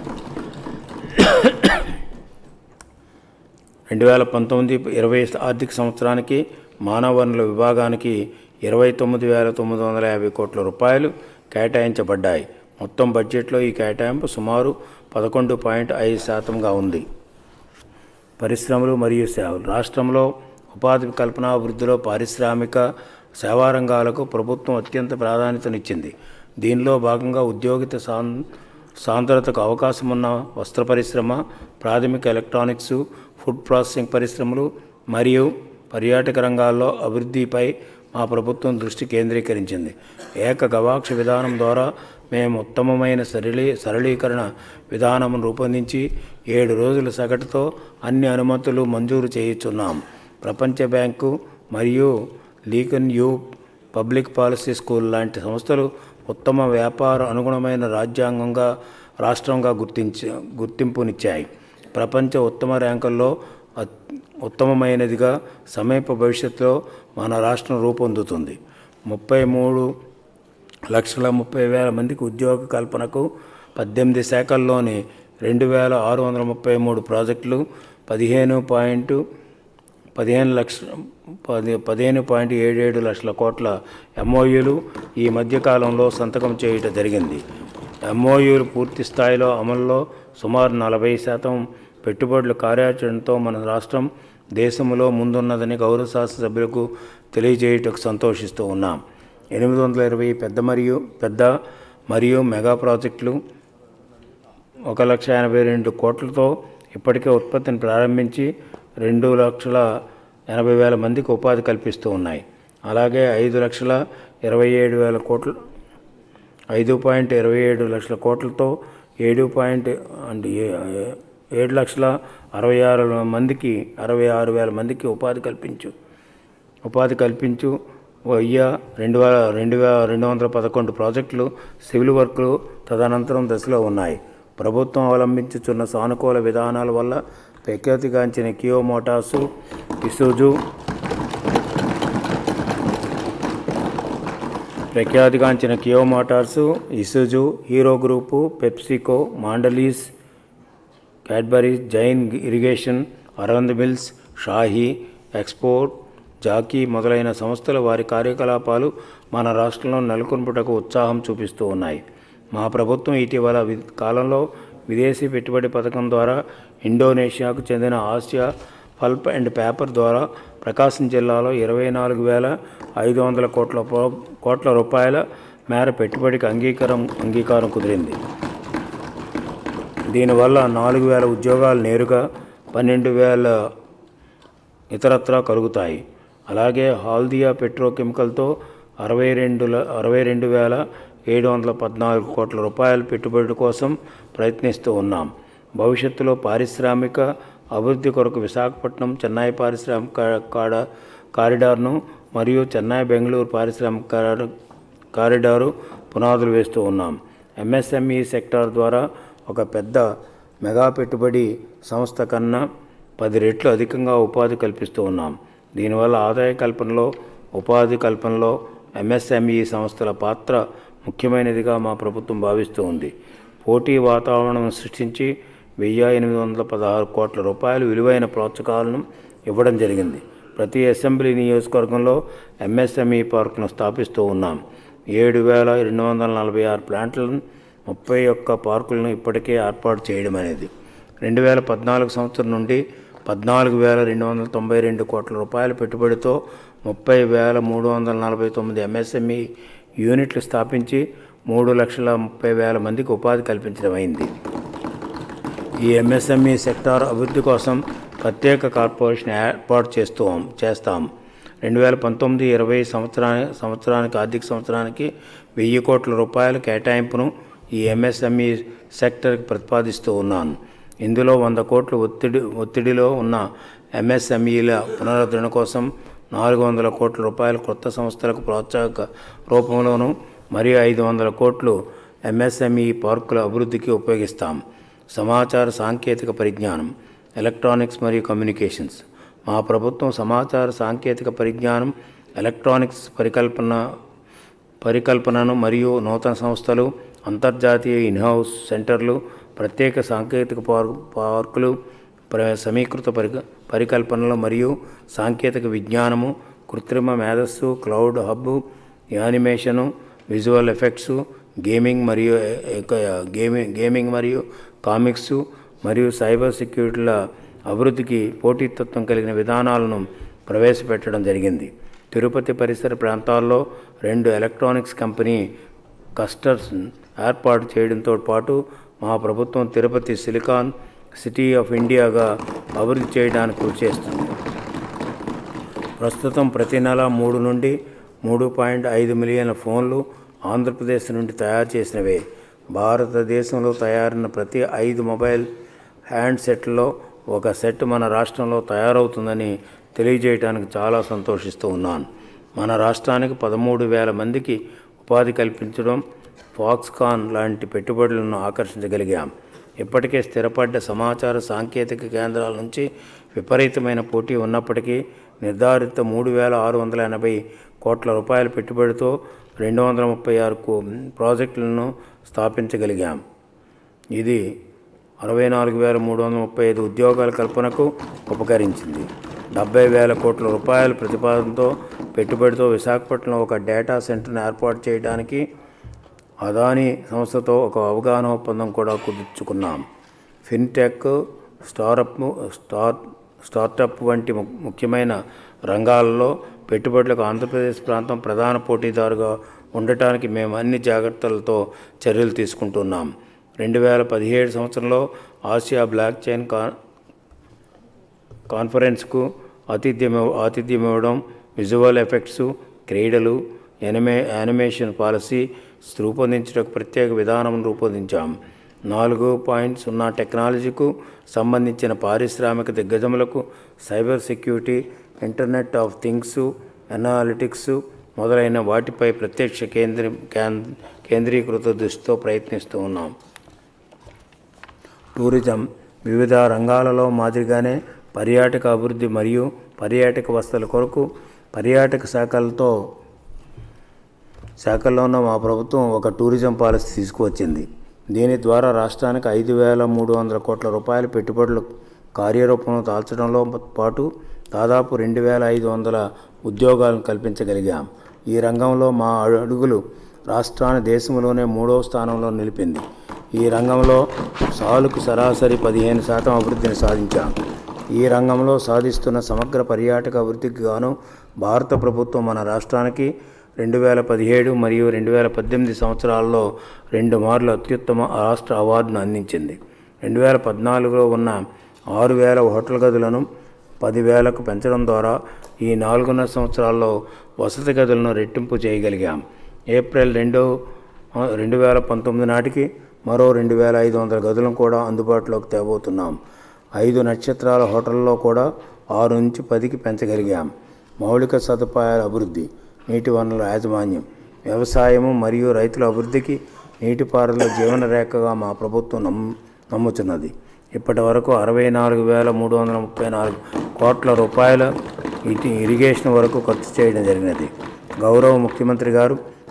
రెండు వేల పంతొమ్మిది ఇరవై ఆర్థిక సంవత్సరానికి మానవ వనరుల విభాగానికి ఇరవై తొమ్మిది వేల తొమ్మిది వందల యాభై కోట్ల రూపాయలు కేటాయించబడ్డాయి మొత్తం బడ్జెట్లో ఈ కేటాయింపు సుమారు పదకొండు పాయింట్ ఐదు శాతంగా ఉంది పరిశ్రమలు మరియు సేవలు రాష్ట్రంలో ఉపాధి కల్పన అభివృద్ధిలో పారిశ్రామిక సేవా రంగాలకు ప్రభుత్వం అత్యంత ప్రాధాన్యతనిచ్చింది దీనిలో భాగంగా ఉద్యోగిత సాం సాంద్రతకు అవకాశం ఉన్న వస్త్ర పరిశ్రమ ప్రాథమిక ఎలక్ట్రానిక్స్ ఫుడ్ ప్రాసెసింగ్ పరిశ్రమలు మరియు పర్యాటక రంగాల్లో అభివృద్ధిపై మా ప్రభుత్వం దృష్టి కేంద్రీకరించింది ఏక గవాక్ష విధానం ద్వారా మేము ఉత్తమమైన సరళీ సరళీకరణ విధానమును రూపొందించి ఏడు రోజుల సగటుతో అన్ని అనుమతులు మంజూరు చేయుచున్నాం ప్రపంచ బ్యాంకు మరియు Lee Kuan Yew public policy school లాంటి సంస్థలు ఉత్తమ వ్యాపార అనుగుణమైన రాజ్యాంగంగా రాష్ట్రంగా గుర్తించి గుర్తింపునిచ్చాయి ప్రపంచ ఉత్తమ ర్యాంకుల్లో అత్- ఉత్తమమైనదిగా సమీప భవిష్యత్తులో మన రాష్ట్రం రూపొందుతుంది ముప్పై మూడు లక్షల ముప్పై వేల మందికి ఉద్యోగ కల్పనకు పద్దెనిమిది శాఖల్లోని రెండు వేల ఆరు వందల ముప్పై మూడు ప్రాజెక్టులు పదిహేను పాయింట్ పదిహేను లక్ష పది పదిహేను పాయింట్ ఏడు ఏడు లక్షల కోట్ల ఎంఓయూలు ఈ మధ్యకాలంలో సంతకం చేయటం జరిగింది ఎంఓయూలు పూర్తి స్థాయిలో అమల్లో సుమారు నలభై శాతం పెట్టుబడుల కార్యాచరణతో మన రాష్ట్రం దేశంలో ముందున్నదని గౌరవ శాస్త్ర సభ్యులకు తెలియజేయటకు సంతోషిస్తూ ఉన్నాం ఎనిమిది వందల ఇరవై పెద్ద మరియు పెద్ద మరియు మెగా ప్రాజెక్టులు ఒక లక్ష ఎనభై రెండు కోట్లతో ఇప్పటికే ఉత్పత్తిని ప్రారంభించి రెండు లక్షల ఎనభై వేల మందికి ఉపాధి కల్పిస్తూ ఉన్నాయి అలాగే ఐదు లక్షల ఇరవై ఏడు వేల కోట్లు ఐదు పాయింట్ ఇరవై ఏడు లక్షల కోట్లతో ఏడు పాయింట్ అంటే ఏ- ఏడు లక్షల అరవై ఆరు మందికి అరవై ఆరు వేల మందికి ఉపాధి కల్పించు ఉపాధి కల్పించు వెయ్యి రెండు వేల రెండు వేల రెండు వందల పదకొండు ప్రాజెక్టులు సివిల్ వర్క్లు తదనంతరం దశలో ఉన్నాయి ప్రభుత్వం అవలంబించుచున్న సానుకూల విధానాల వల్ల ప్రఖ్యాతిగాంచిన కియో మోటార్సు ఇసుజు ప్రఖ్యాతిగాంచిన Kia Motors Isuzu Hero Group PepsiCo Mondelez Cadbury's Jain Irrigation Arvind Mills Shahi Export Jockey మొదలైన సంస్థలు వారి కార్యకలాపాలు మన రాష్ట్రంలో నెలకొల్పుటకు ఉత్సాహం చూపిస్తూ ఉన్నాయి మా ప్రభుత్వం ఇటీవల వి- కాలంలో విదేశీ పెట్టుబడి పథకం ద్వారా ఇండోనేషియాకు చెందిన ఆసియా పల్ప్ అండ్ పేపర్ ద్వారా ప్రకాశం జిల్లాలో ఇరవై నాలుగు వేల ఐదు వందల కోట్ల రూ- కోట్ల రూపాయల మేర పెట్టుబడికి అంగీకారం అంగీకారం కుదిరింది దీనివల్ల నాలుగు వేల ఉద్యోగాలు నేరుగా పన్నెండు వేల ఇతరత్రా కలుగుతాయి అలాగే హాల్దియా పెట్రోకెమికల్తో అరవై రెండు ల- అరవై రెండు వేల ఏడు వందల పద్నాలుగు కోట్ల రూపాయల పెట్టుబడి కోసం ప్రయత్నిస్తూ ఉన్నాం భవిష్యత్తులో పారిశ్రామిక అభివృద్ధి కొరకు విశాఖపట్నం చెన్నై పారిశ్రామిక కా- కాడ కారిడార్ను మరియు చెన్నై బెంగళూరు పారిశ్రామిక కారిడార్ కారిడారు పునాదులు వేస్తూ ఉన్నాం ఎంఎస్ఎంఈ సెక్టార్ ద్వారా ఒక పెద్ద మెగా పెట్టుబడి సంస్థ కన్నా పది రెట్లు అధికంగా ఉపాధి కల్పిస్తూ ఉన్నాం దీనివల్ల ఆదాయ కల్పనలో ఉపాధి కల్పనలో ఎంఎస్ఎంఈ సంస్థల పాత్ర ముఖ్యమైనదిగా మా ప్రభుత్వం భావిస్తూ ఉంది పోటీ వాతావరణం సృష్టించి వెయ్యి ఎనిమిది వందల పదహారు కోట్ల రూపాయలు విలువైన ప్రోత్సాహాలను ఇవ్వడం జరిగింది ప్రతి అసెంబ్లీ నియోజకవర్గంలో ఎంఎస్ఎంఈ పార్కును స్థాపిస్తూ ఉన్నాం ఏడు వేల రెండు వందల నలభై ఆరు ప్లాంట్లను ముప్పై ఒక్క పార్కులను ఇప్పటికే ఏర్పాటు చేయడం అనేది రెండు వేల పద్నాలుగు సంవత్సరం నుండి పద్నాలుగు వేల రెండు వందల తొంభై రెండు కోట్ల రూపాయల పెట్టుబడితో ముప్పై వేల మూడు వందల నలభై తొమ్మిది ఎంఎస్ఎంఈ యూనిట్లు స్థాపించి మూడు లక్షల ముప్పై వేల మందికి ఉపాధి కల్పించడం అయింది ఈ ఎంఎస్ఎంఈ సెక్టార్ అభివృద్ధి కోసం ప్రత్యేక కార్పొరేషన్ ఏర్పాటు చేస్తూ చేస్తాం రెండు వేల పంతొమ్మిది ఇరవై సంవత్సరాని సంవత్సరానికి ఆర్థిక సంవత్సరానికి వెయ్యి కోట్ల రూపాయల కేటాయింపును ఈ ఎంఎస్ఎంఈ సెక్టర్కి ప్రతిపాదిస్తూ ఉన్నాను ఇందులో వంద కోట్ల ఒత్తిడి ఒత్తిడిలో ఉన్న ఎంఎస్ఎంఈల పునరుద్ధరణ కోసం నాలుగు వందల కోట్ల రూపాయల కొత్త సంస్థలకు ప్రోత్సాహక రూపంలోనూ మరియు ఐదు వందల కోట్లు ఎంఎస్ఎంఈ పార్కుల అభివృద్ధికి ఉపయోగిస్తాం సమాచార సాంకేతిక పరిజ్ఞానం ఎలక్ట్రానిక్స్ మరియు కమ్యూనికేషన్స్ మా ప్రభుత్వం సమాచార సాంకేతిక పరిజ్ఞానం ఎలక్ట్రానిక్స్ పరికల్పన పరికల్పనను మరియు నూతన సంస్థలు అంతర్జాతీయ ఇన్హౌస్ సెంటర్లు ప్రత్యేక సాంకేతిక పార్ పార్కులు ప్ర సమీకృత పరి పరికల్పనలు మరియు సాంకేతిక విజ్ఞానము కృత్రిమ మేధస్సు cloud hub animation visual effects gaming మరియు గేమింగ్ గేమింగ్ మరియు కామిక్స్ మరియు సైబర్ సెక్యూరిటీల అభివృద్ధికి పోటీతత్వం కలిగిన విధానాలను ప్రవేశపెట్టడం జరిగింది తిరుపతి పరిసర ప్రాంతాల్లో రెండు ఎలక్ట్రానిక్స్ కంపెనీ కస్టర్స్ ఏర్పాటు చేయడంతో పాటు మా ప్రభుత్వం తిరుపతి సిలికాన్ సిటీ ఆఫ్ ఇండియాగా అభివృద్ధి చేయడానికి కృషి చేస్తుంది ప్రస్తుతం ప్రతి నెల మూడు నుండి మూడు పాయింట్ ఐదు మిలియన్ల ఫోన్లు ఆంధ్రప్రదేశ్ నుండి తయారు చేసినవే భారతదేశంలో తయారైన ప్రతి ఐదు మొబైల్ హ్యాండ్సెట్లో ఒక సెట్ మన రాష్ట్రంలో తయారవుతుందని తెలియజేయడానికి చాలా సంతోషిస్తూ ఉన్నాను మన రాష్ట్రానికి పదమూడు వేల మందికి ఉపాధి కల్పించడం ఫాక్స్కాన్ లాంటి పెట్టుబడులను ఆకర్షించగలిగాం ఇప్పటికే స్థిరపడ్డ సమాచార సాంకేతిక కేంద్రాల నుంచి విపరీతమైన పోటీ ఉన్నప్పటికీ నిర్ధారిత మూడు వేల ఆరు వందల ఎనభై కోట్ల రూపాయల పెట్టుబడితో రెండు వందల ముప్పై ఆరు కో- ప్రాజెక్టులను స్థాపించగలిగాం ఇది అరవై నాలుగు వేల మూడు వందల ముప్పై ఐదు ఉద్యోగాల కల్పనకు ఉపకరించింది డెబ్బై వేల కోట్ల రూపాయల ప్రతిపాదనతో పెట్టుబడితో విశాఖపట్నంలో ఒక డేటా సెంటర్ను ఏర్పాటు చేయడానికి అదానీ సంస్థతో ఒక అవగాహన ఒప్పందం కూడా కుదుర్చుకున్నాం ఫిన్టెక్ స్టారప్ స్టార్ స్టార్టప్ వంటి ము- ముఖ్యమైన రంగాలలో పెట్టుబడులకు ఆంధ్రప్రదేశ్ ప్రాంతం ప్రధాన పోటీదారుగా ఉండటానికి మేము అన్ని జాగ్రత్తలతో చర్యలు తీసుకుంటున్నాం రెండు వేల పదిహేడు సంవత్సరంలో ఆసియా బ్లాక్ చైన్ కా కాన్ఫరెన్స్కు ఆతిథ్యం ఆతిథ్యం ఇవ్వడం విజువల్ ఎఫెక్ట్స్ క్రీడలు ఎనిమే యానిమేషన్ పాలసీ రూపొందించడానికి ప్రత్యేక విధానం రూపొందించాం నాలుగు పాయింట్ సున్నా టెక్నాలజీకు సంబంధించిన పారిశ్రామిక దిగ్గజములకు cyber security internet of things analytics మొదలైన వాటిపై ప్రత్యక్ష కేంద్రీ కేంద్ర కేంద్రీకృత దృష్టితో ప్రయత్నిస్తూ ఉన్నాం టూరిజం వివిధ రంగాలలో మాదిరిగానే పర్యాటక అభివృద్ధి మరియు పర్యాటక వసతుల కొరకు పర్యాటక శాఖలతో శాఖల్లోనూ మా ప్రభుత్వం ఒక టూరిజం పాలసీ తీసుకువచ్చింది దీని ద్వారా రాష్ట్రానికి ఐదు వేల మూడు వందల కోట్ల రూపాయల పెట్టుబడులు కార్యరూపంలో దాల్చడంలో పాటు దాదాపు రెండు వేల ఐదు వందల ఉద్యోగాలను కల్పించగలిగాం ఈ రంగంలో మా అడుగులు రాష్ట్రాన్ని దేశంలోనే మూడవ స్థానంలో నిలిపింది ఈ రంగంలో సాలుకు సరాసరి పదిహేను శాతం అభివృద్ధిని సాధించాం ఈ రంగంలో సాధిస్తున్న సమగ్ర పర్యాటక అభివృద్ధికి గాను భారత ప్రభుత్వం మన రాష్ట్రానికి రెండు వేల పదిహేడు మరియు రెండు వేల పద్దెనిమిది సంవత్సరాల్లో రెండు మార్లు అత్యుత్తమ రాష్ట్ర అవార్డును అందించింది రెండు వేల పద్నాలుగులో ఉన్న ఆరు వేల హోటల్ గదులను పదివేలకు పెంచడం ద్వారా ఈ నాలుగున్నర సంవత్సరాల్లో వసతి గదులను రెట్టింపు చేయగలిగాం ఏప్రిల్ రెండు రెండు వేల పంతొమ్మిది నాటికి మరో రెండు వేల ఐదు వందల గదులను కూడా అందుబాటులోకి తేబోతున్నాం ఐదు నక్షత్రాల హోటల్లో కూడా ఆరు నుంచి పదికి పెంచగలిగాం మౌలిక సదుపాయాల అభివృద్ధి నీటి వనరుల యాజమాన్యం వ్యవసాయము మరియు రైతుల అభివృద్ధికి నీటిపారుదల జీవన రేఖగా మా ప్రభుత్వం నమ్ము నమ్ముతున్నది ఇప్పటి వరకు అరవై నాలుగు వేల మూడు వందల ముప్పై నాలుగు కోట్ల రూపాయల ఇటు ఇరిగేషన్ వరకు ఖర్చు చేయడం జరిగినది గౌరవ ముఖ్యమంత్రి గారు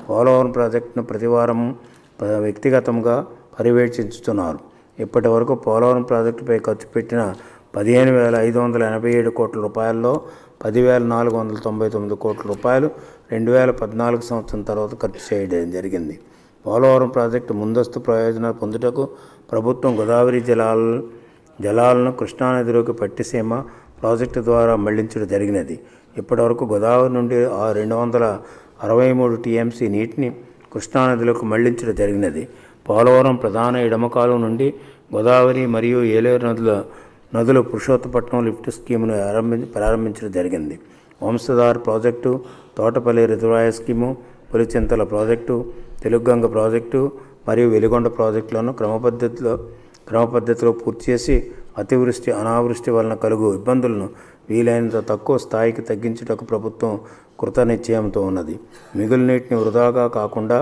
పోలవరం ప్రాజెక్టును ప్రతివారం ప- వ్యక్తిగతంగా పర్యవేక్షించుతున్నారు ఇప్పటి వరకు పోలవరం ప్రాజెక్టుపై ఖర్చు పెట్టిన పదిహేను వేల ఐదు వందల ఎనభై ఏడు కోట్ల రూపాయల్లో పదివేల నాలుగు వందల తొంభై తొమ్మిది కోట్ల రూపాయలు రెండు వేల పద్నాలుగు సంవత్సరం తర్వాత ఖర్చు చేయడం జరిగింది పోలవరం ప్రాజెక్టు ముందస్తు ప్రయోజనాలు పొందుటకు ప్రభుత్వం గోదావరి జలాల జలాలను కృష్ణానదిలోకి పట్టిసీమ ప్రాజెక్టు ద్వారా మళ్లించడం జరిగినది ఇప్పటివరకు గోదావరి నుండి ఆ రెండు వందల అరవై మూడు టీఎంసీ నీటిని కృష్ణానదిలోకి మళ్లించడం జరిగినది పోలవరం ప్రధాన ఎడమకాలం నుండి గోదావరి మరియు ఏలేరు నదుల నదుల పురుషోత్తపట్నం లిఫ్ట్ స్కీమును ఆరంభి ప్రారంభించడం జరిగింది Vamsadhara project Thotapalli reservoir scheme Pulichintala project Telugu Ganga project మరియు వెలిగొండ ప్రాజెక్టులను క్రమపద్ధతిలో క్రమపద్ధతిలో పూర్తి చేసి అతివృష్టి అనావృష్టి వలన కలుగు ఇబ్బందులను వీలైనంత తక్కువ స్థాయికి తగ్గించుటకు ప్రభుత్వం కృతనిశ్చయంతో ఉన్నది మిగులు నీటిని వృధాగా కాకుండా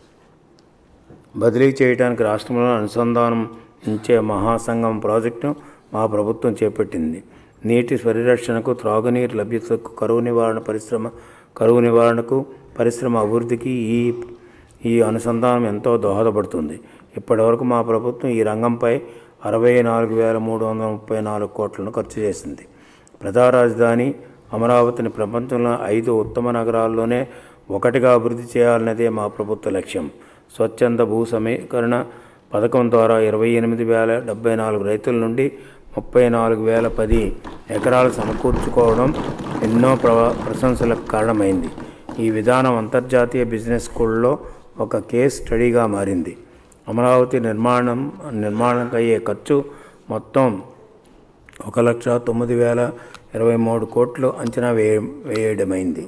బదిలీ చేయడానికి రాష్ట్రంలో అనుసంధానం ఇచ్చే మహాసంఘం ప్రాజెక్టు మా ప్రభుత్వం చేపట్టింది నీటి పరిరక్షణకు త్రాగునీరు లభ్యతకు కరువు నివారణ పరిశ్రమ కరువు నివారణకు పరిశ్రమ అభివృద్ధికి ఈ ఈ అనుసంధానం ఎంతో దోహదపడుతుంది ఇప్పటివరకు మా ప్రభుత్వం ఈ రంగంపై అరవై నాలుగు వేల మూడు వందల ముప్పై నాలుగు కోట్లను ఖర్చు చేసింది ప్రజా రాజధాని అమరావతిని ప్రపంచంలో ఐదు ఉత్తమ నగరాల్లోనే ఒకటిగా అభివృద్ధి చేయాలన్నదే మా ప్రభుత్వ లక్ష్యం స్వచ్ఛంద భూ సమీకరణ పథకం ద్వారా ఇరవై ఎనిమిది వేల డెబ్బై నాలుగు రైతుల నుండి ముప్పై నాలుగు వేల పది ఎకరాలు సమకూర్చుకోవడం ఎన్నో ప్ర ప్రశంసలకు కారణమైంది ఈ విధానం అంతర్జాతీయ బిజినెస్ స్కూల్లో ఒక కేస్ స్టడీగా మారింది అమరావతి నిర్మాణం నిర్మాణానికి అయ్యే ఖర్చు మొత్తం ఒక లక్ష తొమ్మిది వేల ఇరవై మూడు కోట్లు అంచనా వేయ వేయడమైంది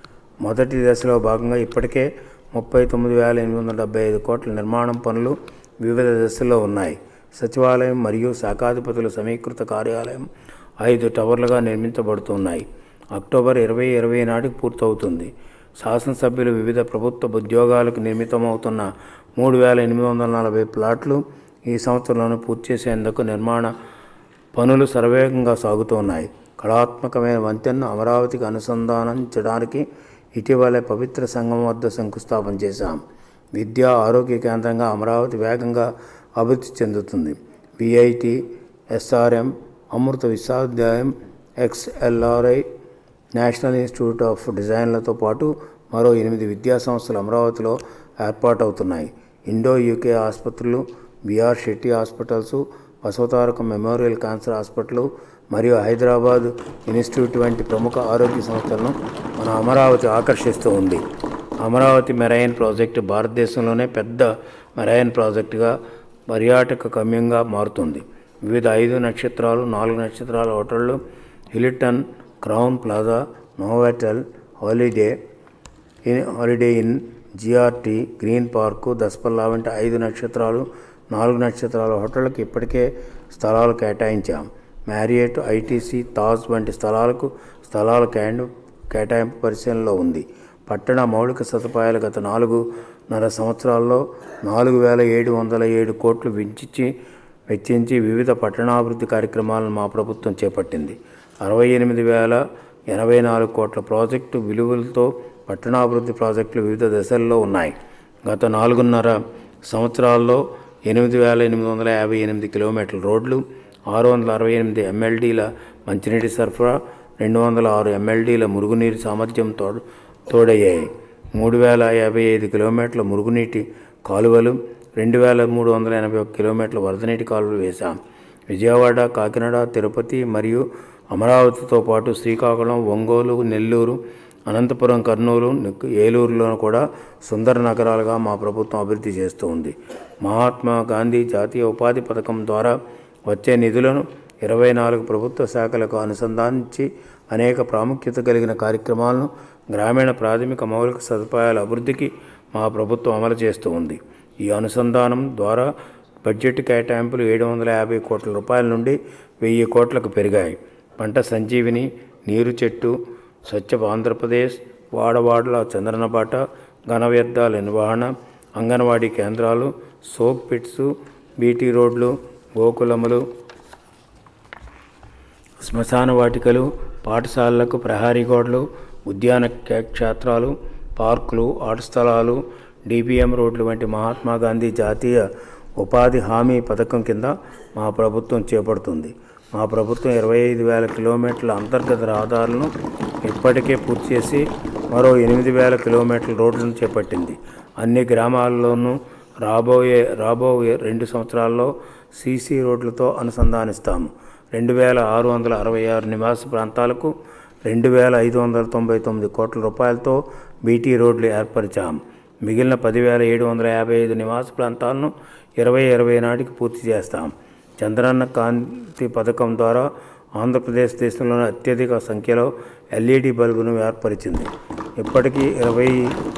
మొదటి దశలో భాగంగా ఇప్పటికే ముప్పై తొమ్మిది వేల ఎనిమిది వందల డెబ్బై ఐదు కోట్ల నిర్మాణం పనులు వివిధ దశల్లో ఉన్నాయి సచివాలయం మరియు శాఖాధిపతుల సమీకృత కార్యాలయం ఐదు టవర్లుగా నిర్మించబడుతున్నాయి అక్టోబర్ ఇరవై ఇరవై నాటికి పూర్తవుతుంది శాసనసభ్యులు వివిధ ప్రభుత్వ ఉద్యోగాలకు నిర్మితమవుతున్న మూడు వేల ఎనిమిది వందల నలభై ప్లాట్లు ఈ సంవత్సరంలోనే పూర్తి చేసేందుకు నిర్మాణ పనులు సర్వేగంగా సాగుతున్నాయి కళాత్మకమైన వంతెనను అమరావతికి అనుసంధానించడానికి ఇటీవలే పవిత్ర సంఘం వద్ద శంకుస్థాపన చేశాం విద్యా ఆరోగ్య కేంద్రంగా అమరావతి వేగంగా అభివృద్ధి చెందుతుంది విఐటి ఎస్ఆర్ఎం అమృత విశ్వవిద్యాలయం ఎక్స్ఎల్ఆర్ఐ నేషనల్ ఇన్స్టిట్యూట్ ఆఫ్ డిజైన్లతో పాటు మరో ఎనిమిది విద్యా సంస్థలు అమరావతిలో ఏర్పాటవుతున్నాయి ఇండో యూకే ఆసుపత్రులు BR Shetty hospitals Basavatarakam memorial cancer hospital మరియు హైదరాబాద్ ఇన్స్టిట్యూట్ వంటి ప్రముఖ ఆరోగ్య సంస్థలను మన అమరావతి ఆకర్షిస్తూ ఉంది అమరావతి మెరైన్ ప్రాజెక్టు భారతదేశంలోనే పెద్ద మెరైన్ ప్రాజెక్టుగా పర్యాటక గమ్యంగా మారుతుంది వివిధ ఐదు నక్షత్రాలు నాలుగు నక్షత్రాల హోటళ్ళు Hilton Crowne Plaza Novotel Holiday Inn Holiday Inn GRT Green Park Dasapalla వంటి ఐదు నక్షత్రాలు నాలుగు నక్షత్రాల హోటళ్ళకి ఇప్పటికే స్థలాలు కేటాయించాం మ్యారియట్ ఐటీసీ తాజ్ వంటి స్థలాలకు స్థలాల కేండు కేటాయింపు పరిశీలనలో ఉంది పట్టణ మౌలిక సదుపాయాలు గత నాలుగున్నర సంవత్సరాల్లో నాలుగు వేల ఏడు వందల ఏడు కోట్లు వెచ్చించి వెచ్చించి వివిధ పట్టణాభివృద్ధి కార్యక్రమాలను మా ప్రభుత్వం చేపట్టింది అరవై ఎనిమిది వేల ఎనభై నాలుగు కోట్ల ప్రాజెక్టు విలువలతో పట్టణాభివృద్ధి ప్రాజెక్టులు వివిధ దశల్లో ఉన్నాయి గత నాలుగున్నర సంవత్సరాల్లో ఎనిమిది వేల ఎనిమిది వందల యాభై ఎనిమిది కిలోమీటర్ల రోడ్లు ఆరు వందల అరవై ఎనిమిది ఎమ్మెల్డీల మంచినీటి సరఫరా రెండు వందల ఆరు ఎమ్మెల్డీల మురుగునీరు సామర్థ్యం తోడు తోడయ్యాయి మూడు వేల యాభై ఐదు కిలోమీటర్ల మురుగునీటి కాలువలు రెండు వేల మూడు వందల ఎనభై ఒక కిలోమీటర్ల వరదనీటి కాలువలు వేశాం విజయవాడ కాకినాడ తిరుపతి మరియు అమరావతితో పాటు శ్రీకాకుళం ఒంగోలు నెల్లూరు అనంతపురం కర్నూలు నిక్- ఏలూరులో కూడా సుందర నగరాలుగా మా ప్రభుత్వం అభివృద్ధి చేస్తూ ఉంది మహాత్మా గాంధీ జాతీయ ఉపాధి పథకం ద్వారా వచ్చే నిధులను ఇరవై నాలుగు ప్రభుత్వ శాఖలకు అనుసంధానించి అనేక ప్రాముఖ్యత కలిగిన కార్యక్రమాలను గ్రామీణ ప్రాథమిక మౌలిక సదుపాయాల అభివృద్ధికి మా ప్రభుత్వం అమలు చేస్తూ ఉంది ఈ అనుసంధానం ద్వారా బడ్జెట్ కేటాయింపులు ఏడు వందల యాభై కోట్ల రూపాయల నుండి వెయ్యి కోట్లకు పెరిగాయి పంట సంజీవిని నీరు చెట్టు స్వచ్ఛ ఆంధ్రప్రదేశ్ వాడవాడల చంద్రనబాట ఘన వ్యర్థాల నిర్వహణ అంగన్వాడీ కేంద్రాలు సోప్ పిట్స్ బీటీ రోడ్లు గోకులములు శ్మశాన వాటికలు పాఠశాలలకు ప్రహారీ గోడలు ఉద్యాన కే- క్షేత్రాలు పార్కులు ఆట స్థలాలు డిపిఎం రోడ్లు వంటి మహాత్మా గాంధీ జాతీయ ఉపాధి హామీ పథకం కింద మా ప్రభుత్వం చేపడుతుంది మా ప్రభుత్వం ఇరవై ఐదు వేల కిలోమీటర్ల అంతర్గత రహదారులను ఇప్పటికే పూర్తి చేసి మరో ఎనిమిది వేల కిలోమీటర్ల రోడ్లను చేపట్టింది అన్ని గ్రామాల్లోనూ రాబోయే రాబోయే రెండు సంవత్సరాల్లో సీసీ రోడ్లతో అనుసంధానిస్తాము రెండు వేల ఆరు వందల అరవై ఆరు నివాస ప్రాంతాలకు రెండు వేల ఐదు వందల తొంభై తొమ్మిది కోట్ల రూపాయలతో బీటీ రోడ్లు ఏర్పరిచాం మిగిలిన పదివేల ఏడు వందల యాభై ఐదు నివాస ప్రాంతాలను ఇరవై ఇరవై నాటికి పూర్తి చేస్తాం చంద్రన్న కాంతి పథకం ద్వారా ఆంధ్రప్రదేశ్ దేశంలోని అత్యధిక సంఖ్యలో ఎల్ఈడి బల్బును ఏర్పరిచింది ఇప్పటికీ ఇరవై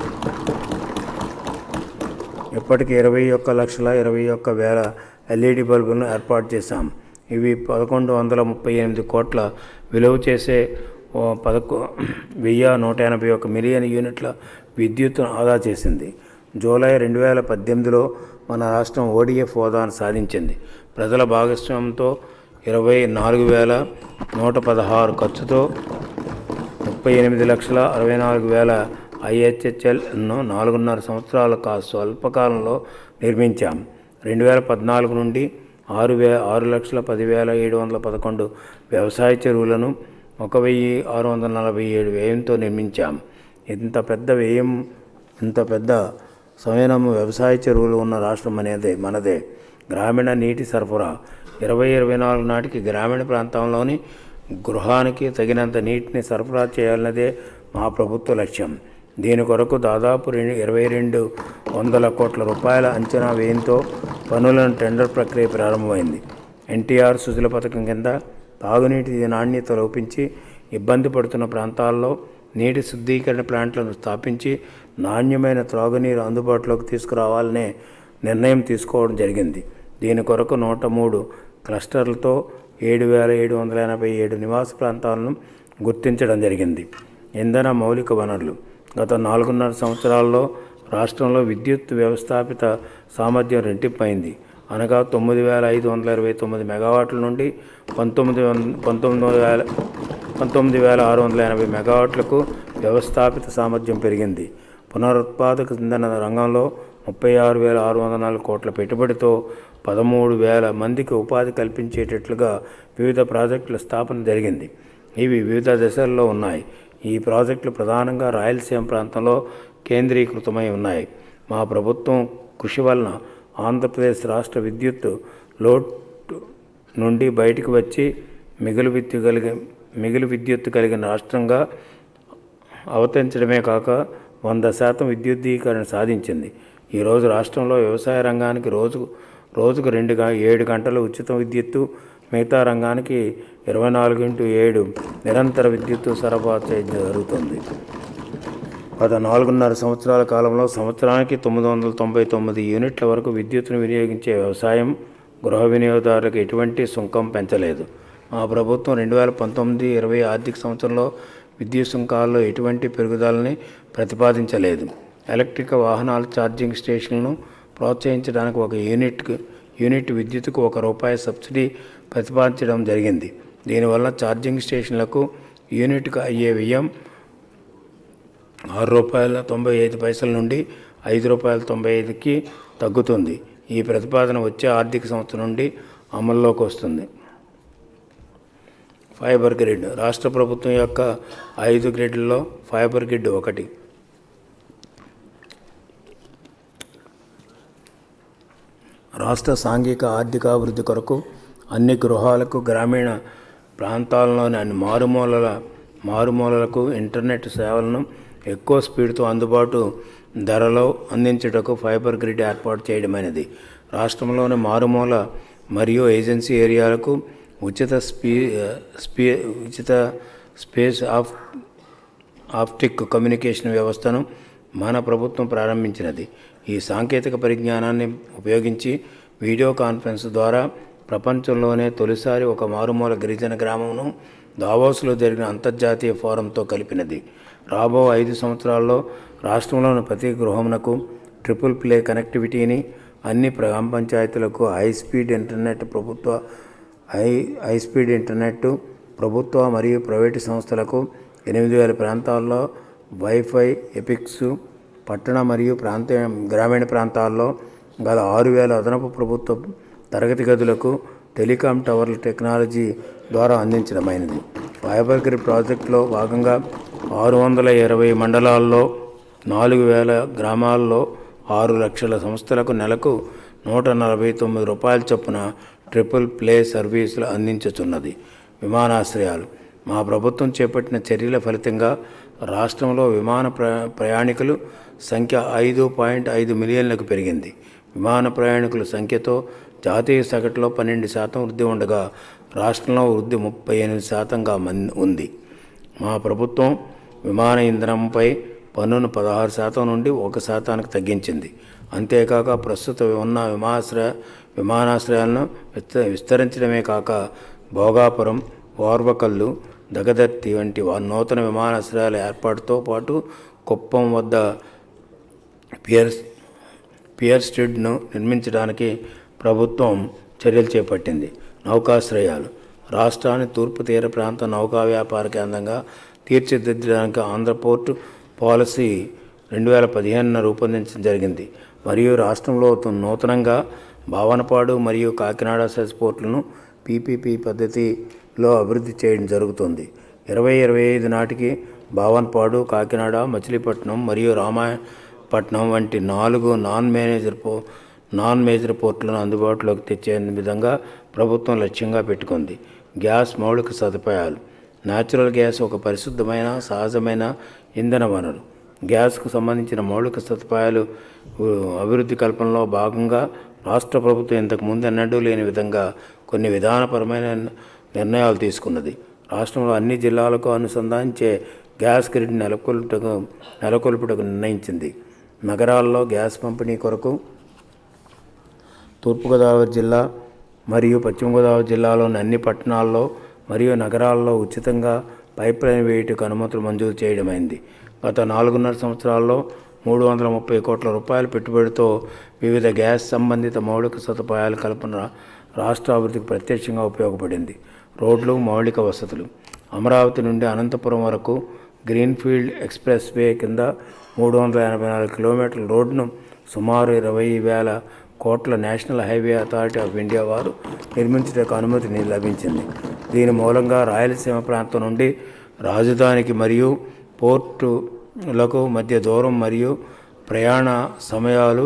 ఇప్పటికి ఇరవై ఒక్క లక్షల ఇరవై ఒక్క వేల ఎల్ఈడి బల్బులను ఏర్పాటు చేశాం ఇవి పదకొండు వందల ముప్పై ఎనిమిది కోట్ల విలువ చేసే ఓ పదకొ వెయ్యి నూట ఎనభై ఒక మిలియన్ యూనిట్ల విద్యుత్తును ఆదా చేసింది జూలై రెండు వేల పద్దెనిమిదిలో మన రాష్ట్రం ఓడిఎఫ్ హోదాను సాధించింది ప్రజల భాగస్వామ్యంతో ఇరవై నాలుగు వేల నూట పదహారు ఖర్చుతో ముప్పై ఎనిమిది లక్షల అరవై నాలుగు వేల ఐహెచ్హెచ్ఎల్ను నాలుగున్నర సంవత్సరాల కా స్వల్పకాలంలో నిర్మించాం రెండు వేల పద్నాలుగు నుండి ఆరు వే ఆరు లక్షల పదివేల ఏడు వందల పదకొండు వ్యవసాయ చెరువులను ఒక వెయ్యి ఆరు వందల నలభై ఏడు వ్యయంతో నిర్మించాం ఇంత పెద్ద వ్యయం ఇంత పెద్ద సమయనము వ్యవసాయ చెరువులు ఉన్న రాష్ట్రం అనేదే మనదే గ్రామీణ నీటి సరఫరా ఇరవై ఇరవై నాలుగు నాటికి గ్రామీణ ప్రాంతంలోని గృహానికి తగినంత నీటిని సరఫరా చేయాలన్నదే మా ప్రభుత్వ లక్ష్యం దీని కొరకు దాదాపు రెండు ఇరవై రెండు వందల కోట్ల రూపాయల అంచనా వ్యయంతో పనులను టెండర్ ప్రక్రియ ప్రారంభమైంది ఎన్టీఆర్ సుజల పథకం కింద తాగునీటి నాణ్యత లోపించి ఇబ్బంది పడుతున్న ప్రాంతాల్లో నీటి శుద్ధీకరణ ప్లాంట్లను స్థాపించి నాణ్యమైన త్రాగునీరు అందుబాటులోకి తీసుకురావాలనే నిర్ణయం తీసుకోవడం జరిగింది దీని కొరకు నూట మూడు క్లస్టర్లతో ఏడు వేల ఏడు వందల ఎనభై ఏడు నివాస ప్రాంతాలను గుర్తించడం జరిగింది ఇంధన మౌలిక వనరులు గత నాలుగున్నర సంవత్సరాల్లో రాష్ట్రంలో విద్యుత్ వ్యవస్థాపిత సామర్థ్యం రెట్టింపైంది అనగా తొమ్మిది వేల ఐదు వందల ఇరవై తొమ్మిది మెగావాట్ల నుండి పంతొమ్మిది వంద పంతొమ్మిది వేల పంతొమ్మిది వేల ఆరు వందల ఎనభై మెగావాట్లకు వ్యవస్థాపిత సామర్థ్యం పెరిగింది పునరుత్పాదక ఇంధన రంగంలో ముప్పై ఆరు వేల ఆరు వందల నాలుగు కోట్ల పెట్టుబడితో పదమూడు వేల మందికి ఉపాధి కల్పించేటట్లుగా వివిధ ప్రాజెక్టుల స్థాపన జరిగింది ఇవి వివిధ దశల్లో ఉన్నాయి ఈ ప్రాజెక్టులు ప్రధానంగా రాయలసీమ ప్రాంతంలో కేంద్రీకృతమై ఉన్నాయి మా ప్రభుత్వం కృషి వలన ఆంధ్రప్రదేశ్ రాష్ట్ర విద్యుత్ లోడ్ నుండి బయటకు వచ్చి మిగులు విద్యుత్ కలిగి మిగులు విద్యుత్ కలిగిన రాష్ట్రంగా అవతరించడమే కాక వంద శాతం విద్యుద్దీకరణ సాధించింది ఈరోజు రాష్ట్రంలో వ్యవసాయ రంగానికి రోజు రోజుకు రెండు గ ఏడు గంటల ఉచిత విద్యుత్తు మిగతా రంగానికి ఇరవై నాలుగు ఇంటూ ఏడు నిరంతర విద్యుత్తు సరఫరా చేయడం జరుగుతుంది గత నాలుగున్నర సంవత్సరాల కాలంలో సంవత్సరానికి తొమ్మిది వందల తొంభై తొమ్మిది యూనిట్ల వరకు విద్యుత్తును వినియోగించే వ్యవసాయం గృహ వినియోగదారులకు ఎటువంటి సుంకం పెంచలేదు మా ప్రభుత్వం రెండు వేల పంతొమ్మిది ఇరవై ఆర్థిక సంవత్సరంలో విద్యుత్ సుంకాల్లో ఎటువంటి పెరుగుదలని ప్రతిపాదించలేదు ఎలక్ట్రిక్ వాహనాల ఛార్జింగ్ స్టేషన్లను ప్రోత్సహించడానికి ఒక యూనిట్కు యూనిట్ విద్యుత్తుకు ఒక రూపాయి సబ్సిడీ ప్రతిపాదించడం జరిగింది దీనివల్ల ఛార్జింగ్ స్టేషన్లకు యూనిట్కు అయ్యే వ్యయం ఆరు రూపాయల తొంభై ఐదు పైసల నుండి ఐదు రూపాయల తొంభై ఐదుకి తగ్గుతుంది ఈ ప్రతిపాదన వచ్చే ఆర్థిక సంవత్సరం నుండి అమల్లోకి వస్తుంది ఫైబర్ గ్రిడ్ రాష్ట్ర ప్రభుత్వం యొక్క ఐదు గ్రిడ్లలో ఫైబర్ గ్రిడ్ ఒకటి రాష్ట్ర సాంఘిక ఆర్థికాభివృద్ధి కొరకు అన్ని గృహాలకు గ్రామీణ ప్రాంతాల్లోని అన్ని మారుమూలల మారుమూలలకు ఇంటర్నెట్ సేవలను ఎక్కువ స్పీడ్తో అందుబాటు ధరలో అందించుటకు ఫైబర్ గ్రిడ్ ఏర్పాటు చేయడమైనది రాష్ట్రంలోని మారుమూల మరియు ఏజెన్సీ ఏరియాలకు ఉచిత స్పీ స్పీ ఉచిత స్పేస్ ఆఫ్ ఆప్టిక్ కమ్యూనికేషన్ వ్యవస్థను మన ప్రభుత్వం ప్రారంభించినది ఈ సాంకేతిక పరిజ్ఞానాన్ని ఉపయోగించి వీడియో కాన్ఫరెన్స్ ద్వారా ప్రపంచంలోనే తొలిసారి ఒక మారుమూల గిరిజన గ్రామంను దావోస్లో జరిగిన అంతర్జాతీయ ఫోరంతో కలిపినది రాబో ఐదు సంవత్సరాల్లో రాష్ట్రంలోని ప్రతి గృహమునకు ట్రిపుల్ ప్లే కనెక్టివిటీని అన్ని గ్రామ పంచాయతీలకు హై స్పీడ్ ఇంటర్నెట్ ప్రభుత్వ హై హై స్పీడ్ ఇంటర్నెట్ ప్రభుత్వ మరియు ప్రైవేటు సంస్థలకు ఎనిమిది వేల ప్రాంతాల్లో వైఫై ఎపిక్స్ పట్టణ మరియు ప్రాంతీయ గ్రామీణ ప్రాంతాల్లో గల ఆరు వేల అదనపు ప్రభుత్వ తరగతి గదులకు టెలికాం టవర్ల టెక్నాలజీ ద్వారా అందించడమైనది ఫైబర్ గ్రిడ్ ప్రాజెక్టులో భాగంగా ఆరు వందల ఇరవై మండలాల్లో నాలుగు వేల గ్రామాల్లో ఆరు లక్షల సంస్థలకు నెలకు నూట నలభై తొమ్మిది రూపాయల చొప్పున ట్రిపుల్ ప్లే సర్వీసులు అందించుతున్నది విమానాశ్రయాలు మా ప్రభుత్వం చేపట్టిన చర్యల ఫలితంగా రాష్ట్రంలో విమాన ప్ర ప్రయాణికులు సంఖ్య ఐదు పాయింట్ ఐదు మిలియన్లకు పెరిగింది విమాన ప్రయాణికుల సంఖ్యతో జాతీయ సగటులో పన్నెండు శాతం వృద్ధి ఉండగా రాష్ట్రంలో వృద్ధి ముప్పై ఎనిమిది శాతంగా మన్ ఉంది మా ప్రభుత్వం విమాన ఇంధనంపై పన్నును పదహారు శాతం నుండి ఒక శాతానికి తగ్గించింది అంతేకాక ప్రస్తుత ఉన్న విమానాశ్రయ విమానాశ్రయాలను విస్త విస్తరించడమే కాక భోగాపురం ఓర్వకల్లు దగదర్తి వంటి వా- నూతన విమానాశ్రయాల ఏర్పాటుతో పాటు కుప్పం వద్ద పియర్స్ పియర్ స్ట్రీట్ను నిర్మించడానికి ప్రభుత్వం చర్యలు చేపట్టింది నౌకాశ్రయాలు రాష్ట్రాన్ని తూర్పు తీర ప్రాంత నౌకా వ్యాపార కేంద్రంగా తీర్చిదిద్దడానికి ఆంధ్రపోర్ట్ పాలసీ రెండు వేల పదిహేనున రూపొందించడం జరిగింది మరియు రాష్ట్రంలో తు- నూతనంగా భావనపాడు మరియు కాకినాడ సెస్ పోర్టులను పీపీపీ పద్ధతిలో అభివృద్ధి చేయడం జరుగుతుంది ఇరవై ఇరవై ఐదు నాటికి భావన్పాడు కాకినాడ మచిలీపట్నం మరియు రామాయపట్నం వంటి నాలుగు నాన్ మేనేజర్ పో నాన్ మేజర్ పోర్టులను అందుబాటులోకి తెచ్చే విధంగా ప్రభుత్వం లక్ష్యంగా పెట్టుకుంది గ్యాస్ మౌలిక సదుపాయాలు న్యాచురల్ గ్యాస్ ఒక పరిశుద్ధమైన సహజమైన ఇంధన వనరు గ్యాస్కు సంబంధించిన మౌలిక సదుపాయాలు ఉ, అభివృద్ధి కల్పనలో భాగంగా రాష్ట్ర ప్రభుత్వం ఇంతకు ముందు ఎన్నడూ లేని విధంగా కొన్ని విధానపరమైన నిర్ణయాలు తీసుకున్నది రాష్ట్రంలో అన్ని జిల్లాలకు అనుసంధానించే గ్యాస్ గ్రిడ్ నెలకొల్పుటకు నెలకొల్పుటకు నిర్ణయించింది నగరాల్లో గ్యాస్ పంపిణీ కొరకు తూర్పుగోదావరి జిల్లా మరియు పశ్చిమ గోదావరి జిల్లాలోని అన్ని పట్టణాల్లో మరియు నగరాల్లో ఉచితంగా పైప్ లైన్ వేయుటకు అనుమతులు మంజూరు చేయడమైంది గత నాలుగున్నర సంవత్సరాల్లో మూడు వందల ముప్పై కోట్ల రూపాయల పెట్టుబడితో వివిధ గ్యాస్ సంబంధిత మౌలిక సదుపాయాల కల్పన రాష్ట్ర అభివృద్ధికి ప్రత్యక్షంగా ఉపయోగపడింది రోడ్లు మౌలిక వసతులు అమరావతి నుండి అనంతపురం వరకు గ్రీన్ఫీల్డ్ ఎక్స్ప్రెస్ వే కింద మూడు వందల ఎనభై నాలుగు కిలోమీటర్ల రోడ్డును సుమారు ఇరవై వేల కోట్ల National Highway Authority of India వారు నిర్మించడానికి అనుమతిని లభించింది దీని మూలంగా రాయలసీమ ప్రాంతం నుండి రాజధానికి మరియు పోర్టులకు మధ్య దూరం మరియు ప్రయాణ సమయాలు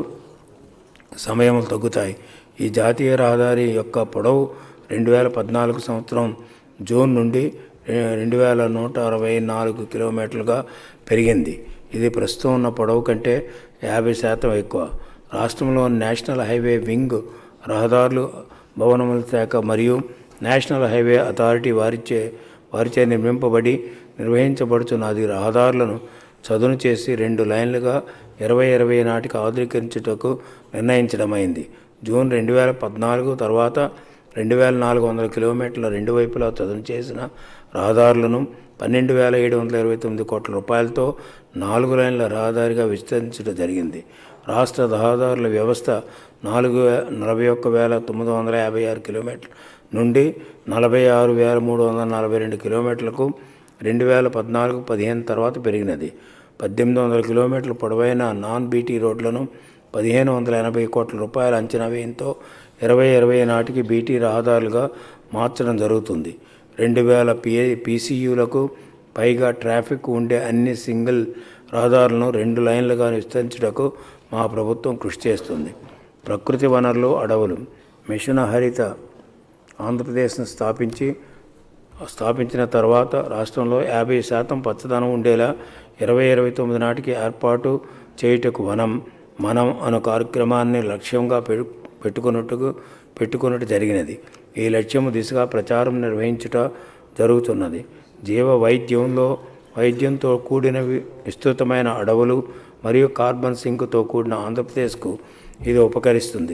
సమయములు తగ్గుతాయి ఈ జాతీయ రహదారి యొక్క పొడవు రెండు వేల పద్నాలుగు సంవత్సరం జూన్ నుండి రె- రెండు వేల నూట అరవై నాలుగు కిలోమీటర్లుగా పెరిగింది ఇది ప్రస్తుతం ఉన్న పొడవు కంటే యాభై శాతం ఎక్కువ రాష్ట్రంలో నేషనల్ హైవే వింగ్ రహదారులు భవనముల శాఖ మరియు నేషనల్ హైవే అథారిటీ వారిచే వారిచే నిర్మింపబడి నిర్వహించబడుతున్నది రహదారులను చదును చేసి రెండు లైన్లుగా ఇరవై ఇరవై నాటికి ఆధునీకరించుటకు నిర్ణయించడమైంది జూన్ రెండు వేల పద్నాలుగు తర్వాత రెండు వేల నాలుగు వందల కిలోమీటర్ల రెండు వైపులా చదును చేసిన రహదారులను పన్నెండు వేల ఏడు వందల ఇరవై తొమ్మిది కోట్ల రూపాయలతో నాలుగు లైన్ల రహదారిగా విస్తరించడం జరిగింది రాష్ట్ర రహదారుల వ్యవస్థ నాలుగు వే- నలభై ఒక్క వేల తొమ్మిది వందల యాభై ఆరు కిలోమీటర్ల నుండి నలభై ఆరు వేల మూడు వందల నలభై రెండు కిలోమీటర్లకు రెండు వేల పద్నాలుగు పదిహేను తర్వాత పెరిగినది పద్దెనిమిది వందల కిలోమీటర్ల పొడవైన నాన్ బీటీ రోడ్లను పదిహేను వందల ఎనభై కోట్ల రూపాయల అంచనా వ్యయంతో ఇరవై ఇరవై నాటికి బీటీ రహదారులుగా మార్చడం జరుగుతుంది రెండు వేల పిఏ పీసీయూలకు పైగా ట్రాఫిక్ ఉండే అన్ని సింగిల్ రహదారులను రెండు లైన్లుగా విస్తరించుటకు మా ప్రభుత్వం కృషి చేస్తుంది ప్రకృతి వనరులు అడవులు మిషన్ హరిత ఆంధ్రప్రదేశ్ను స్థాపించి స్థాపించిన తర్వాత రాష్ట్రంలో యాభై శాతం పచ్చదనం ఉండేలా ఇరవై ఇరవై తొమ్మిది నాటికి ఏర్పాటు చేయుటకు వనం మనం అను కార్యక్రమాన్ని లక్ష్యంగా పెట్టు పెట్టుకున్నట్టుకు పెట్టుకున్నట్టు జరిగినది ఈ లక్ష్యము దిశగా ప్రచారం నిర్వహించుట జరుగుతున్నది జీవ వైద్యంలో వైద్యంతో కూడిన వి- విస్తృతమైన అడవులు మరియు కార్బన్ సింక్తో కూడిన ఆంధ్రప్రదేశ్కు ఇది ఉపకరిస్తుంది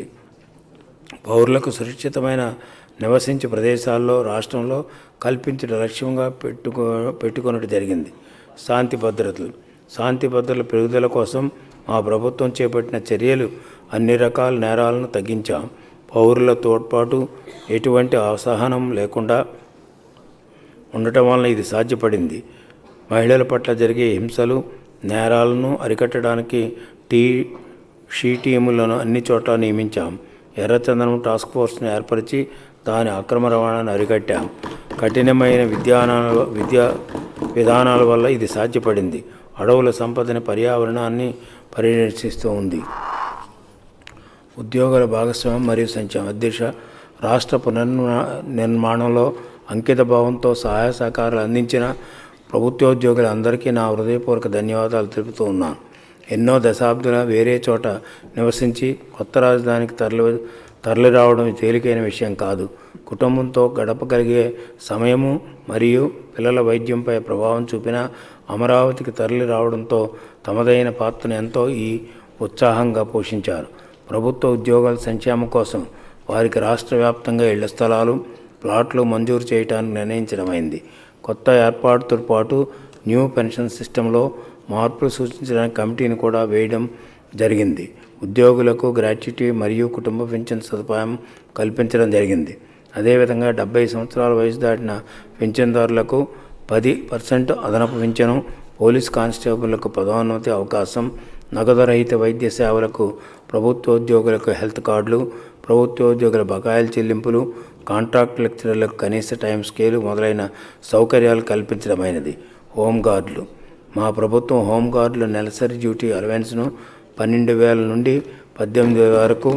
పౌరులకు సురక్షితమైన నివసించే ప్రదేశాల్లో రాష్ట్రంలో కల్పించడం లక్ష్యంగా పెట్టుకో పెట్టుకున్నట్టు జరిగింది శాంతి భద్రతలు శాంతి భద్రతల పెరుగుదల కోసం మా ప్రభుత్వం చేపట్టిన చర్యలు అన్ని రకాల నేరాలను తగ్గించాం పౌరుల తోడ్పాటు ఎటువంటి అసహనం లేకుండా ఉండటం వలన ఇది సాధ్యపడింది మహిళల పట్ల జరిగే హింసలు నేరాలను అరికట్టడానికి టీ షీ టీములను అన్ని చోట్ల నియమించాం ఎర్రచందనం టాస్క్ ఫోర్స్ను ఏర్పరిచి దాని అక్రమ రవాణాను అరికట్టాం కఠినమైన విద్యానాల విద్యా విధానాల వల్ల ఇది సాధ్యపడింది అడవుల సంపదని పర్యావరణాన్ని పరిరక్షిస్తూ ఉంది ఉద్యోగుల భాగస్వామ్యం మరియు సంక్షేమం అధ్యక్ష రాష్ట్ర పునర్నిర్మా నిర్మాణంలో అంకిత భావంతో సహాయ సహకారాలు అందించిన ప్రభుత్వోద్యోగులందరికీ నా హృదయపూర్వక ధన్యవాదాలు తెలుపుతూ ఉన్నాను ఎన్నో దశాబ్దాల వేరే చోట నివసించి కొత్త రాజధానికి తరలి తరలి రావడం తేలికైన విషయం కాదు కుటుంబంతో గడపగలిగే సమయము మరియు పిల్లల వైద్యంపై ప్రభావం చూపిన అమరావతికి తరలి రావడంతో తమదైన పాత్రను ఎంతో ఈ ఉత్సాహంగా పోషించారు ప్రభుత్వ ఉద్యోగాల సంక్షేమం కోసం వారికి రాష్ట్ర వ్యాప్తంగా ఇళ్ల స్థలాలు ప్లాట్లు మంజూరు చేయడానికి నిర్ణయించడమైంది కొత్త ఏర్పాటుతో పాటు న్యూ పెన్షన్ సిస్టంలో మార్పులు సూచించడానికి కమిటీని కూడా వేయడం జరిగింది ఉద్యోగులకు గ్రాట్యుటీ మరియు కుటుంబ పెన్షన్ సదుపాయం కల్పించడం జరిగింది అదేవిధంగా డెబ్బై సంవత్సరాల వయసు దాటిన పింఛన్దారులకు పది పర్సెంట్ అదనపు పింఛను పోలీస్ కానిస్టేబుళ్లకు పదోన్నతి అవకాశం నగదు రహిత వైద్య సేవలకు ప్రభుత్వోద్యోగులకు హెల్త్ కార్డులు ప్రభుత్వోద్యోగుల బకాయిల చెల్లింపులు కాంట్రాక్ట్ లెక్చరర్లకు కనీస టైం స్కేలు మొదలైన సౌకర్యాలు కల్పించడమైనది హోంగార్డులు మా ప్రభుత్వం హోంగార్డుల నెలసరి డ్యూటీ అలవెన్స్ను పన్నెండు వేల నుండి పద్దెనిమిది వేల వరకు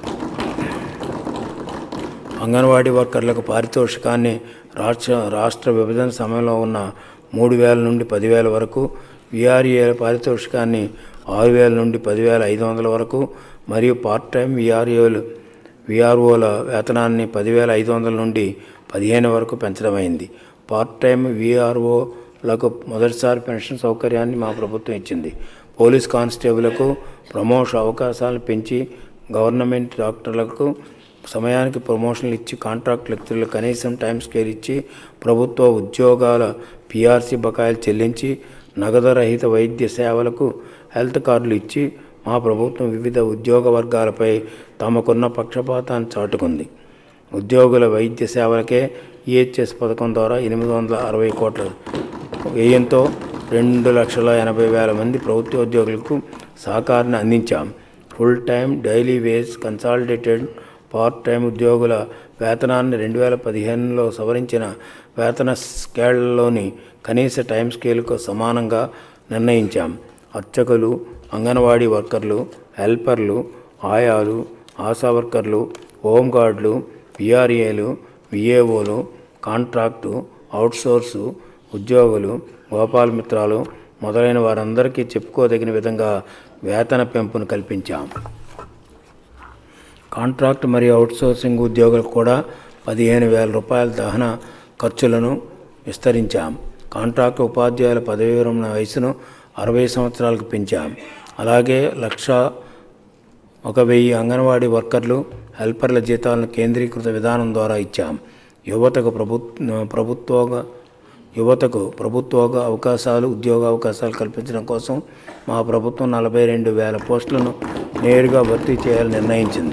అంగన్వాడీ వర్కర్లకు పారితోషికాన్ని రాష్ట్ర రాష్ట్ర విభజన సమయంలో ఉన్న మూడు వేల నుండి పదివేల వరకు విఆర్ఏల పారితోషికాన్ని ఆరు వేల నుండి పదివేల ఐదు వందల వరకు మరియు పార్ట్ టైం విఆర్ఏలు విఆర్ఓల వేతనాన్ని పదివేల ఐదు వందల నుండి పదిహేను వరకు పెంచడమైంది పార్ట్ టైం విఆర్ఓలకు మొదటిసారి పెన్షన్ సౌకర్యాన్ని మా ప్రభుత్వం ఇచ్చింది పోలీస్ కానిస్టేబుల్కు ప్రమోషన్ అవకాశాలను పెంచి గవర్నమెంట్ డాక్టర్లకు సమయానికి ప్రమోషన్లు ఇచ్చి కాంట్రాక్ట్ లెక్చర్లు కనీసం టైం స్కేల్ ఇచ్చి ప్రభుత్వ ఉద్యోగాల పిఆర్సీ బకాయిలు చెల్లించి నగదు రహిత వైద్య సేవలకు హెల్త్ కార్డులు ఇచ్చి మా ప్రభుత్వం వివిధ ఉద్యోగ వర్గాలపై తమకున్న పక్షపాతాన్ని చాటుకుంది ఉద్యోగుల వైద్య సేవలకే ఈహెచ్ఎస్ పథకం ద్వారా ఎనిమిది వందల అరవై కోట్ల వ్యయంతో రెండు లక్షల ఎనభై వేల మంది ప్రభుత్వోద్యోగులకు సహకారాన్ని అందించాం full time daily wage consolidated part time ఉద్యోగుల వేతనాన్ని రెండు వేల పదిహేనులో సవరించిన వేతన స్కేళ్లలోని కనీస టైం స్కేల్కు సమానంగా నిర్ణయించాం అర్చకులు అంగన్వాడీ వర్కర్లు హెల్పర్లు ఆయాలు ఆశా వర్కర్లు హోంగార్డులు విఆర్ఏలు విఏఓలు కాంట్రాక్టు అవుట్సోర్సు ఉద్యోగులు గోపాల మిత్రాలు మొదలైన వారందరికీ చెప్పుకోదగిన విధంగా వేతన పెంపును కల్పించాం కాంట్రాక్ట్ మరియు అవుట్సోర్సింగ్ ఉద్యోగులకు కూడా పదిహేను వేల రూపాయల దహన ఖర్చులను విస్తరించాం కాంట్రాక్ట్ ఉపాధ్యాయుల పదవీ విరమణ వయసును అరవై సంవత్సరాలకు పెంచాం అలాగే లక్ష ఒక వెయ్యి అంగన్వాడీ వర్కర్లు హెల్పర్ల జీతాలను కేంద్రీకృత విధానం ద్వారా ఇచ్చాం యువతకు ప్రభుత్వ ప్రభుత్వ యువతకు ప్రభుత్వ అవకాశాలు ఉద్యోగ అవకాశాలు కల్పించడం కోసం మా ప్రభుత్వం నలభై రెండు వేల పోస్టులను నేరుగా భర్తీ చేయాలని నిర్ణయించింది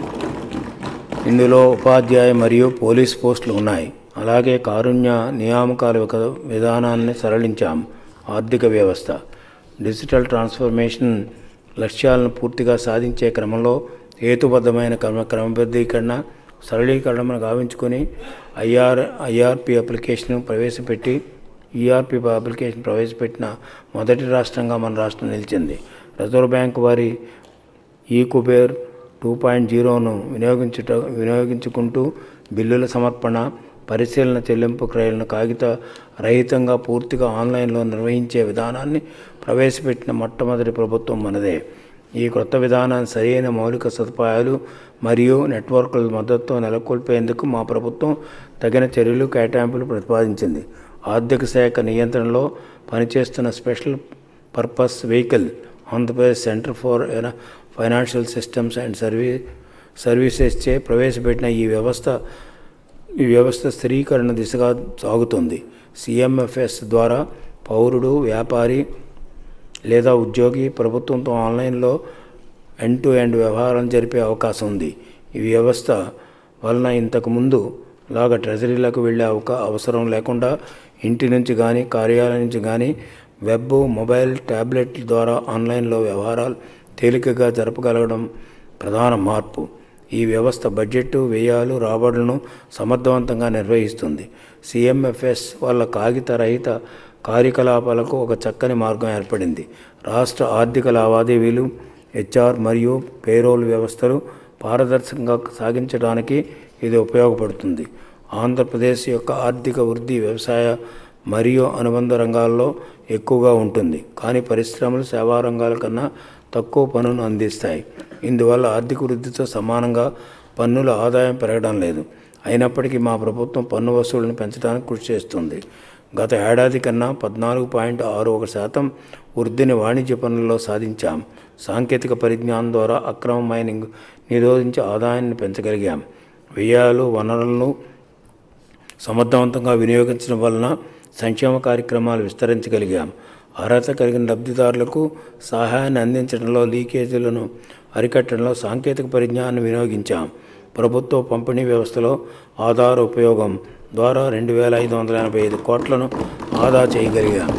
ఇందులో ఉపాధ్యాయ మరియు పోలీస్ పోస్టులు ఉన్నాయి అలాగే కారుణ్య నియామకాల విక విధానాన్ని సరళించాం ఆర్థిక వ్యవస్థ డిజిటల్ ట్రాన్స్ఫర్మేషన్ లక్ష్యాలను పూర్తిగా సాధించే క్రమంలో హేతుబద్ధమైన క్రమ క్రమబద్ధీకరణ సరళీకరణను గావించుకొని ఐఆర్ ఐఆర్పి అప్లికేషన్ ప్రవేశపెట్టి ఈఆర్పి అప్లికేషన్ ప్రవేశపెట్టిన మొదటి రాష్ట్రంగా మన రాష్ట్రం నిలిచింది రిజర్వ్ బ్యాంక్ వారి ఈ కుబేర్ టూ పాయింట్ జీరోను వినియోగించుట వినియోగించుకుంటూ బిల్లుల సమర్పణ పరిశీలన చెల్లింపు క్రయాలను కాగిత రహితంగా పూర్తిగా ఆన్లైన్లో నిర్వహించే విధానాన్ని ప్రవేశపెట్టిన మొట్టమొదటి ప్రభుత్వం మనదే ఈ కొత్త విధానాన్ని సరైన మౌలిక సదుపాయాలు మరియు నెట్వర్క్ల మద్దతుతో నెలకొల్పేందుకు మా ప్రభుత్వం తగిన చర్యలు కేటాయింపులు ప్రతిపాదించింది ఆర్థిక శాఖ నియంత్రణలో పనిచేస్తున్న special purpose vehicle Andhra Pradesh Centre for Financial Systems and సర్వీ సర్వీసెస్చే ప్రవేశపెట్టిన ఈ వ్యవస్థ ఈ వ్యవస్థ స్థిరీకరణ దిశగా సాగుతుంది సిఎంఎఫ్ఎస్ ద్వారా పౌరుడు వ్యాపారి లేదా ఉద్యోగి ప్రభుత్వంతో ఆన్లైన్లో ఎండ్ టు ఎండ్ వ్యవహారం జరిపే అవకాశం ఉంది ఈ వ్యవస్థ వలన ఇంతకుముందు లాగా ట్రెజరీలకు వెళ్ళే అవక అవసరం లేకుండా ఇంటి నుంచి కానీ కార్యాలయం నుంచి కానీ వెబ్ మొబైల్ ట్యాబ్లెట్ల ద్వారా ఆన్లైన్లో వ్యవహారాలు తేలికగా జరపగలగడం ప్రధాన మార్పు ఈ వ్యవస్థ బడ్జెట్ వ్యయాలు రాబడులను సమర్థవంతంగా నిర్వహిస్తుంది సిఎంఎఫ్ఎస్ వల్ల కాగిత రహిత కార్యకలాపాలకు ఒక చక్కని మార్గం ఏర్పడింది రాష్ట్ర ఆర్థిక లావాదేవీలు హెచ్ఆర్ మరియు పేరోల్ వ్యవస్థలు పారదర్శకంగా సాగించడానికి ఇది ఉపయోగపడుతుంది ఆంధ్రప్రదేశ్ యొక్క ఆర్థిక వృద్ధి వ్యవసాయ మరియు అనుబంధ రంగాల్లో ఎక్కువగా ఉంటుంది కానీ పరిశ్రమలు సేవా రంగాల కన్నా తక్కువ పన్నును అందిస్తాయి ఇందువల్ల ఆర్థిక వృద్ధితో సమానంగా పన్నుల ఆదాయం పెరగడం లేదు అయినప్పటికీ మా ప్రభుత్వం పన్ను వసూళ్లను పెంచడానికి కృషి చేస్తుంది గత ఏడాది కన్నా పద్నాలుగు పాయింట్ ఆరు ఒక శాతం వృద్ధిని వాణిజ్య పన్నుల్లో సాధించాం సాంకేతిక పరిజ్ఞానం ద్వారా అక్రమ మైనింగ్ నిరోధించి ఆదాయాన్ని పెంచగలిగాం వ్యయాలు వనరులను సమర్థవంతంగా వినియోగించడం వలన సంక్షేమ కార్యక్రమాలు విస్తరించగలిగాం అర్హత కలిగిన లబ్ధిదారులకు సహాయాన్ని అందించడంలో లీకేజీలను అరికట్టడంలో సాంకేతిక పరిజ్ఞానాన్ని వినియోగించాం ప్రభుత్వ పంపిణీ వ్యవస్థలో ఆధార్ ఉపయోగం ద్వారా రెండు వేల ఐదు వందల ఎనభై ఐదు కోట్లను ఆదా చేయగలిగాం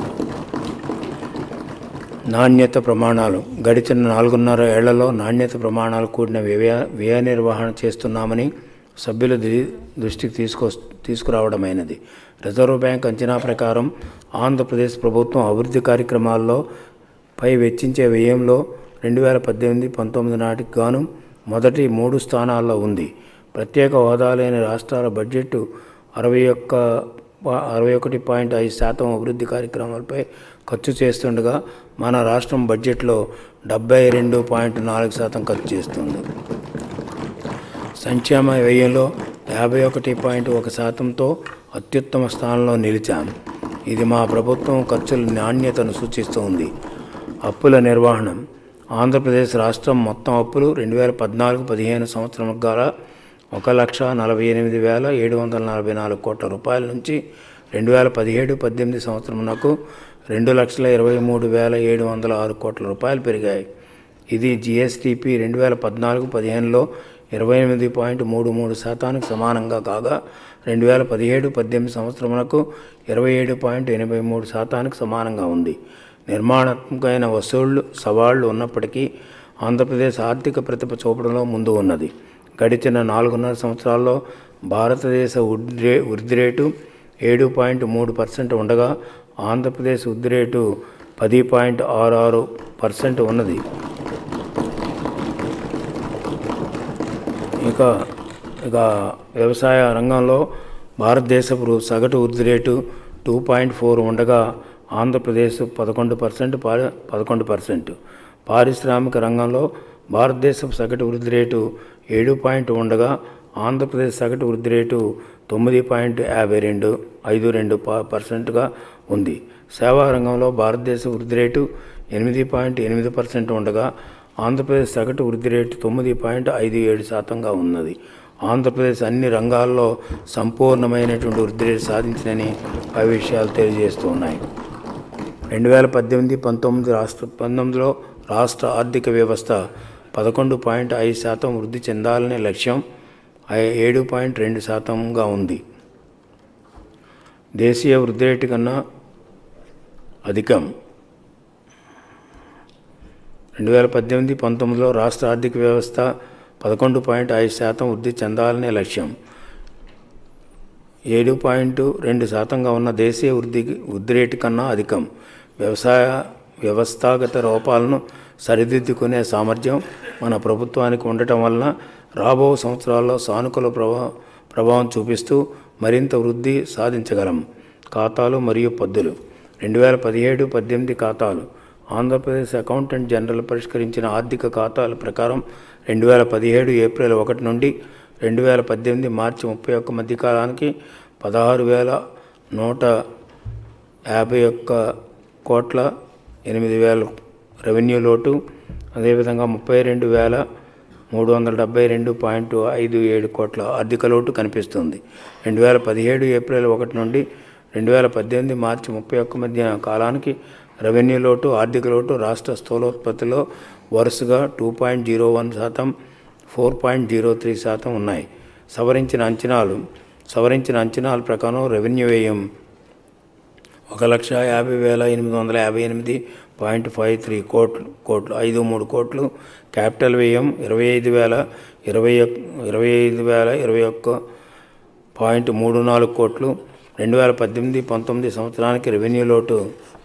నాణ్యత ప్రమాణాలు గడిచిన నాలుగున్నర ఏళ్లలో నాణ్యత ప్రమాణాలు కూడిన వ్యయ వ్యయ నిర్వహణ చేస్తున్నామని సభ్యుల ది- దృష్టికి తీసుకొ తీసుకురావడమైనది రిజర్వ్ బ్యాంక్ అంచనా ప్రకారం ఆంధ్రప్రదేశ్ ప్రభుత్వం అభివృద్ధి కార్యక్రమాల్లో పై వెచ్చించే వ్యయంలో రెండు వేల పద్దెనిమిది పంతొమ్మిది నాటికి గాను మొదటి మూడు స్థానాల్లో ఉంది ప్రత్యేక హోదా లేని రాష్ట్రాల బడ్జెట్ అరవై ఒక్క పా- అరవై ఒకటి పాయింట్ ఐదు శాతం అభివృద్ధి కార్యక్రమాలపై ఖర్చు చేస్తుండగా మన రాష్ట్రం బడ్జెట్లో డెబ్బై రెండు పాయింట్ నాలుగు శాతం ఖర్చు చేస్తుంది సంక్షేమ వ్యయంలో యాభై ఒకటి పాయింట్ ఒక శాతంతో అత్యుత్తమ స్థానంలో నిలిచాం ఇది మా ప్రభుత్వం ఖర్చుల నాణ్యతను సూచిస్తుంది అప్పుల నిర్వహణ ఆంధ్రప్రదేశ్ రాష్ట్రం మొత్తం అప్పులు రెండు వేల పద్నాలుగు పదిహేను సంవత్సరం ద్వారా ఒక లక్ష నలభై ఎనిమిది వేల ఏడు వందల నలభై నాలుగు కోట్ల రూపాయల నుంచి రెండు వేల పదిహేడు పద్దెనిమిది సంవత్సరమునకు రెండు లక్షల ఇరవై మూడు వేల ఏడు వందల ఆరు కోట్ల రూపాయలు పెరిగాయి ఇది జిఎస్టిపి రెండు వేల పద్నాలుగు పదిహేనులో ఇరవై ఎనిమిది పాయింట్ మూడు మూడు శాతానికి సమానంగా కాగా రెండు వేల పదిహేడు పద్దెనిమిది సంవత్సరములకు ఇరవై ఏడు పాయింట్ ఎనభై మూడు శాతానికి సమానంగా ఉంది నిర్మాణాత్మకమైన వసూళ్లు సవాళ్లు ఉన్నప్పటికీ ఆంధ్రప్రదేశ్ ఆర్థిక ప్రతిభ చూపడంలో ముందు ఉన్నది గడిచిన నాలుగున్నర సంవత్సరాల్లో భారతదేశ వృద్ధి రే- వృద్ధి రేటు ఏడు పాయింట్ మూడు పర్సెంట్ ఉండగా ఆంధ్రప్రదేశ్ వృద్ధి రేటు పది పాయింట్ ఆరు ఆరు పర్సెంట్ ఉన్నది ఇక ఇక వ్యవసాయ రంగంలో భారతదేశపు సగటు వృద్ధి రేటు టూ పాయింట్ ఫోర్ ఉండగా ఆంధ్రప్రదేశ్ పదకొండు పర్సెంట్ పదకొండు పర్సెంట్ పారిశ్రామిక రంగంలో భారతదేశపు సగటు వృద్ధి రేటు ఏడు పాయింట్ ఉండగా ఆంధ్రప్రదేశ్ సగటు వృద్ధి రేటు తొమ్మిది పాయింట్ యాభై రెండు ఐదు రెండు ప- పర్సెంట్గా ఉంది సేవా రంగంలో భారతదేశ వృద్ధి రేటు ఎనిమిది పాయింట్ ఎనిమిది పర్సెంట్ ఉండగా ఆంధ్రప్రదేశ్ సగటు వృద్ధి రేటు తొమ్మిది పాయింట్ ఐదు ఏడు శాతంగా ఉన్నది ఆంధ్రప్రదేశ్ అన్ని రంగాల్లో సంపూర్ణమైనటువంటి వృద్ధి రేటు సాధించిందని పై విషయాలు తెలియజేస్తూ ఉన్నాయి రెండు వేల పద్దెనిమిది పంతొమ్మిది రాష్ట్ర పంతొమ్మిదిలో రాష్ట్ర ఆర్థిక వ్యవస్థ పదకొండు పాయింట్ ఐదు శాతం వృద్ధి చెందాలనే లక్ష్యం ఐ- ఏడు పాయింట్ రెండు శాతంగా ఉంది దేశీయ వృద్ధి రేటు కన్నా అధికం రెండు వేల పద్దెనిమిది పంతొమ్మిదిలో రాష్ట్ర ఆర్థిక వ్యవస్థ పదకొండు పాయింట్ ఐదు శాతం వృద్ధి చెందాలనే లక్ష్యం ఏడు పాయింట్ రెండు శాతంగా ఉన్న దేశీయ వృద్ధి వృద్ధి రేటు కన్నా అధికం వ్యవసాయ వ్యవస్థాగత లోపాలను సరిదిద్దుకునే సామర్థ్యం మన ప్రభుత్వానికి ఉండటం వలన రాబో సంవత్సరాల్లో సానుకూల ప్రభా ప్రభావం చూపిస్తూ మరింత వృద్ధి సాధించగలం ఖాతాలు మరియు పద్దులు రెండు వేల పదిహేడు పద్దెనిమిది ఖాతాలు ఆంధ్రప్రదేశ్ అకౌంటెంట్ జనరల్ పరిష్కరించిన ఆర్థిక ఖాతాల ప్రకారం రెండు వేల పదిహేడు ఏప్రిల్ ఒకటి నుండి రెండు వేల పద్దెనిమిది మార్చి ముప్పై ఒక్క మధ్య కాలానికి పదహారు వేల నూట యాభై ఒక్క కోట్ల ఎనిమిది వేల రెవెన్యూ లోటు అదేవిధంగా ముప్పై రెండు వేల మూడు వందల డెబ్బై రెండు పాయింట్ ఐదు ఏడు కోట్ల ఆర్థిక లోటు కనిపిస్తుంది రెండు వేల పదిహేడు ఏప్రిల్ ఒకటి నుండి రెండు వేల పద్దెనిమిది మార్చి ముప్పై ఒక్క మధ్య కాలానికి రెవెన్యూ లోటు ఆర్థిక లోటు రాష్ట్ర స్థూలోత్పత్తిలో వరుసగా టూ పాయింట్ జీరో వన్ శాతం ఫోర్ పాయింట్ జీరో త్రీ శాతం ఉన్నాయి సవరించిన అంచనాలు సవరించిన అంచనాల ప్రకారం రెవెన్యూ వ్యయం ఒక లక్ష యాభై వేల ఎనిమిది వందల యాభై ఎనిమిది పాయింట్ ఫైవ్ త్రీ కోట్లు కోట్లు ఐదు మూడు కోట్లు క్యాపిటల్ వ్యయం ఇరవై ఐదు వేల ఇరవై ఒక్- ఇరవై ఐదు వేల ఇరవై ఒక్క పాయింట్ మూడు నాలుగు కోట్లు రెండు వేల పద్దెనిమిది పంతొమ్మిది సంవత్సరానికి రెవెన్యూ లోటు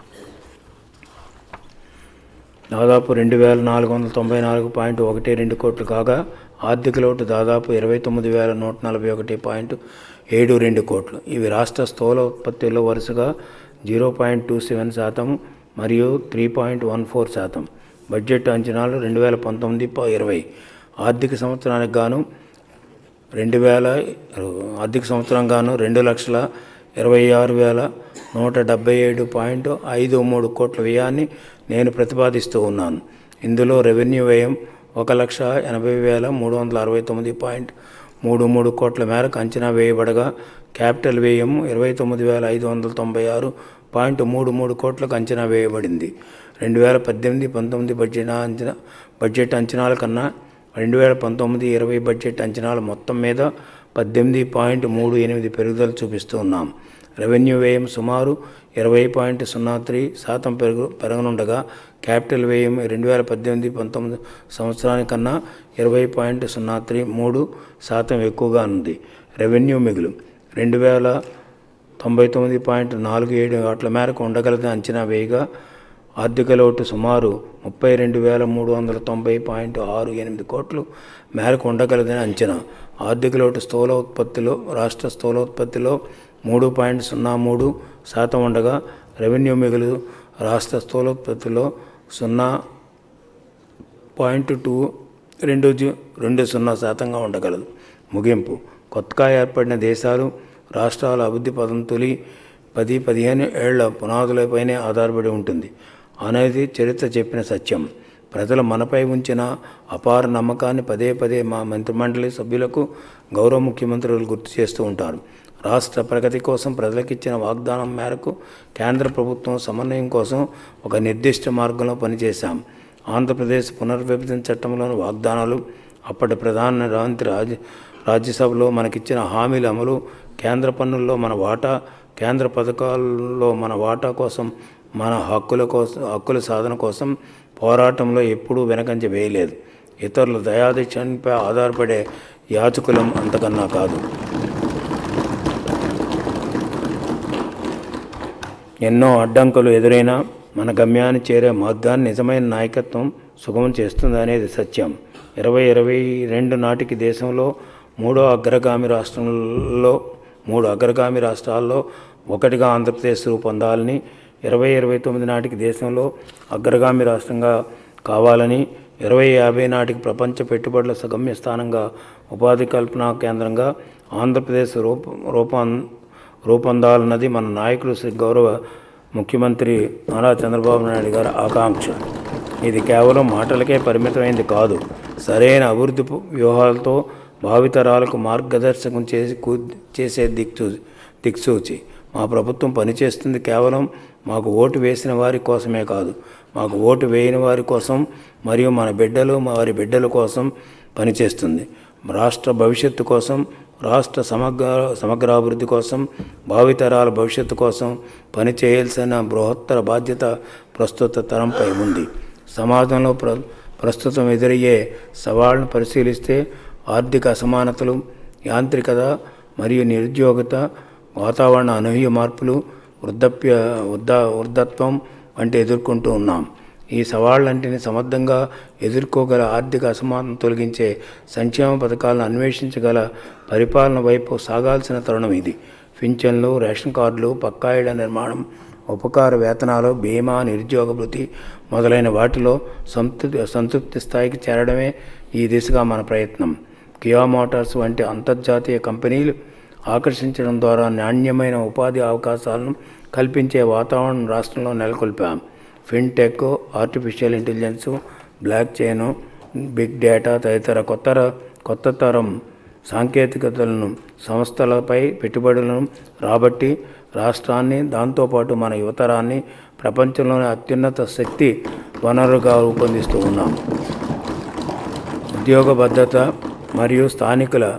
దాదాపు రెండు వేల నాలుగు వందల తొంభై నాలుగు పాయింట్ ఒకటి రెండు కోట్లు కాగా ఆర్థిక లోటు దాదాపు ఇరవై తొమ్మిది వేల నూట నలభై ఒకటి పాయింట్ ఏడు రెండు కోట్లు ఇవి రాష్ట్ర స్థూల ఉత్పత్తిలో వరుసగా జీరో పాయింట్ టూ సెవెన్ శాతం మరియు త్రీ పాయింట్ వన్ ఫోర్ శాతం బడ్జెట్ అంచనాలు రెండు వేల పంతొమ్మిది ప- ఇరవై ఆర్థిక సంవత్సరానికి గాను రెండు వేల ఆర్థిక సంవత్సరం గాను రెండు లక్షల ఇరవై ఆరు వేల నూట డెబ్బై ఏడు పాయింట్ ఐదు మూడు కోట్ల వ్యయాన్ని నేను ప్రతిపాదిస్తూ ఉన్నాను ఇందులో రెవెన్యూ వ్యయం ఒక లక్ష ఎనభై వేల మూడు వందల అరవై తొమ్మిది పాయింట్ మూడు మూడు కోట్ల మేరకు అంచనా వేయబడగా క్యాపిటల్ వ్యయం ఇరవై తొమ్మిది వేల ఐదు వందల తొంభై ఆరు పాయింట్ మూడు మూడు కోట్లకు అంచనా వేయబడింది రెండు వేల పద్దెనిమిది పంతొమ్మిది బడ్జెట్ అంచనా బడ్జెట్ అంచనాల కన్నా రెండు వేల పంతొమ్మిది ఇరవై బడ్జెట్ అంచనాల మొత్తం మీద పద్దెనిమిది పాయింట్ మూడు ఎనిమిది పెరుగుదల చూపిస్తూ ఉన్నాం రెవెన్యూ వ్యయం సుమారు ఇరవై పాయింట్ సున్నా త్రీ శాతం పెరుగు పెరగనుండగా క్యాపిటల్ వ్యయం రెండు వేల పద్దెనిమిది పంతొమ్మిది సంవత్సరానికన్నా ఇరవై పాయింట్ సున్నా త్రీ మూడు శాతం ఎక్కువగా ఉంది రెవెన్యూ మిగులు రెండు వేల తొంభై తొమ్మిది పాయింట్ నాలుగు ఏడు కోట్ల మేరకు ఉండగలదని అంచనా వేయగా ఆర్థిక లోటు సుమారు ముప్పై రెండు వేల మూడు వందల తొంభై పాయింట్ ఆరు ఎనిమిది కోట్లు మేరకు ఉండగలదని అంచనా ఆర్థిక లోటు స్థూల ఉత్పత్తిలో రాష్ట్ర స్థూల ఉత్పత్తిలో మూడు పాయింట్ సున్నా మూడు శాతం ఉండగా రెవెన్యూ మిగులు రాష్ట్ర స్థూల ఉత్పత్తిలో సున్నా పాయింట్ టూ రెండు జు- రెండు సున్నా శాతంగా ఉండగలదు ముగింపు కొత్తగా ఏర్పడిన దేశాలు రాష్ట్రాల అభివృద్ధి పదం తొలి పది పదిహేను ఏళ్ల పునాదులపైనే ఆధారపడి ఉంటుంది అనేది చరిత్ర చెప్పిన సత్యం ప్రజలు మనపై ఉంచిన అపార నమ్మకాన్ని పదే పదే మా మంత్రిమండలి సభ్యులకు గౌరవ ముఖ్యమంత్రులు గుర్తు చేస్తూ ఉంటారు రాష్ట్ర ప్రగతి కోసం ప్రజలకిచ్చిన వాగ్దానం మేరకు కేంద్ర ప్రభుత్వం సమన్వయం కోసం ఒక నిర్దిష్ట మార్గంలో పనిచేశాం ఆంధ్రప్రదేశ్ పునర్విభజన చట్టంలోని వాగ్దానాలు అప్పటి ప్రధాన మంత్రి రాజ్య రాజ్యసభలో మనకిచ్చిన హామీల అమలు కేంద్ర పన్నుల్లో మన వాటా కేంద్ర పథకాల్లో మన వాటా కోసం మన హక్కుల కోసం హక్కుల సాధన కోసం పోరాటంలో ఎప్పుడూ వెనకంజ వేయలేదు ఇతరుల దయాదిక్షణపై ఆధారపడే యాచకులం అంతకన్నా కాదు ఎన్నో అడ్డంకులు ఎదురైనా మన గమ్యాన్ని చేరే మార్గాన్ని నిజమైన నాయకత్వం సుగమం చేస్తుంది అనేది సత్యం ఇరవై ఇరవై రెండు నాటికి దేశంలో మూడో అగ్రగామి రాష్ట్రంలో మూడు అగ్రగామి రాష్ట్రాల్లో ఒకటిగా ఆంధ్రప్రదేశ్ రూపొందాలని ఇరవై ఇరవై తొమ్మిది నాటికి దేశంలో అగ్రగామి రాష్ట్రంగా కావాలని ఇరవై యాభై నాటికి ప్రపంచ పెట్టుబడుల సగమ్య స్థానంగా ఉపాధి కల్పనా కేంద్రంగా ఆంధ్రప్రదేశ్ రూప రూపం రూపొందాలన్నది మన నాయకులు శ్రీ గౌరవ ముఖ్యమంత్రి నారా చంద్రబాబు నాయుడు గారి ఆకాంక్ష ఇది కేవలం మాటలకే పరిమితమైంది కాదు సరైన అభివృద్ధి పు- వ్యూహాలతో భావితరాలకు మార్గదర్శకం చేసి కూ- చేసే దిక్చూ దిక్సూచి మా ప్రభుత్వం పనిచేస్తుంది కేవలం మాకు ఓటు వేసిన వారి కోసమే కాదు మాకు ఓటు వేయని వారి కోసం మరియు మన బిడ్డలు వారి బిడ్డల కోసం పనిచేస్తుంది రాష్ట్ర భవిష్యత్తు కోసం రాష్ట్ర సమగ్ర సమగ్రాభివృద్ధి కోసం భావితరాల భవిష్యత్తు కోసం పనిచేయాల్సిన బృహత్తర బాధ్యత ప్రస్తుత తరంపై ఉంది సమాజంలో ప్ర ప్రస్తుతం ఎదురయ్యే సవాళ్ళను పరిశీలిస్తే ఆర్థిక అసమానతలు యాంత్రికత మరియు నిరుద్యోగత వాతావరణ అనూహ్య మార్పులు వృద్ధాప్య వృద్ధ వృద్ధత్వం వంటి ఎదుర్కొంటూ ఉన్నాం ఈ సవాళ్ళంటిని సమర్థంగా ఎదుర్కోగల ఆర్థిక అసమానం తొలగించే సంక్షేమ పథకాలను అన్వేషించగల పరిపాలన వైపు సాగాల్సిన తరుణం ఇది పింఛన్లు రేషన్ కార్డులు పక్కాయిడ నిర్మాణం ఉపకార వేతనాలు బీమా నిరుద్యోగ భృతి మొదలైన వాటిలో సంతృప్తి సంతృప్తి స్థాయికి చేరడమే ఈ దిశగా మన ప్రయత్నం కియా మోటార్స్ వంటి అంతర్జాతీయ కంపెనీలు ఆకర్షించడం ద్వారా నాణ్యమైన ఉపాధి అవకాశాలను కల్పించే వాతావరణం రాష్ట్రంలో నెలకొల్పాం fintech artificial intelligence block chain big data తదితర కొత్త ర- కొత్త తరం సాంకేతికతలను సంస్థలపై పెట్టుబడులను రాబట్టి రాష్ట్రాన్ని దాంతోపాటు మన యువతరాన్ని ప్రపంచంలోని అత్యున్నత శక్తి వనరుగా రూపొందిస్తూ ఉన్నాం ఉద్యోగ భద్రత మరియు స్థానికుల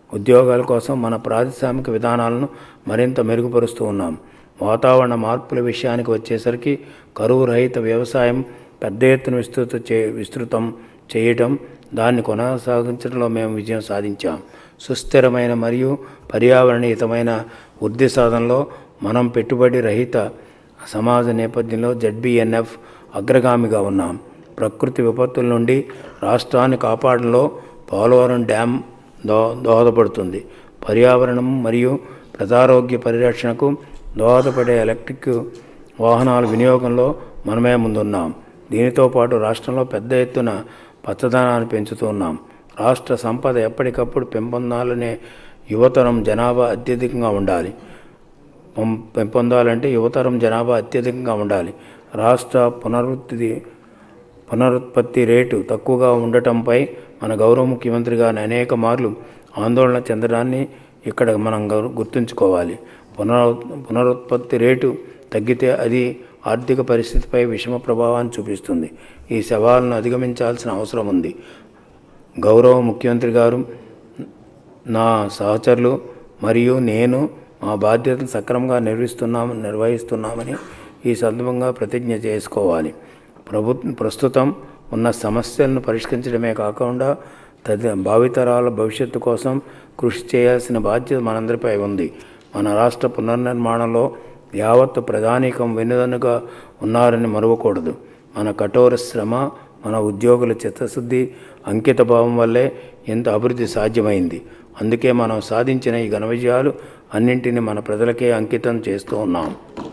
ఉద్యోగాల కోసం మన పారిశ్రామిక విధానాలను మరింత మెరుగుపరుస్తూ ఉన్నాం వాతావరణ మార్పుల విషయానికి వచ్చేసరికి కరువు రహిత వ్యవసాయం పెద్ద ఎత్తున విస్తృత చే విస్తృతం చేయటం దాన్ని కొనసాగించడంలో మేము విజయం సాధించాం సుస్థిరమైన మరియు పర్యావరణీయతమైన వృద్ధి సాధనలో మనం పెట్టుబడి రహిత సమాజ నేపథ్యంలో జడ్బీఎన్ఎఫ్ అగ్రగామిగా ఉన్నాం ప్రకృతి విపత్తుల నుండి రాష్ట్రాన్ని కాపాడంలో పోలవరం డ్యాం దో దోహదపడుతుంది పర్యావరణం మరియు ప్రజారోగ్య పరిరక్షణకు దోహదపడే ఎలక్ట్రిక్ వాహనాల వినియోగంలో మనమే ముందున్నాం దీనితో పాటు రాష్ట్రంలో పెద్ద ఎత్తున పచ్చదనాన్ని పెంచుతున్నాం రాష్ట్ర సంపద ఎప్పటికప్పుడు పెంపొందాలనే యువతరం జనాభా అత్యధికంగా ఉండాలి పం- పెంపొందాలంటే యువతరం జనాభా అత్యధికంగా ఉండాలి రాష్ట్ర పునరుద్ధి పునరుత్పత్తి రేటు తక్కువగా ఉండటంపై మన గౌరవ ముఖ్యమంత్రి గారిని అనేక మార్లు ఆందోళన చెందడాన్ని ఇక్కడ మనం గౌర- గుర్తుంచుకోవాలి పునరు పునరుత్పత్తి రేటు తగ్గితే అది ఆర్థిక పరిస్థితిపై విషమ ప్రభావాన్ని చూపిస్తుంది ఈ సవాళ్ళను అధిగమించాల్సిన అవసరం ఉంది గౌరవ ముఖ్యమంత్రి గారు నా సహచరులు మరియు నేను మా బాధ్యతను సక్రమంగా నిర్వహిస్తున్నాము నిర్వహిస్తున్నామని ఈ సందర్భంగా ప్రతిజ్ఞ చేసుకోవాలి ప్రభుత్వం ప్రస్తుతం ఉన్న సమస్యలను పరిష్కరించడమే కాకుండా తది భావితరాల భవిష్యత్తు కోసం కృషి చేయాల్సిన బాధ్యత మనందరిపై ఉంది మన రాష్ట్ర పునర్నిర్మాణంలో యావత్తు ప్రధానికం వెన్నుదన్నుగా ఉన్నారని మరువకూడదు మన కఠోర శ్రమ మన ఉద్యోగుల చిత్తశుద్ధి అంకిత భావం వల్లే ఇంత అభివృద్ధి సాధ్యమైంది అందుకే మనం సాధించిన ఈ ఘన విజయాలు అన్నింటినీ మన ప్రజలకే అంకితం చేస్తూ ఉన్నాం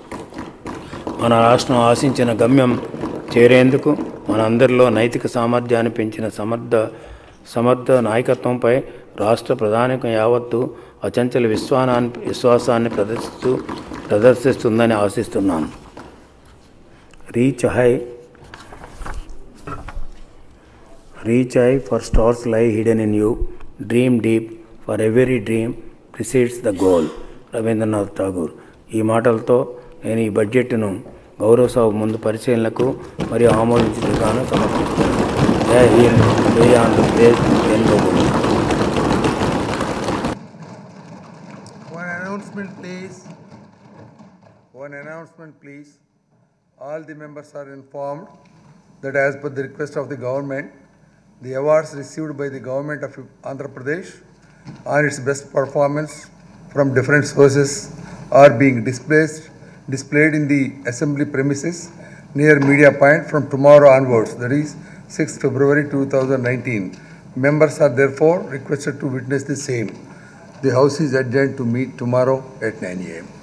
మన రాష్ట్రం ఆశించిన గమ్యం చేరేందుకు మనందరిలో నైతిక సామర్థ్యాన్ని పెంచిన సమర్థ సమర్థ నాయకత్వంపై రాష్ట్ర ప్రధానికం యావత్తు అచంచల విశ్వానాన్ని విశ్వాసాన్ని ప్రదర్శిస్తూ ప్రదర్శిస్తుందని ఆశిస్తున్నాను reach high reach I for stars lie hidden in you dream deep for every dream precedes the goal Rabindranath Tagore ఈ మాటలతో నేను ఈ బడ్జెట్ను గౌరవ సభ ముందు పరిశీలనకు మరియు ఆమోదించడానికి సమర్పిస్తున్నాను జై హింద్ జై ఆంధ్రప్రదేశ్ ఎన్ గోగుల్ One announcement, please. One announcement, please. All the members are informed that as per the request of the government, the awards received by the government of Andhra Pradesh on its best performance from different sources are being displayed, displayed in the assembly premises near Media Point from tomorrow onwards, that is 6th February 2019. Members are therefore requested to witness the same. The House is adjourned to meet tomorrow at 9 a.m.